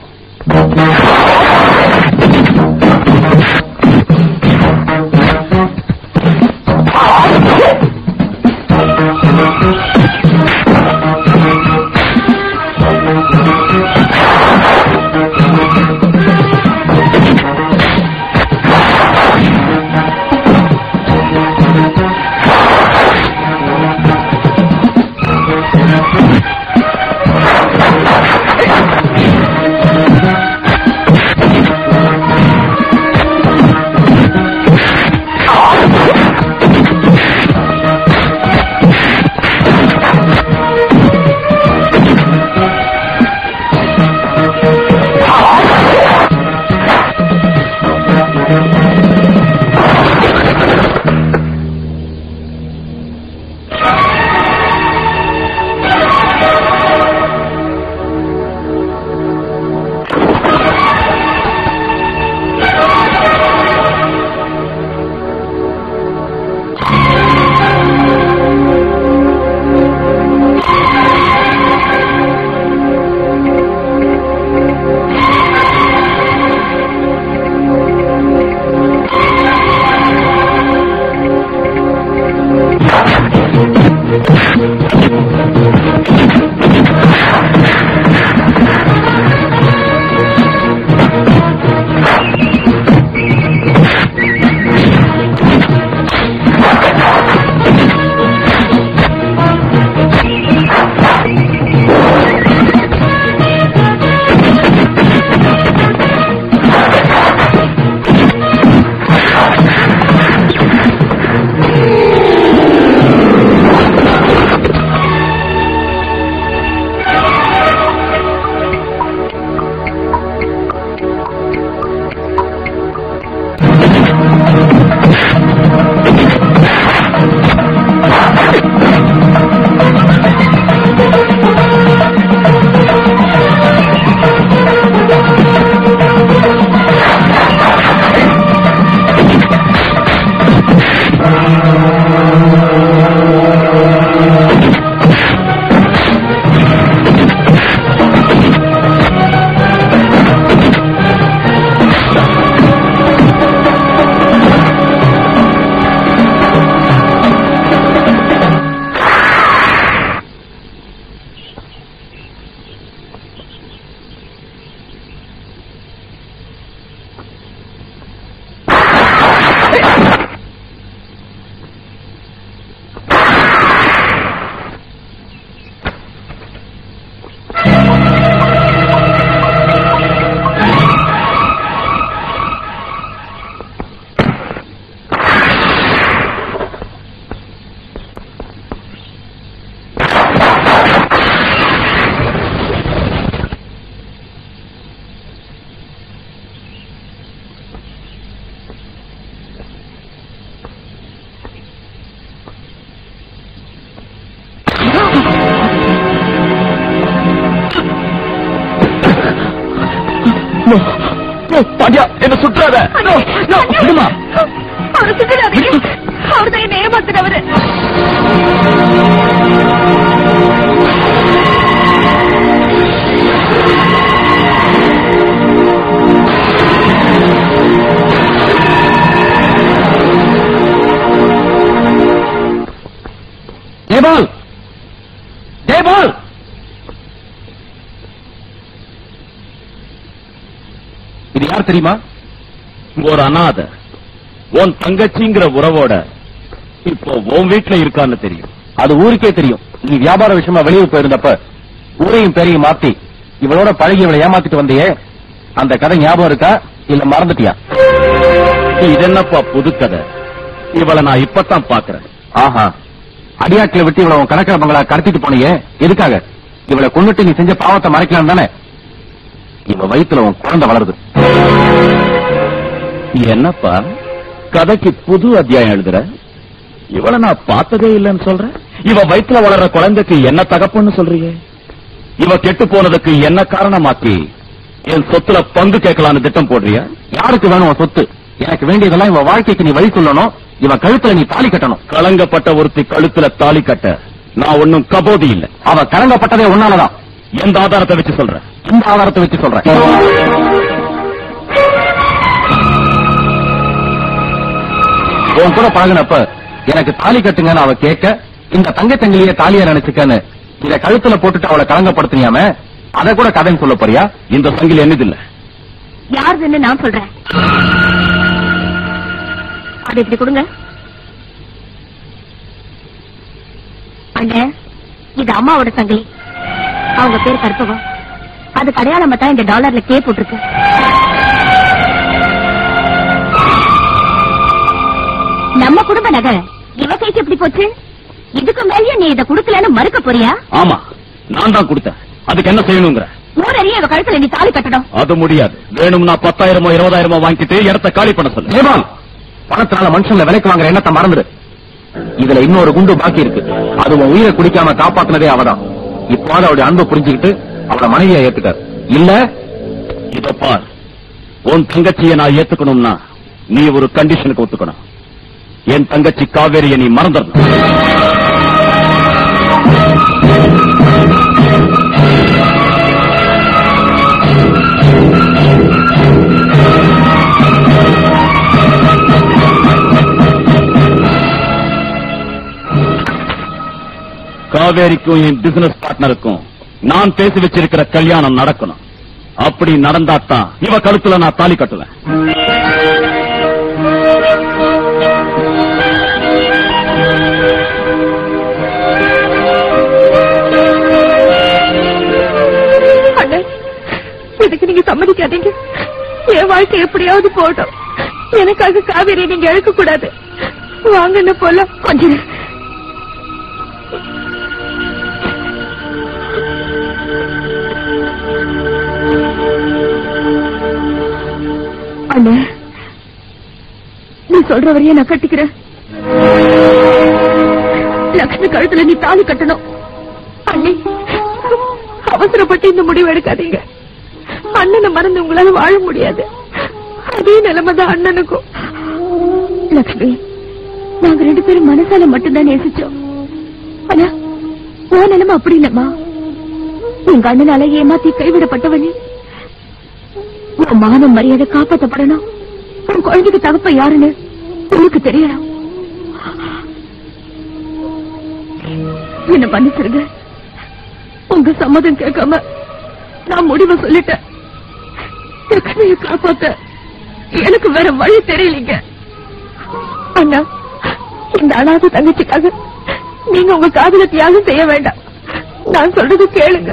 பாண்டியா என்ன சுற்றாத விடுமா அவரை சுத்திடாதீங்க அவர் தான் என்ன ஏமாத்துறவரு ஜெயபால் ஜெயபால் இது யார் தெரியுமா ஒரு அனாதை உன் தங்கச்சிங்கிற உறவோட இப்போ உன் வீட்டுல இருக்கான்னு தெரியும் அது ஊருக்கே தெரியும் நீ வியாபார விஷயமா வெளியூர் போயிருந்தப்ப ஊரையும் பேரையும் மாத்தி இவளோட பழகி இவளை ஏமாத்திட்டு வந்தியே அந்த கதை ஞாபகம் இருக்கா இல்ல மறந்துட்டியா இது என்னப்பா புது கதை இவளை நான் இப்பதான் பாக்குறேன் ஆஹா அடியாட்களை விட்டு இவளை உன் கணக்கிற பங்களா கடத்திட்டு போனியே எதுக்காக இவளை கொண்டுட்டு நீ செஞ்ச பாவத்தை மறைக்கலாம் தானே இவ வயித்துல உன் குழந்தை வளருது என்னப்பா கதைக்கு புது அத்தியாயம் எழுதுற இவளை நான் பார்த்ததே இல்லைன்னு சொல்றேன் இவ வயித்துல வளர்ற குழந்தைக்கு என்ன தகப்பன்னு சொல்றீங்க இவ கெட்டு போனதுக்கு என்ன காரணமாக்கி என் சொத்துல பங்கு கேட்கலான்னு திட்டம் போடுறியா யாருக்கு வேணும் உன் சொத்து எனக்கு வேண்டியதெல்லாம் இவ வாழ்க்கைக்கு நீ வழி சொல்லணும் இவ கழுத்துல நீ தாலி கட்டணும் கலங்கப்பட்ட ஒருத்தி கழுத்துல தாலி கட்ட நான் ஒன்னும் கபோதி இல்ல அவ கலங்கப்பட்டதே உன்னாலதான் எந்த ஆதாரத்தை வச்சு சொல்றேன் இந்த ஆதாரத்தை வச்சு சொல்றேன் உன் கூட பழகுனப்ப எனக்கு தாலி கட்டுங்கன்னு அவ கேட்க இந்த தங்க தங்கிலிய தாலியா நினைச்சுக்கன்னு இத கழுத்துல போட்டுட்டு அவளை கலங்கப்படுத்தினியாம அத கூட கதைன்னு சொல்ல போறியா இந்த சங்கிலி என்னதில்ல யாருதுன்னு நான் சொல்றேன் அது இப்படி கொடுங்க அண்ணே இது அம்மாவோட சங்கிலி அவங்க பேர் கற்பகம் அதுக்கு அடையாளமா தான் இந்த டாலர்ல கே போட்டிருக்கு நம்ம குடும்ப நகை இவ கைக்கு எப்படி போச்சு இதுக்கு மேலயும் நீ இத குடுக்கலன்னு மறுக்க போறியா ஆமா நான் தான் கொடுத்தேன் அதுக்கு என்ன செய்யணுங்கிற ஊரறிய இவ கழுத்துல நீ தாலி கட்டணும் அது முடியாது வேணும்னா பத்தாயிரமோ இருபதாயிரமோ வாங்கிட்டு இடத்த காலி பண்ண சொல்லு ஜெயபால் பணத்தினால மனுஷங்களை விலைக்கு வாங்குற எண்ணத்தை மறந்துடு இதுல இன்னொரு குண்டு பாக்கி இருக்கு அது உன் உயிரை குடிக்காம காப்பாத்தினதே அவதான் இப்போது அவளுடைய அன்பை புரிஞ்சுக்கிட்டு அவளை மனைவியா ஏத்துக்க இல்ல இத பார் உன் தங்கச்சியை நான் ஏத்துக்கணும்னா நீ ஒரு கண்டிஷனுக்கு ஒத்துக்கணும் என் தங்கச்சி காவேரியை நீ மறந்துடணும் காவேரிக்கும் என் பிசினஸ் பார்ட்னருக்கும் நான் பேசி வச்சிருக்கிற கல்யாணம் நடக்கணும் அப்படி நடந்தாத்தான் இவ கழுத்துல நான் தாலி கட்டுவேன் அண்ணே இதுக்கு நீங்க சம்மதிக்காதீங்க என் வாழ்க்கை எப்படியாவது போகட்டும் எனக்காக காவேரி நீங்க இழக்க கூடாது வாங்கன்னு போல கொஞ்சம் இரு. அண்ணே நீ சொல்ற வரையே நான் கட்டிக்கிறேன் லக்ஷ்மி கழுத்துல நீ தாலி கட்டணும் அண்ணி அவசரப்பட்டு இந்த முடிவு எடுக்காதீங்க அண்ணனை மறந்து உங்களால வாழ முடியாது அதே நிலைமைதான் அண்ணனுக்கும் லக்ஷ்மி நாங்க ரெண்டு பேரும் மனசால மட்டும்தான் நேசிச்சோம் ஆனா உன் நிலைமை அப்படி இல்லம்மா எங்க அண்ணனால ஏமாத்தி கைவிடப்பட்டவனே உன் மான மரியாதை காப்பாற்றப்படணும் உன் குழந்தைக்கு தகப்ப யாருன்னு உனக்கு தெரியணும் என்ன மன்னிச்சிருங்க உங்க சம்மதம் கேட்காம நான் முடிவை சொல்லிட்டேன் லக்ஷ்மியை காப்பாத்த எனக்கு வேற வழி தெரியலீங்க அண்ணா இந்த அனாத தங்கச்சிக்காக நீங்க உங்க காதல தியாகம் செய்ய வேண்டாம் நான் சொல்றது கேளுங்க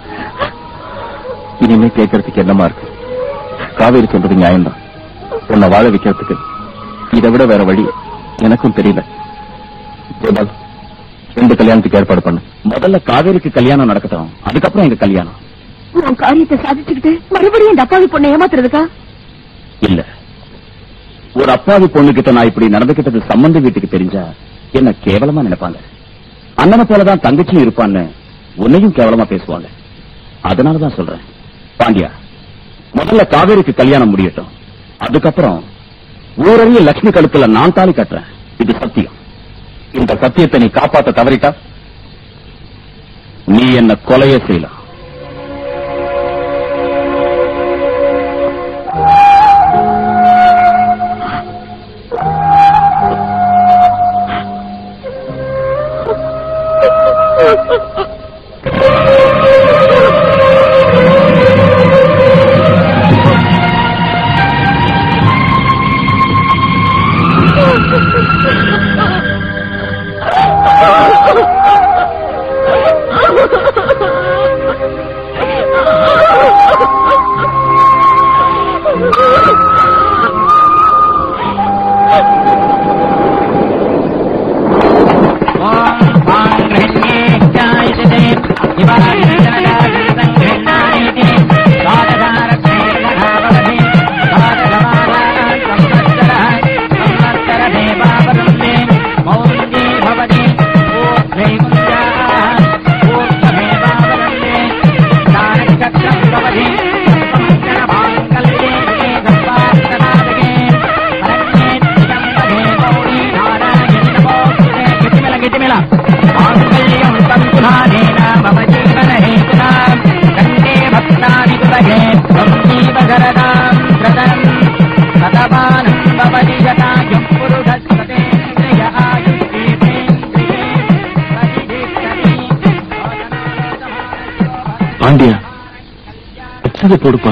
இனிமே கேட்கறதுக்கு என்னமா இருக்கு காவேரி சொல்றது நியாயம்தான் உன்னை வாழ வைக்கிறதுக்கு இதை விட வேற வழி எனக்கும் தெரியல ஜெயபால் ரெண்டு கல்யாணத்துக்கு ஏற்பாடு பண்ணு முதல்ல காவேரிக்கு கல்யாணம் நடக்கட்டும் அதுக்கப்புறம் எங்க கல்யாணம் உன் காரியத்தை சாதிச்சுக்கிட்டு மறுபடியும் இந்த அப்பாவி பொண்ணை ஏமாத்துறதுக்கா இல்ல ஒரு அப்பாவி பொண்ணுகிட்ட நான் இப்படி நடந்துகிட்டது சம்பந்த வீட்டுக்கு தெரிஞ்சா என்ன கேவலமா நினைப்பாங்க அண்ணனை போலதான் தங்கச்சியும் இருப்பான்னு உன்னையும் கேவலமா பேசுவாங்க அதனாலதான் சொல்றேன் பாண்டியா முதல்ல காவேரிக்கு கல்யாணம் முடியட்டும் அதுக்கப்புறம் ஊரறிய லட்சுமி கழுத்துல நான் தாலி கட்டுறேன் இது சத்தியம் இந்த சத்தியத்தை நீ காப்பாத்த தவறிட்டா நீ என்ன கொலையே செய்யலாம் பாண்டியா வச்சதை போடுப்பா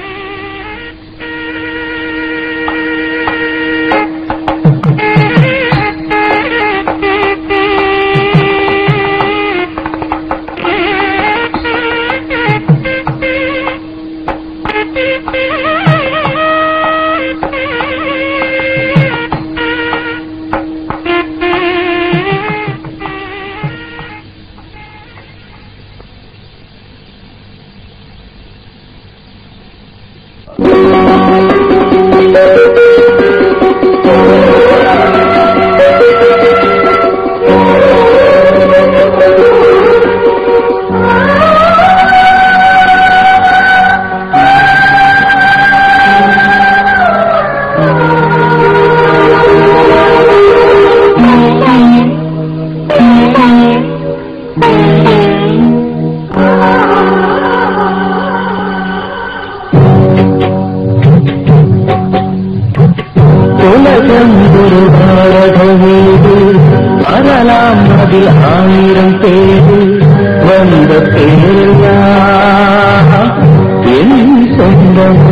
உலகம் ஒரு பாரத வீடு வரலாம் அதில் ஆயிரம் பேரு வந்த பேரெல்லாம் என் சொந்தம்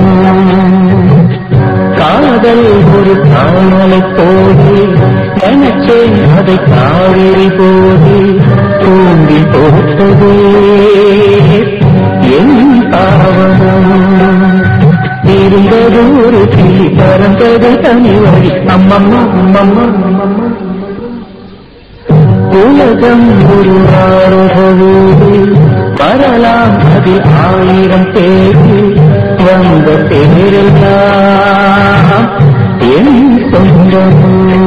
காதல் ஒரு காணலை போது நினைச்சேன் அதை காவிரி போது தூண்டி போட்டதே என் பாவனம் இருந்தது ஒரு கிளி பறந்தது தனி வழி அம்மம்மா அம்மம்மா அம்மம்மா உலகம் ஒரு ஆரோகவோடு வரலாம் அதில் ஆயிரம் பேரு வந்த பேரெல்லாம் என் சொந்தம்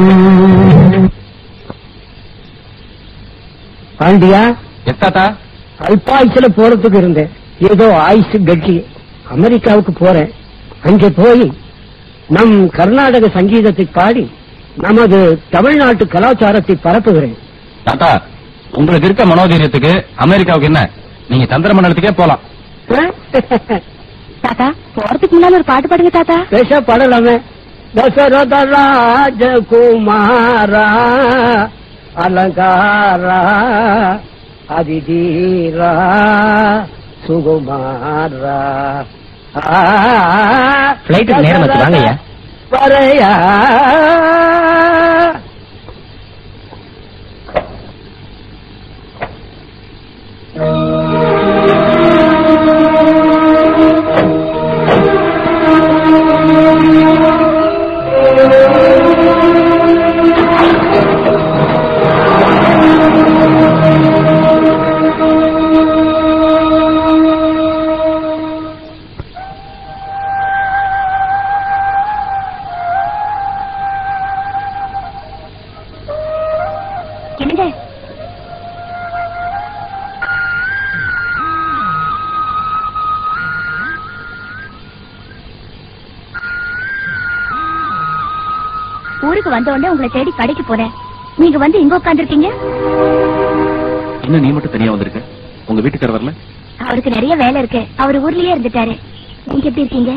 பாண்டியா எத்தாத்தா அல்பாயுசுல போறதுக்கு இருந்தேன் ஏதோ ஆயுசு கட்டி அமெரிக்காவுக்கு போறேன் அங்கே போய் நம் கர்நாடக சங்கீதத்தை பாடி நமது தமிழ்நாட்டு கலாச்சாரத்தை பரப்புகிறேன் தாத்தா உங்களுக்கு இருக்க மனோதைரியத்துக்கு அமெரிக்காவுக்கு என்ன நீங்க சந்திர மண்டலத்துக்கே போலாம் தாத்தா போறதுக்கு முன்னால ஒரு பாட்டு பாடுங்க தாத்தா பேச பாடலாமே தசரத ராஜகுமாரா அலங்காரா அதிதீரா சுகுமாரா Flightக்கு நேரம் ஆச்சு, வாங்க ஐயா. வரையா ஊருக்கு வந்த உடனே உங்களை தேடி கடைக்கு போனேன் நீங்க வந்து இங்க உட்காந்துருக்கீங்க என்ன நீ மட்டும் தனியா வந்திருக்க உங்க வீட்டுக்காரர் வரல அவருக்கு நிறைய வேலை இருக்கு அவர் ஊர்லயே இருந்துட்டாரு நீங்க எப்படி இருக்கீங்க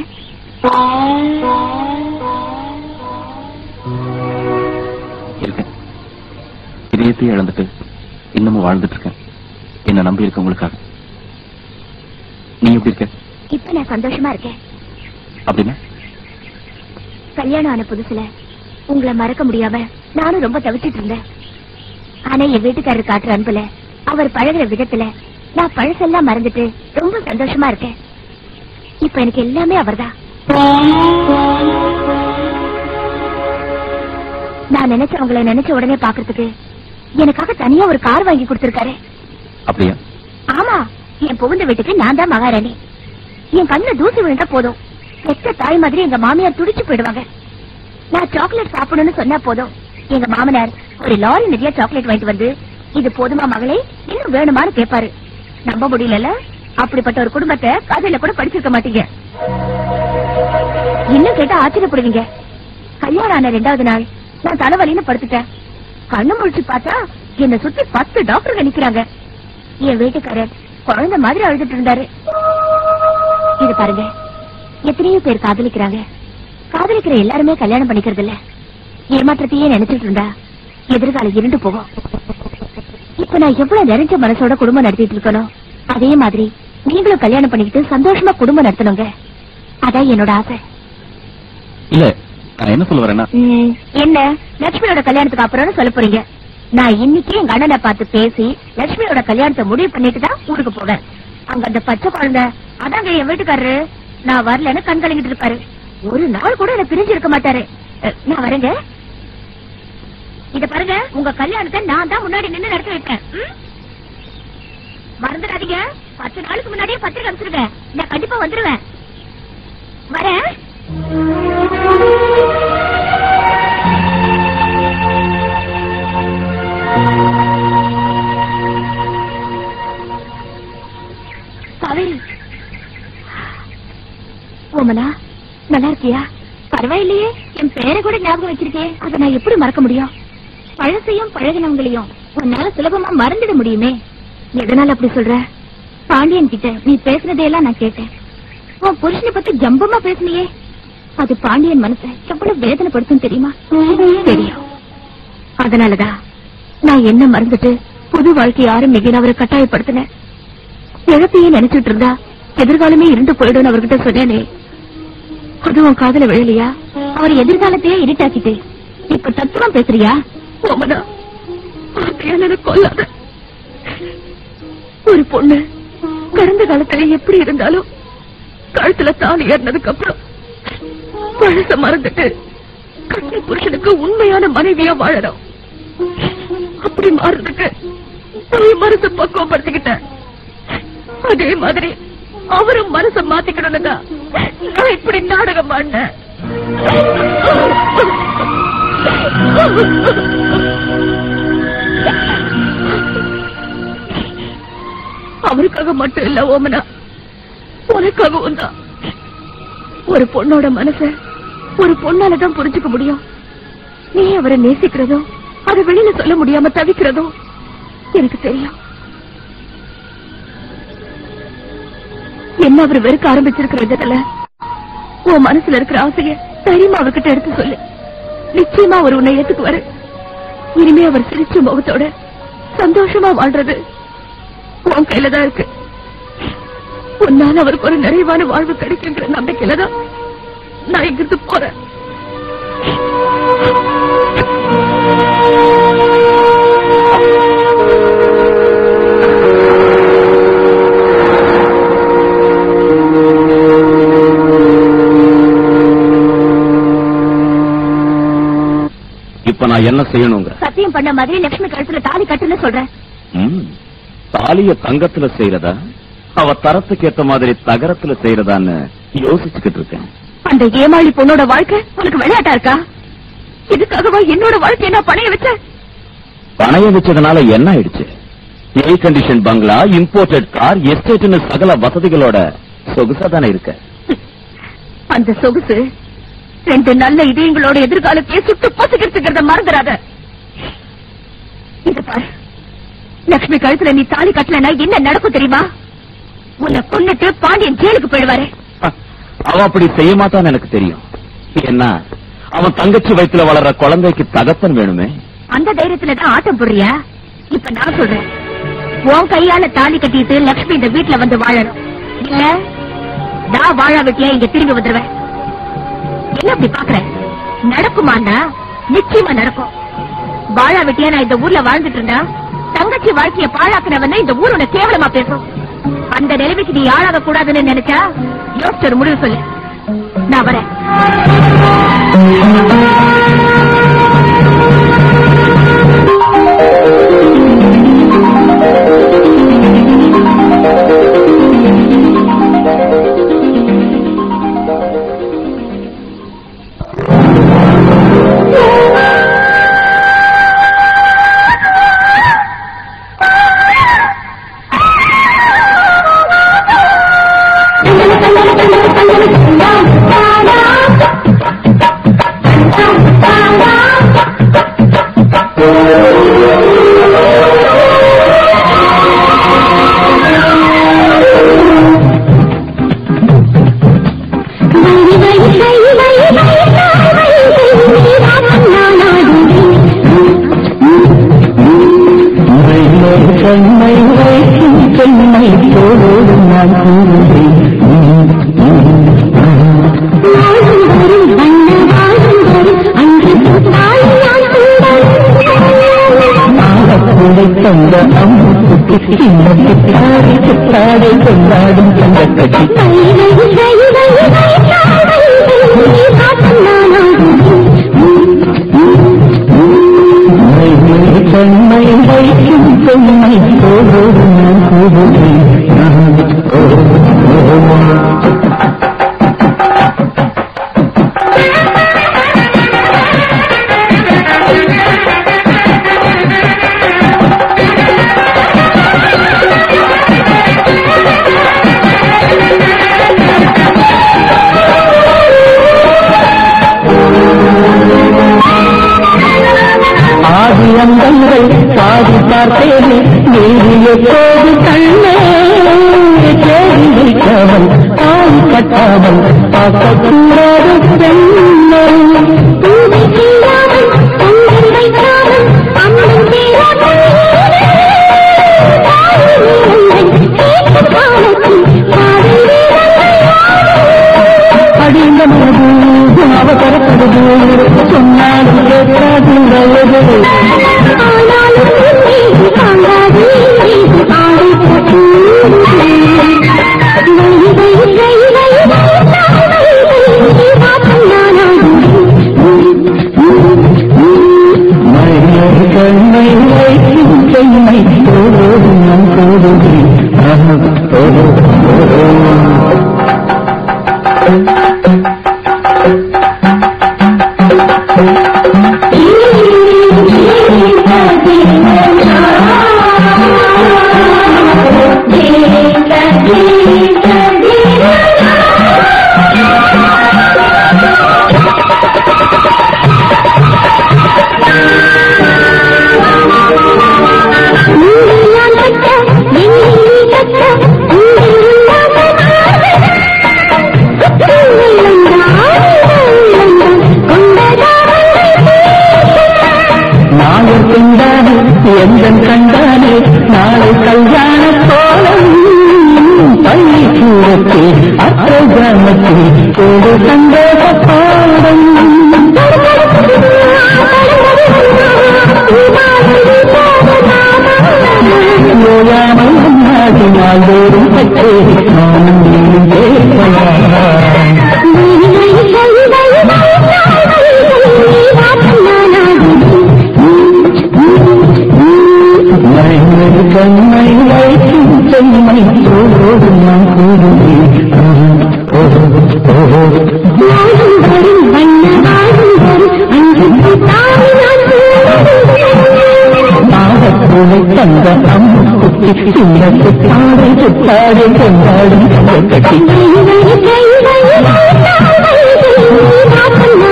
இருக்கேன் இதயத்தையும் இழந்துட்டு இன்னமும் வாழ்ந்துட்டு இருக்கேன் என்ன நம்பி இருக்க உங்களுக்காக நீ எப்படி இருக்க இப்ப நான் சந்தோஷமா இருக்கேன் அப்படின்னா கல்யாணம் ஆன புதுசுல உங்களை மறக்க முடியாம நானும் ரொம்ப தவிச்சிட்டு இருந்தேன் ஆனா என் வீட்டுக்காரர் காட்டுற அன்புல அவர் பழகுற விதத்துல நான் பழசெல்லாம் மறந்துட்டு ரொம்ப சந்தோஷமா இருக்கேன் இப்ப எனக்கு எல்லாமே அவர்தான் நான் நினைச்சவங்களை நினைச்ச உடனே பாக்குறதுக்கு எனக்காக தனியா ஒரு கார் வாங்கி கொடுத்திருக்காரு அப்படியா ஆமா என் புகுந்த வீட்டுக்கு நான் தான் மகாராணி என் கண்ணுல தூசி விழுந்தா போதும் பெத்த தாய் மாதிரி எங்க மாமியார் துடிச்சு போயிடுவாங்க நான் சாக்லேட் சாப்பிடணும்னு சொன்னா போதும் எங்க மாமனார் ஒரு லாரி நிறைய சாக்லேட் வாங்கிட்டு வந்து இது போதுமா மகளே இன்னும் வேணுமான்னு கேட்பாரு நம்ப முடியல அப்படிப்பட்ட ஒரு குடும்பத்தை கதையில கூட படிச்சிருக்க மாட்டீங்க இன்னும் கேட்டா ஆச்சரியப்படுவீங்க கல்யாணம் ஆன ரெண்டாவது நாள் நான் தலைவலின்னு படுத்துட்டேன் கண்ணு முழிச்சு பார்த்தா என்னை சுத்தி பத்து டாக்டர்கள் நிக்கிறாங்க என் வீட்டுக்காரர் குழந்தை மாதிரி அழுதுட்டு இருந்தாரு இது பாருங்க எத்தனையோ பேர் காதலிக்கிறாங்க காதலிக்கிற எல்லாருமே கல்யாணம் பண்ணிக்கிறது இல்ல ஏமாற்றத்தையே நினைச்சிட்டு இருந்தா எதிர்காலம் இருண்டு போகும் இப்ப நான் எவ்வளவு நிறைஞ்ச மனசோட குடும்பம் நடத்திட்டு இருக்கணும் அதே மாதிரி நீங்களும் கல்யாணம் பண்ணிக்கிட்டு சந்தோஷமா குடும்பம் நடத்தணுங்க அதான் என்னோட ஆசை இல்ல நான் என்ன சொல்ல வரேன்னா ம், என்ன லட்சுமியோட கல்யாணத்துக்கு அப்புறம்னு சொல்ல போறீங்க நான் இன்னைக்கு எங்க அண்ணனை பார்த்து பேசி லட்சுமியோட கல்யாணத்தை முடிவு பண்ணிட்டு தான் ஊருக்கு போவேன் அங்க அந்த பச்சை குழந்தை அதாங்க என் வீட்டுக்காரரு நான் வரலன்னு கண் கலங்கிட்டு இருப்பாரு ஒரு நாள் கூட என்ன பிரிஞ்சு இருக்க மாட்டாரு அ, நான் வரேங்க இத பாருங்க உங்க கல்யாணத்தை நான் தான் முன்னாடி நின்னு நடத்தி வைப்பேன் ம்? மறந்துடாதீங்க பத்து நாளுக்கு முன்னாடியே பத்திரிக்கை அனுப்பிச்சிருங்க நான் கண்டிப்பா வந்துருவேன் வரேன் காவேரி ஓமனா நல்லா இருக்கியா பரவாயில்லையே என் பேரை கூட ஞாபகம் வச்சிருக்கேன் அதை நான் எப்படி மறக்க முடியும் பழசையும் பழகினவங்களையும் உன்னால சுலபமா மறந்துட முடியுமே எதனால அப்படி சொல்ற பாண்டியன் கிட்ட நீ பேசுனதையெல்லாம் நான் கேட்டேன் உன் புருஷனை பத்தி ஜம்பமா பேசுனியே அது பாண்டியன் மனசை எவ்வளவு வேதனைப்படுத்தும் தெரியுமா தெரியும் அதனாலதான் நான் என்ன மறந்துட்டு புது வாழ்க்கையை ஆரம்பிக்கணும் அவரை கட்டாயப்படுத்தினேன் இழப்பையே நினைச்சிட்டு இருந்தா எதிர்காலமே இருந்து போயிடும் அவர்கிட்ட சொன்னேனே அது உன் காதல விழலையா அவர் எதிர்காலத்தையே இருட்டாக்கிட்டு இப்ப தத்துவம் பேசுறியா ஓமனா என்ன கொல்லாத ஒரு பொண்ணு கடந்த காலத்துல எப்படி இருந்தாலும் கழுத்துல தாலி ஏறினதுக்கு அப்புறம் பழச மறந்துட்டு கண்ணி புருஷனுக்கு உண்மையான மனைவியா வாழணும் அப்படி மாறுறதுக்கு நான் மனசை பக்குவப்படுத்திக்கிட்டேன் அதே மாதிரி அவரும் மனச மாத்திக்கணும்னுங்க நான் இப்படி நாடகம் ஆடினேன் அவருக்காக மட்டும் இல்ல ஓமனா உனக்காகவும் தான் ஒரு பொண்ணோட மனச ஒரு பொண்ணாலதான் புரிஞ்சுக்க முடியும் நீ அவரை நேசிக்கிறதோ அதை வெளியில சொல்ல முடியாம தவிக்கிறதோ எனக்கு தெரியும் என்ன அவர் வெறுக்க ஆரம்பிச்சிருக்கிற விதத்துல உன் மனசுல இருக்கிற ஆசைய தைரியமா அவர்கிட்ட எடுத்து சொல்லு நிச்சயமா அவர் உன்னை ஏத்துக்குவாரு இனிமே அவர் சிரிச்ச முகத்தோட சந்தோஷமா வாழ்றது உன் கையில தான் இருக்கு உன்னால அவருக்கு ஒரு நிறைவான வாழ்வு கிடைக்குங்கிற நம்பிக்கையில தான் நான் இங்கிருந்து போறேன் இப்ப நான் என்ன செய்யணுங்க சத்தியம் பண்ண மாதிரி லட்சுமி கழுத்துல தாலி கட்டுன்னு சொல்றேன் ம், தாலிய தங்கத்துல செய்யறதா அவ தரத்துக்கு ஏத்த மாதிரி தகரத்துல செய்யறதான்னு யோசிச்சுக்கிட்டு இருக்கேன் அந்த ஏமாளி பொண்ணோட வாழ்க்கை உனக்கு விளையாட்டா இருக்கா இதுக்காகவா என்னோட வாழ்க்கையை நான் பணைய வச்சேன் பணைய வச்சதுனால என்ன ஆயிடுச்சு air condition bungalow imported car எஸ்டேட்னு சகல வசதிகளோட சொகுசா தானே இருக்க அந்த சொகுசு ரெண்டு நல்ல இதயங்களோட எதிர்காலத்தையே சுட்டு பொசுக்கிறதுக்கிறத மறந்துடாத இது பாரு லட்சுமி கழுத்துல நீ தாலி கட்டலனா என்ன நடக்கும் தெரியுமா உன்னை கொன்னுட்டு பாண்டியன் ஜெயிலுக்கு போயிடுவாரு அவ அப்படி செய்ய மாட்டான்னு எனக்கு தெரியும் என்ன அவன் தங்கச்சி வயித்துல வளர்ற குழந்தைக்கு தகப்பன் வேணுமே அந்த தைரியத்துல தான் ஆட்டம் போடுறியா இப்ப நான் சொல்றேன் உன் கையால தாலி கட்டிட்டு லக்ஷ்மி இந்த வீட்டுல வந்து வாழணும் இல்ல நான் வாழா வீட்டியா இங்க திரும்பி வந்துருவேன் என்ன அப்படி பாக்குற நடக்குமான்னா நிச்சயமா நடக்கும் வாழா வெட்டியா நான் இந்த ஊர்ல வாழ்ந்துட்டு இருந்தா தங்கச்சி வாழ்க்கைய பாழாக்குனவன இந்த ஊர் உன்னை கேவலமா பேசும் அந்த நிலைமைக்கு நீ ஆளாக கூடாதுன்னு நினைச்சா யோசிச்சு ஒரு முடிவு சொல்லு நான் வரேன் கண்ணை வைக்கும் பெண்ணை போலோடு நான் கூறுகிறேன் ஆலப்புழை தந்த அம்முக்கு சின்ன சித்தாடை சித்தாடை கொண்டாடும் தந்த கட்சி கண்ணை வைக்கும் பெண்ணை போலோடு நான் கூறுகிறேன் ஆதி அந்தங்கள் பாதி பார்த்தேனே நீரிய போது கண்ணே தேடி வைக்காமல் பால் கட்டாமல் பார்க்கக்கூடாது பெண்ணே அடிந்த மனது அவசரப்படுது சொன்னாலும் கேட்காது நல்லது மழையை கண்ணை வைக்கும் பெண்ணை போலோடு நான் போடுகிறேன் போதோ நாயர் பெண்டானே எந்தன் கண்டானே நாளை கல்யாண கோலம் பள்ளி கூடத்தில் அத்த கிராமத்தில் ஒரு சந்தோஷ பாடம் ஓயாமல் முன்னாடி நாள்தோறும் பற்றே நானும் நீயும் பேசலாம் மறைமறை கண்ணை வைக்கும் செம்மை போடு நான் கூறுகிறேன் நாகப்பூனை தந்த அம்முக்குட்டி சின்ன சித்தாடை சித்தாடை கொண்டாடும் கட்டி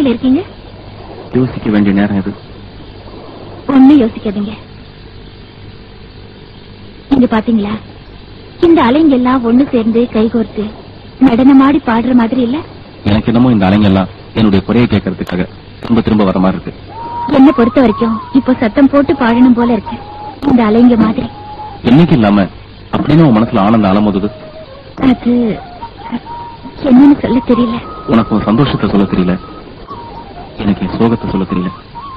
யோசனையில இருக்கீங்க யோசிக்க வேண்டிய நேரம் இது ஒண்ணும் யோசிக்காதீங்க இங்க பாத்தீங்களா இந்த அலைங்க எல்லாம் ஒண்ணு சேர்ந்து கைகோர்த்து நடனமாடி பாடுற மாதிரி இல்ல எனக்கு என்னமோ இந்த அலைங்கெல்லாம் என்னுடைய குறையை கேட்கறதுக்காக திரும்ப திரும்ப வர மாதிரி இருக்கு என்ன பொறுத்த வரைக்கும் இப்போ சத்தம் போட்டு பாடணும் போல இருக்கு இந்த அலைங்க மாதிரி என்னைக்கு இல்லாம அப்படின்னு உன் மனசுல ஆனந்த அலமோதுது அது என்னன்னு சொல்ல தெரியல உனக்கு உன் சந்தோஷத்தை சொல்ல தெரியல எனக்கு என் சோகத்தை சொல்ல தெரியல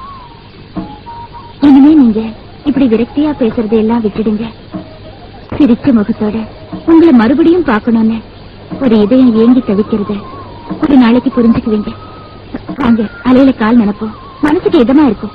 இனிமே நீங்க இப்படி விரக்தியா பேசுறது எல்லாம் விட்டுடுங்க சிரிச்ச முகத்தோட உங்களை மறுபடியும் பார்க்கணும்னு ஒரு இதயம் ஏங்கி தவிக்கிறது ஒரு நாளைக்கு புரிஞ்சுக்குவீங்க வாங்க அலையில கால் நினைப்போம் மனசுக்கு இதமா இருக்கும்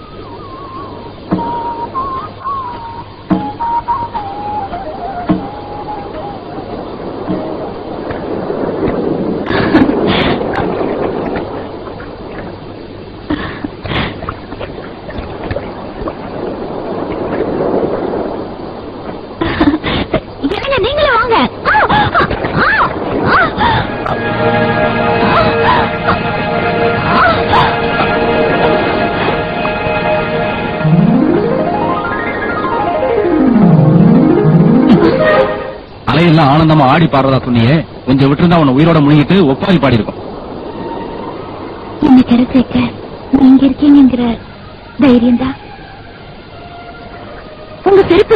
என்னங்க நீங்களும் வாங்க அலையெல்லாம் ஆனந்தமா ஆடி பாடுறதா சொன்னியே கொஞ்சம் விட்டுருந்தா உன்னை உயிரோட முழுங்கிட்டு ஒப்பாரி பாடி இருக்கும் என்ன கரை சேர்க்க நீங்க இருக்கீங்கிற தைரியம் தான் உங்க செருப்பு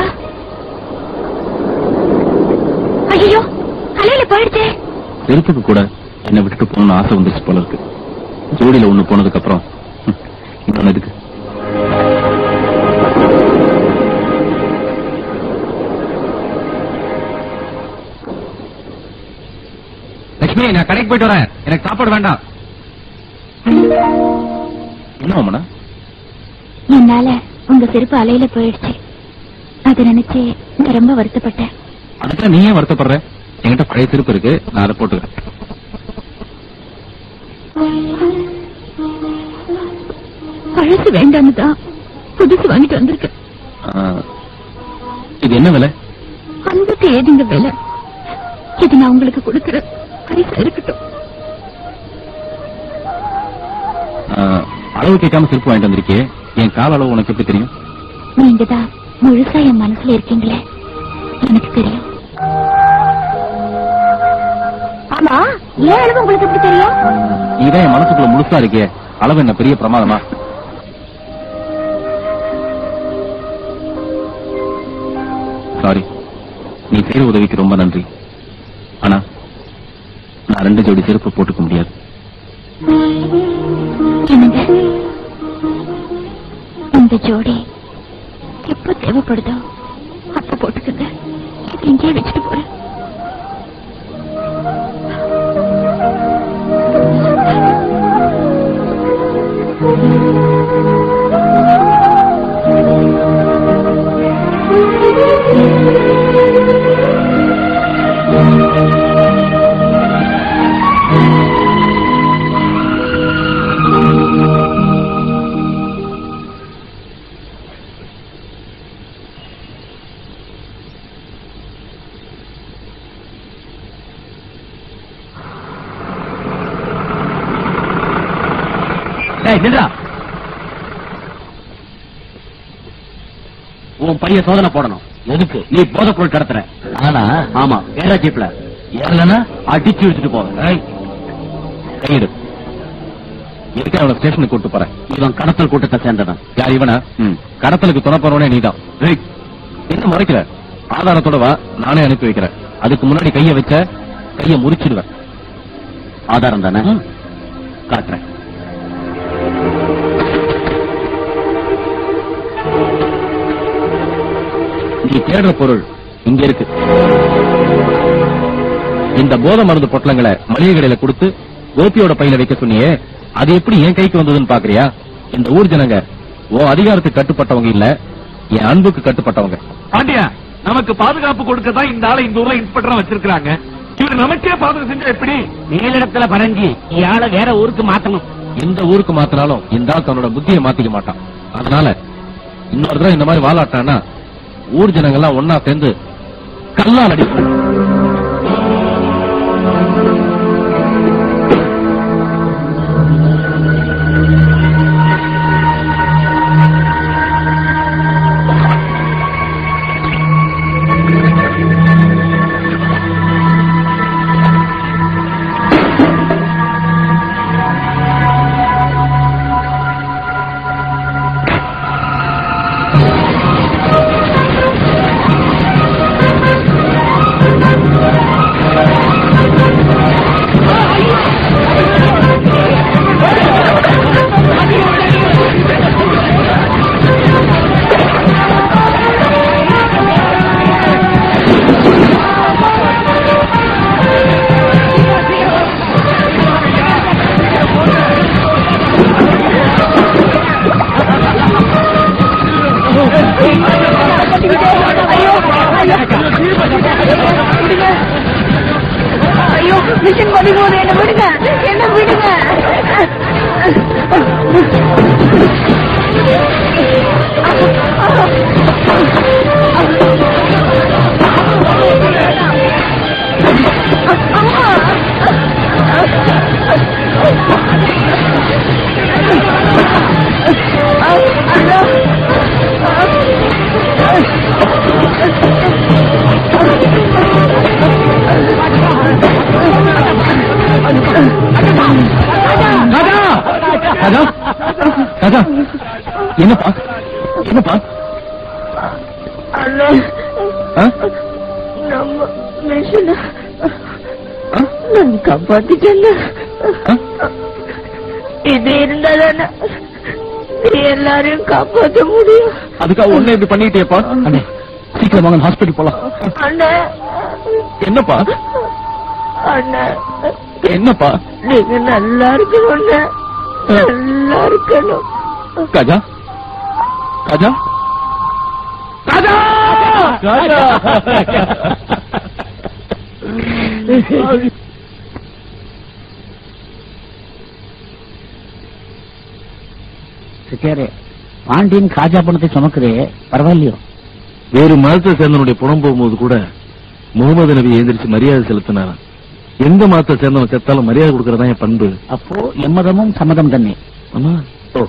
ஐயோ அலையில போயிடுச்சே செருப்புக்கு கூட என்னை விட்டுட்டு போகணும்னு ஆசை வந்துச்சு போல இருக்கு ஜோடியில ஒண்ணு போனதுக்கு அப்புறம் ஹம், இன்னொன்னு எதுக்கு லட்சுமி நான் கடைக்கு போயிட்டு வரேன் எனக்கு சாப்பாடு வேண்டாம் என்ன அம்மனா என்னால உங்க செருப்பு அலையில போயிடுச்சு அதை நினைச்சு நான் ரொம்ப வருத்தப்பட்டேன் அதுக்கு நீ ஏன் வருத்தப்படுற என்கிட்ட பழைய செருப்பு இருக்கு நான் அதை போட்டுக்கிறேன் பழசு வேண்டான்னு தான் புதுசு வாங்கிட்டு வந்திருக்கேன் ஆ, இது என்ன விலை அன்புக்கு ஏதுங்க விலை இது நான் உங்களுக்கு கொடுக்கிற பரிசா இருக்கட்டும் ஆ, அளவு கேட்காம செருப்பு வாங்கிட்டு வந்திருக்கே என் கால அளவு உனக்கு எப்படி தெரியும் நீங்க தான் முழுசா என் மனசுல இருக்கீங்களே எனக்கு தெரியும் ஆமா ஏன் அளவு உங்களுக்கு எப்படி தெரியும் இதான் என் மனசுக்குள்ள முழுசா இருக்கே அளவு என்ன பெரிய பிரமாதமா சாரி நீ செய்யற உதவிக்கு ரொம்ப நன்றி ஆனா நான் ரெண்டு ஜோடி செருப்பு போட்டுக்க முடியாது என்னங்க இந்த ஜோடி எப்ப தேவைப்படுதோ அப்ப போட்டுக்கங்க இது இங்கேயே வச்சுட்டு போறேன் டேய் நில்றா உன் பையன் சோதனை போடணும் எதுக்கு நீ போதை பொருள் கடத்துற ஆனா ஆமா ஏறா ஜீப்ல ஏறலன்னா அடிச்சு எடுத்துட்டு போவேன் கையெடு எதுக்கு அவனை ஸ்டேஷனுக்கு கூட்டு போறேன் இவன் கடத்தல் கூட்டத்தை சேர்ந்தவன் யார் இவனா கடத்தலுக்கு துணை போறவனே நீதான் ஏய், என்ன முறைக்கிற ஆதாரத்தோட வா நானே அனுப்பி வைக்கிறேன் அதுக்கு முன்னாடி கைய வச்ச கைய முறிச்சிடுவேன் ஆதாரம் தானே காட்டுறேன் நீ தேடுற பொருள் இங்க இருக்கு இந்த போதை மருந்து பொட்டலங்களை மளிகை கடையில கொடுத்து கோபியோட பையில வைக்க சொன்னியே அது எப்படி என் கைக்கு வந்ததுன்னு பாக்குறியா இந்த ஊர் ஜனங்க ஓ அதிகாரத்துக்கு கட்டுப்பட்டவங்க இல்ல என் அன்புக்கு கட்டுப்பட்டவங்க பாண்டியா நமக்கு பாதுகாப்பு கொடுக்க தான் இந்த ஆளை இந்த ஊர்ல இன்ஸ்பெக்டரா வச்சிருக்காங்க இவர் நமக்கே பாதுகாப்பு செஞ்சா எப்படி மேலிடத்துல பரஞ்சி இயாள வேற ஊருக்கு மாத்தணும் எந்த ஊருக்கு மாத்தினாலும் இந்த ஆள் தன்னோட புத்தியை மாத்திக்க மாட்டான் அதனால இன்னொரு தடவை இந்த மாதிரி வாலாட்டானா ஊர் ஜனங்கள்லாம் ஒன்னா சேர்ந்து கல்லால் அடிப்போம் மிஷின் பண்ணி போகுது என்ன விடுங்க என்ன விடுங்க ராஜா ராஜா ராஜா என்னப்பா என்னப்பா அண்ணா ஆ? நம்ம மிஷின ஆ? நான் காப்பாத்திட்டேன் ஆ? இது இருந்தாதானே நீ எல்லாரையும் காப்பாத்த முடியும் அதுக்காக ஒண்ணு இப்படி பண்ணிட்டேப்பா அண்ணே சீக்கிரம் வாங்க ஹாஸ்பிட்டல் போலாம் அண்ணா என்னப்பா அண்ணா என்னப்பா நீங்க நல்லா இருக்கணும் அண்ணா. நல்லா இருக்கணும் ராஜா ராஜா ராஜா ராஜா சரி பாண்டியன் காஜா பணத்தை சுமக்குதே பரவாயில்லையோ வேறு மதத்தை சேர்ந்தவனுடைய புறம் போகும்போது கூட முகமது நபி எந்திரிச்சு மரியாதை செலுத்தினாராம் எந்த மதத்தை சேர்ந்தவன் செத்தாலும் மரியாதை கொடுக்கறதா என் பண்பு அப்போ எம்மதமும் சம்மதம் தானே ஆமா ஓ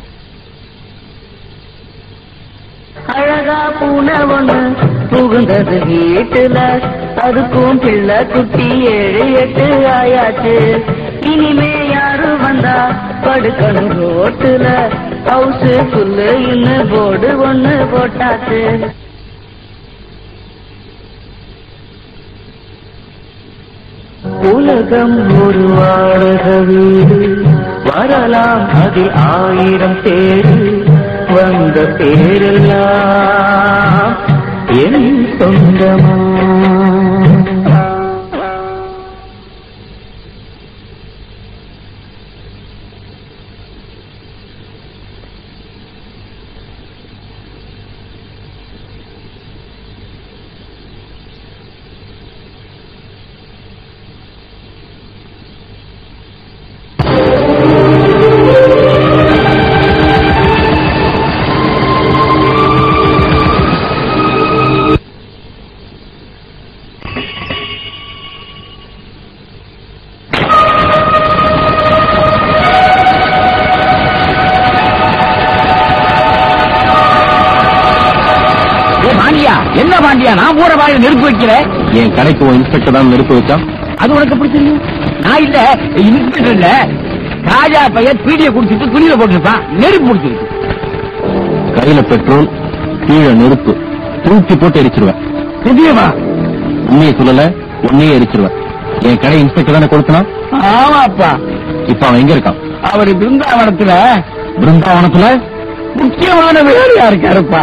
அழகா பூனை ஒண்ணு புகுந்தது வீட்டுல அதுக்கும் பிள்ளை குட்டி ஏழு எட்டு ஆயாச்சு இனிமே யாரு வந்தா படுக்கணும் ரோட்டுல ஹவுஸ் புல்லு இன்னும் போர்டு ஒண்ணு போட்டாச்சு உலகம் ஒரு வாடக வீடு வரலாம் அதில் ஆயிரம் பேரு வந்த பேரெல்லாம் என் சொந்தமா ஏ பாண்டியா என்ன பாண்டியா நான் ஊற வாயில நெருப்பு வைக்கிறேன் என் கடைக்கு உன் இன்ஸ்பெக்டர் தான் நெருப்பு வச்சான் அது உனக்கு எப்படி தெரியும் நான் இல்ல இன்ஸ்பெக்டர் இல்ல ராஜா பையன் பீடியை குடிச்சிட்டு துணியில போட்டுருப்பான் நெருப்பு பிடிச்சிருக்கு கையில பெட்ரோல் கீழே நெருப்பு தூக்கி போட்டு எரிச்சிருவேன் புதியவா உண்மையை சொல்லல உன்னையே எரிச்சிருவேன் என் கடை இன்ஸ்பெக்டர் தானே கொடுத்தனா ஆமாப்பா இப்ப அவன் எங்க இருக்கான் அவரு பிருந்தாவனத்துல பிருந்தாவனத்துல முக்கியமான வேலையா இருக்காருப்பா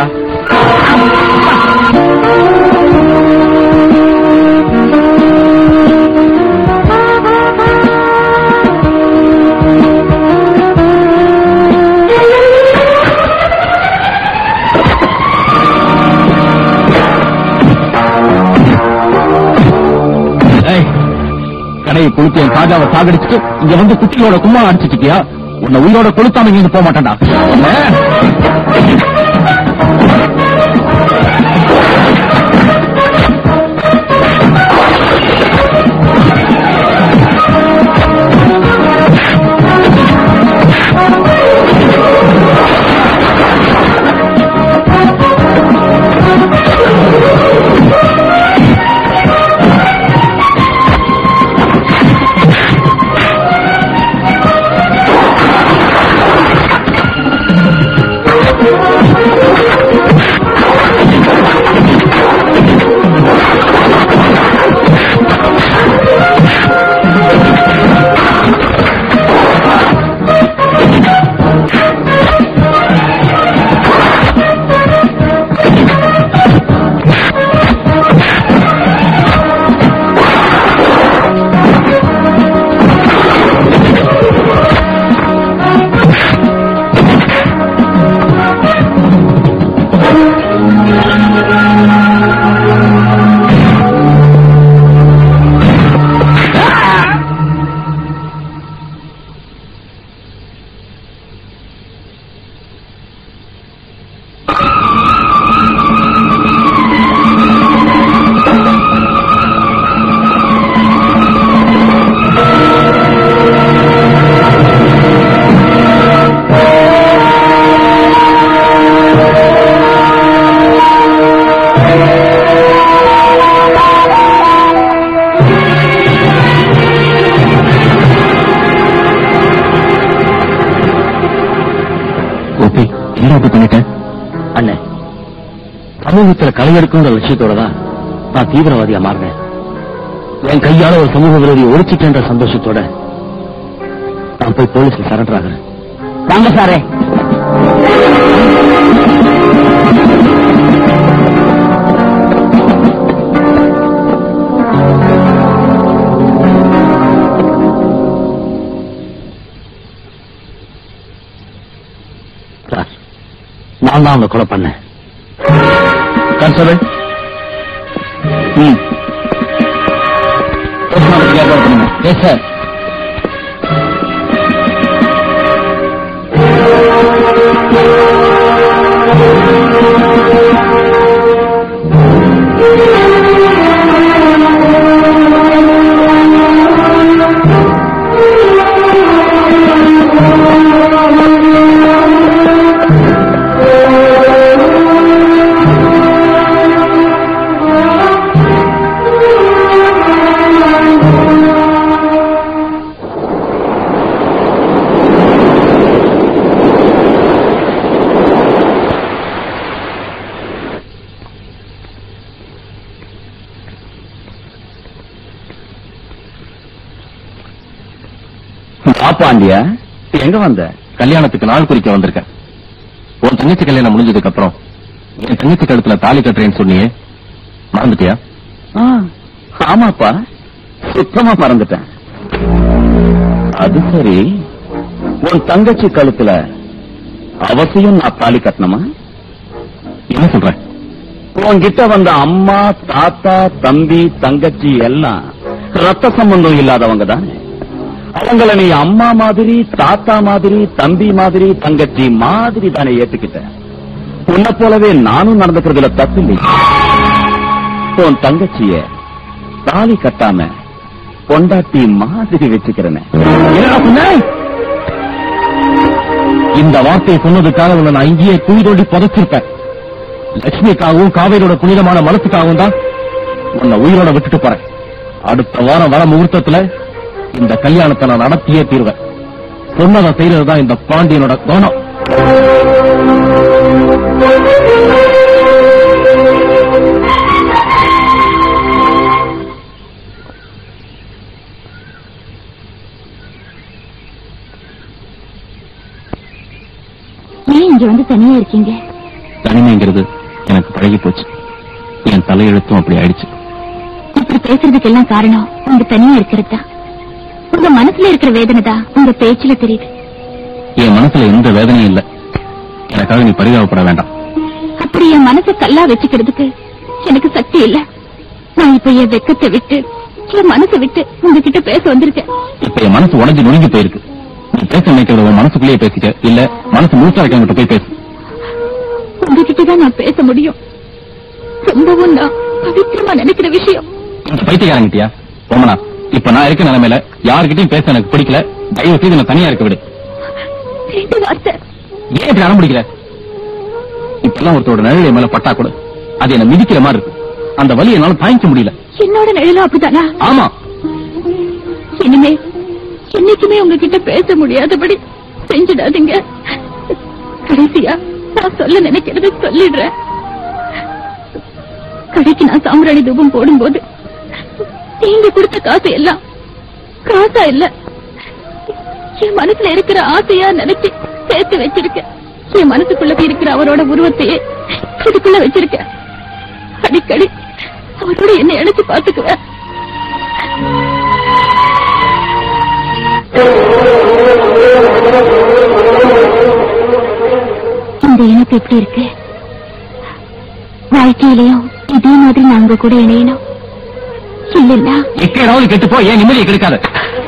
ஏய், கடையை கொளுத்தி என் ராஜாவை சாகடிச்சுட்டு இங்க வந்து குட்டியோட கும்மா அடிச்சிட்டு இருக்கியா உன்னை உயிரோட கொளுத்தாம இங்க இருந்து போக மாட்டான்டா உன்னை- Thank ஏன் இப்படி பண்ணிட்டேன் அண்ணே சமூகத்துல கலையெடுக்குங்கிற விஷயத்தோட தான் நான் தீவிரவாதியா மாறினேன் என் கையால ஒரு சமூக விரோதியை ஒழிச்சிட்டேன்ற சந்தோஷத்தோட நான் போய் போலீஸ்ல சரண்டர் ஆகிறேன் வாங்க சாரே சார் நான் தான் அவனை கொலை பண்ணேன் கான்ஸ்டபிள் ம் போஸ்ட்மார்ட்டத்துக்கு ஏற்பாடு பண்ணுங்க எஸ் சார் பாப்பாண்டியா எங்க வந்த கல்யாணத்துக்கு நாள் குறிக்க வந்திருக்கேன் உன் தங்கச்சி கல்யாணம் முடிஞ்சதுக்கு அப்புறம் என் தங்கச்சி கழுத்துல தாலி கட்டுறேன்னு சொன்னியே மறந்துட்டியா ஆ, ஆமாப்பா சுத்தமா மறந்துட்டேன் அது சரி உன் தங்கச்சி கழுத்துல அவசியம் நான் தாலி கட்டணுமா என்ன சொல்ற உன்கிட்ட வந்த அம்மா தாத்தா தம்பி தங்கச்சி எல்லாம் ரத்த சம்பந்தம் இல்லாதவங்க தானே அவங்கள நீ அம்மா மாதிரி தாத்தா மாதிரி தம்பி மாதிரி தங்கச்சி மாதிரி தானே ஏத்துக்கிட்ட உன்னை போலவே நானும் நடந்துக்கிறதுல தப்பில்லை உன் தங்கச்சிய தாலி கட்டாம பொண்டாட்டி மாதிரி வச்சுக்கிறேனே என்னடா சொன்ன? இந்த வார்த்தையை சொன்னதுக்காக உன்னை நான் இங்கேயே குழி தோண்டி புதைச்சிருப்பேன் லட்சுமிக்காகவும் காவேரியோட புனிதமான மனசுக்காகவும் தான் உன்னை உயிரோட விட்டுட்டு போறேன் அடுத்த வாரம் வர முகூர்த்தத்துல இந்த கல்யாணத்தை நான் நடத்தியே தீர்வேன் சொன்னதை செய்யறதுதான் இந்த பாண்டியனோட கோணம் ஏன் இங்க வந்து தனியா இருக்கீங்க தனிமைங்கிறது எனக்கு பழகி போச்சு என் தலையெழுத்தும் அப்படி ஆயிடுச்சு இப்படி பேசுறதுக்கெல்லாம் காரணம் உங்க தனியா இருக்கிறது தான் உங்க மனசுல இருக்கிற வேதனை தான் உங்க பேச்சுல தெரியுது என் மனசுல எந்த வேதனையும் இல்ல எனக்காக நீ பரிதாபப்பட வேண்டாம் அப்படி என் மனசை கல்லா வச்சுக்கிறதுக்கு எனக்கு சக்தி இல்ல நான் இப்ப என் வெக்கத்தை விட்டு என் மனசை விட்டு உங்ககிட்ட பேச வந்திருக்கேன் இப்ப என் மனசு உடஞ்சு நொறுங்கி போயிருக்கு நீ பேச நினைக்கிறத உன் மனசுக்குள்ளேயே பேசிக்க இல்ல மனசு முழுசா இருக்கவங்கிட்ட போய் பேசு உங்ககிட்ட தான் நான் பேச முடியும் ரொம்பவும் நான் பவித்திரமா நினைக்கிற விஷயம் இந்த பைத்தியக்காரங்கிட்டியா போமனா இப்ப நான் இருக்க நிலைமையில யாருக்கிட்டையும் பேச எனக்கு பிடிக்கல தயவு செய்து என்ன தனியா இருக்க விடு ரெண்டு வார்த்தை ஏன் இப்படி அடம் பிடிக்கல இப்பெல்லாம் ஒருத்தரோட நிழல் என் மேல பட்டா கூட அது என்ன மிதிக்கிற மாதிரி இருக்கு அந்த வலி என்னால தாங்கிக்க முடியல என்னோட நிழலும் அப்படித்தானா ஆமா இனிமே என்னைக்குமே உங்ககிட்ட பேச முடியாதபடி செஞ்சிடாதீங்க கடைசியா நான் சொல்ல நினைக்கிறது சொல்லிடுறேன் கடைக்கு நான் சாம்பிராணி தூபம் போடும்போது நீங்க கொடுத்த காசு எல்லாம் காசா இல்ல என் மனசுல இருக்கிற ஆசையா நினைச்சு சேர்த்து வச்சிருக்கேன் என் மனசுக்குள்ள இருக்கிற அவரோட உருவத்தையே இதுக்குள்ள வச்சிருக்கேன் அடிக்கடி அவரோட என்ன இணைச்சு பாத்துக்குவேன் இந்த இணைப்பு எப்படி இருக்கு வாழ்க்கையிலயும் இதே மாதிரி நாங்க கூட இணையணும் இல்லைன்னா எக்கேடாவது கெட்டு போ ஏன் நிம்மதியை கெடுக்காத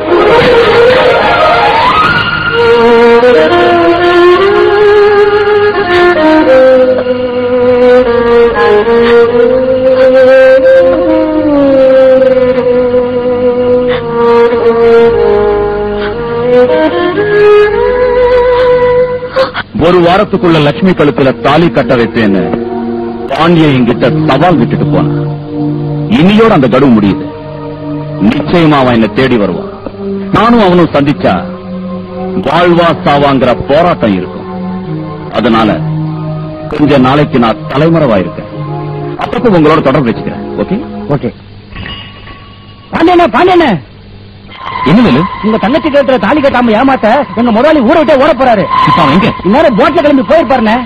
ஒரு வாரத்துக்குள்ள லட்சுமி கழுத்துல தாலி கட்ட வைப்பேன்னு பாண்டிய என்கிட்ட சவால் விட்டுட்டு போனான் இனியோட அந்த கடுவு முடியுது நிச்சயமா அவன் என்ன தேடி வருவான் நானும் அவனும் சந்திச்சா வாழ்வா சாவாங்கிற போராட்டம் இருக்கும் அதனால கொஞ்ச நாளைக்கு நான் தலைமறைவா இருக்கேன் அப்பப்போ உங்களோட தொடர்பு வச்சுக்கிறேன் ஓகே ஓகே பாண்டியண்ணே பாண்டியண்ணே என்ன வேலு உங்க தங்கச்சி கேட்டுற தாலி கட்டாம ஏமாத்த எங்க முதலாளி ஊரை விட்டே ஓட போறாரு இப்ப அவன் எங்க இந்நேரம் போட்ல கிளம்பி போயிருப்பாருண்ணே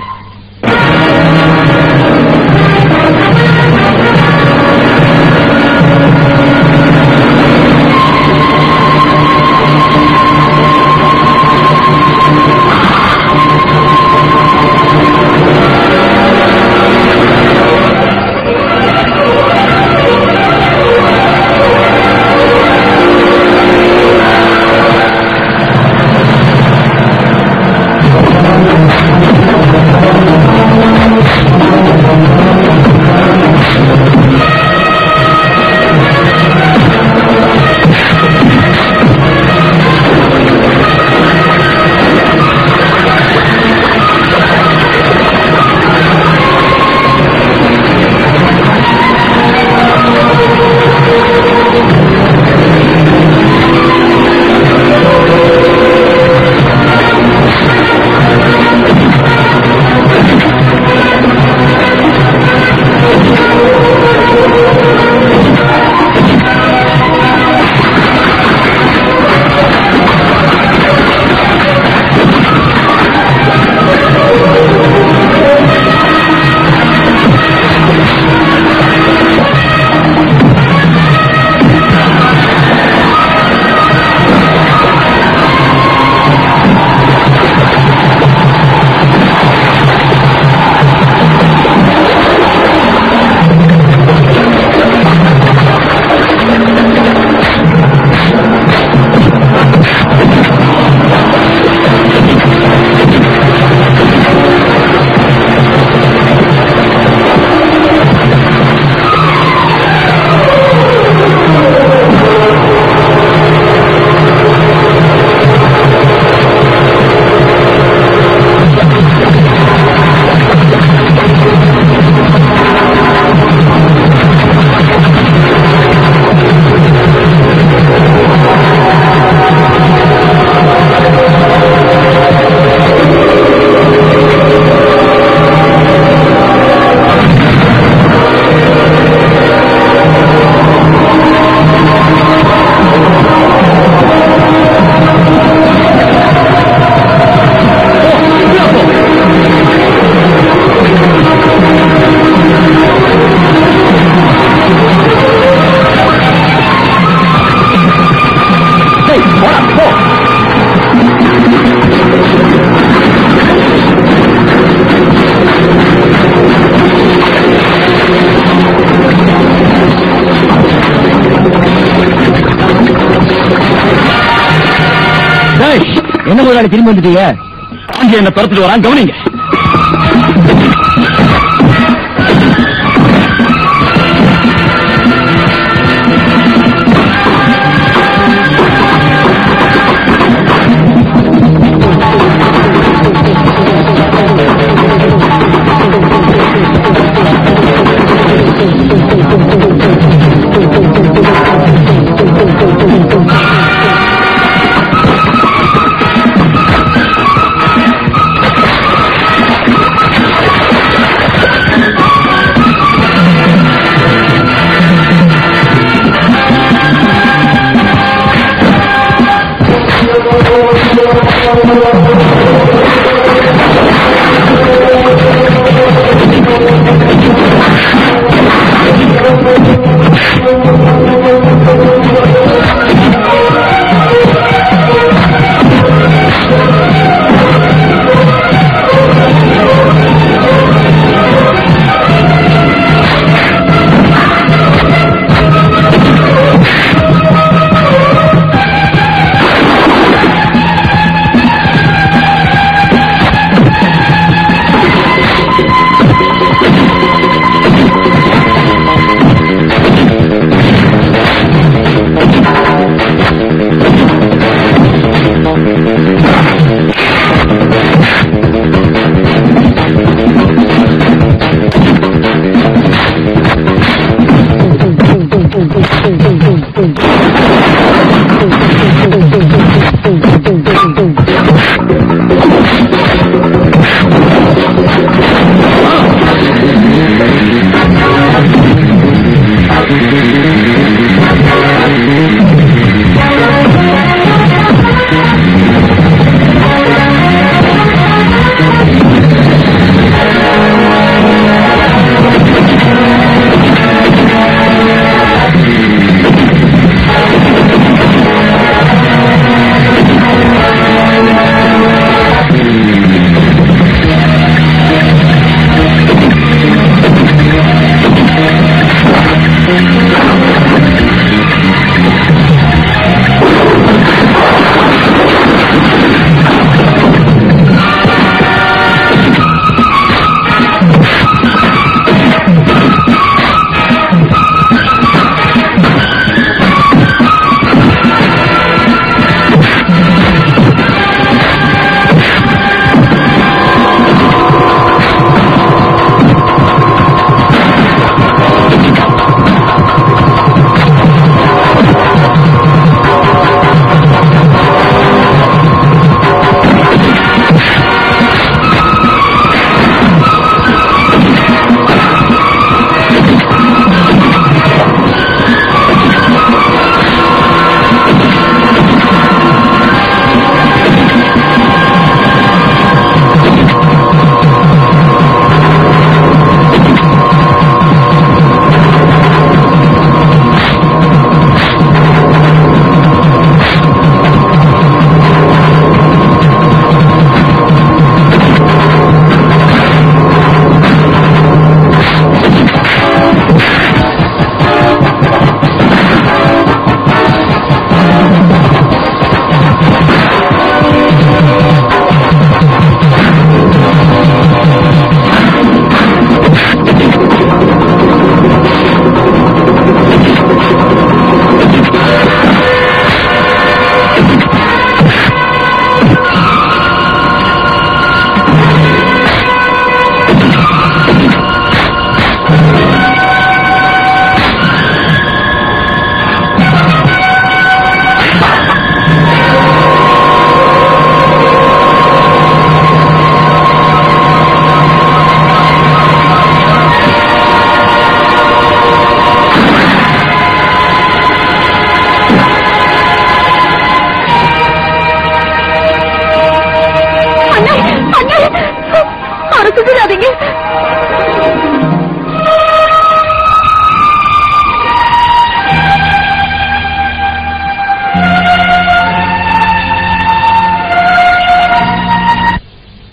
என்ன முதலாளி திரும்பி வந்துட்டீங்க பாண்டி என்ன துரத்துட்டு வரான் கவனிங்க ஆ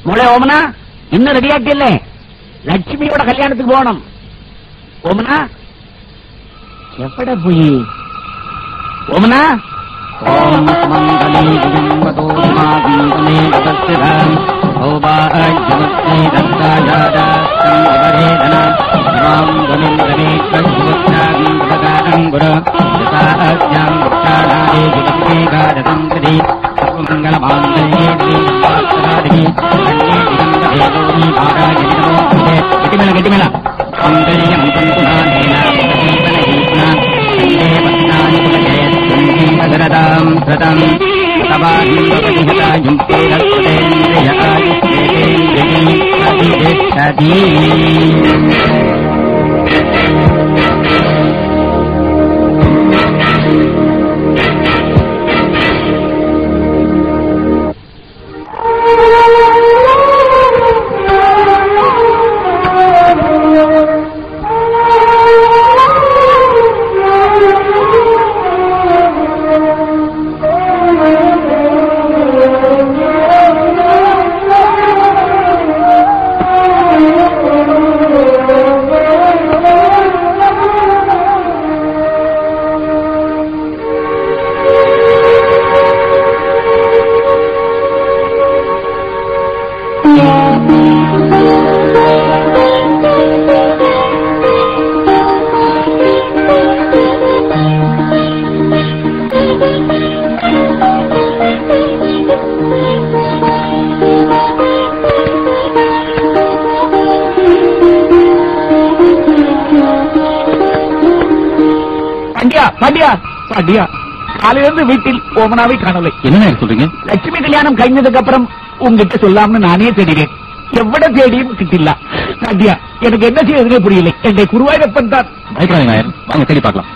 முளை ஓமனா இன்னும் ரெடியாட்டி இல்ல லட்சுமியோட கல்யாணத்துக்கு போகணும் ஓமனா எவ்வளோ போய் ஓமனா ஓம் மங்களே ஜெகம்பதோ மாவிந்தமே தத்ராம் சௌபாஜ்யமஸ்மே தத்தாயாதாஸ்தம் விவரேதனம் ராம் கமிந்தமே கஞ்சுவத்னாகம் பிரகாரம் குர யதாஜ்ஞாம் விச்சாராயே ஜுகமே காரதம் கிரி சர்வமங்கலமாங்கல்யே தேவாஸ்வராதிகி கண்ணே திகம்பதே கௌரி நாராயணி நமோஸ்துதே கெட்டிமேல கெட்டிமேல மங்கல்யம் தந்துநானேன மகஜீவனஹீத்னா கண்ணே பத்னானி குலஜே சங்கீதரதாம் சதம் சபாஹிம்பவதிஹதாயும் தேரஸ்வதேந்திரிய ஆயுஷ்யேந்திரியம் அதிதிஷ்டதி பாண்டியா பாண்டியா பாண்டியா காலையிலிருந்து வீட்டில் ஓமனாவை காணவில்லை என்ன சொல்றீங்க லட்சுமி கல்யாணம் கழிஞ்சதுக்கு அப்புறம் உங்ககிட்ட சொல்லாம்னு நானே தேடினேன் எவ்வளவு தேடியும் கிட்டில்ல பாண்டியா எனக்கு என்ன செய்யறதுனே புரியலை என்னை குருவாயூரப்பன் தான் பயப்படாதீங்க நாயர் வாங்க தேடி பார்க்கலாம்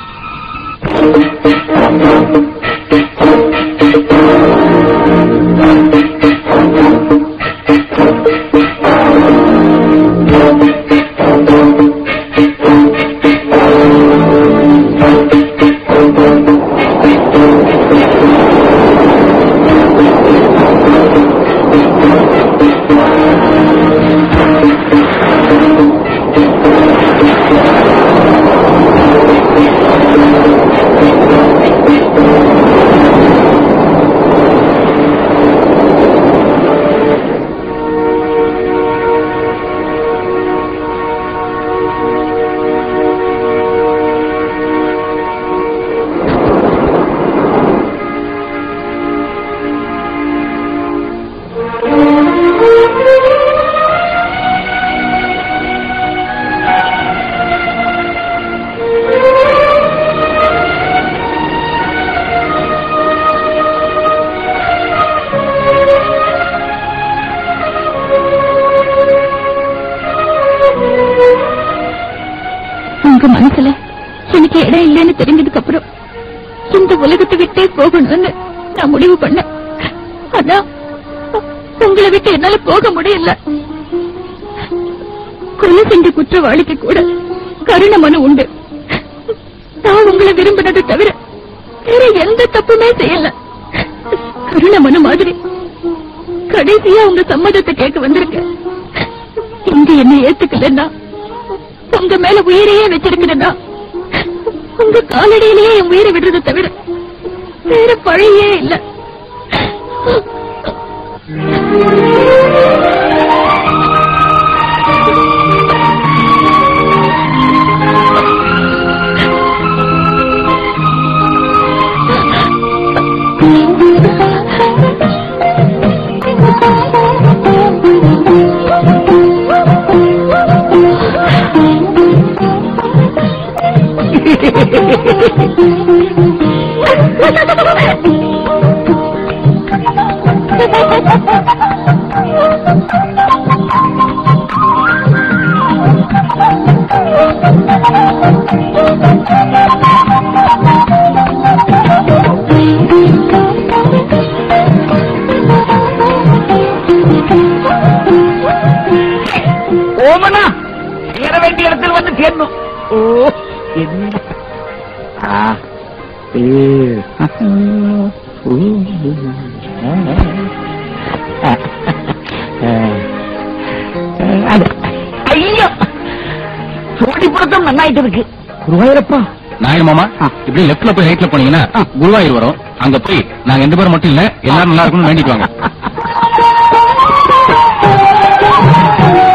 உங்க மனசுல எனக்கு இடம் இல்லைன்னு தெரிஞ்சதுக்கு அப்புறம் இந்த உலகத்தை விட்டே போகணும்னு நான் முடிவு பண்ணேன் ஆனா உங்களை விட்டு என்னால போக முடியல கொலை செஞ்ச குற்றவாளிக்கு கூட கருண மனு உண்டு நான் உங்களை விரும்பினதை தவிர வேற எந்த தப்புமே செய்யல கருண மனு மாதிரி கடைசியா உங்க சம்மதத்தை கேட்க வந்திருக்கேன் இங்க என்ன ஏத்துக்கலன்னா உங்க மேல உயிரையே வச்சிருக்கிறேன்னா உங்க காலடியிலேயே என் உயிரை விடுறதை தவிர வேற பழையே இல்ல ஓமனா சேர வேண்டிய இடத்தில் வந்து சேரணும் ஓ என்ன ஆ, ஏ, ஊ, ஆ, ஆ, ஆ. அது ஐயோ சோடிப்புறத்தும் நன்னாயிட்டு இருக்கு குருவாயூரப்பா நாயுடு மாமா இப்படி லெப்ட்ல போய் ரைட்ல போனீங்கன்னா குருவாயூர் வரும் அங்க போய் நாங்க எந்த பேரும் மட்டும் இல்ல எல்லாரும் நல்லா இருக்கணும்னு வேண்டிட்டு வாங்க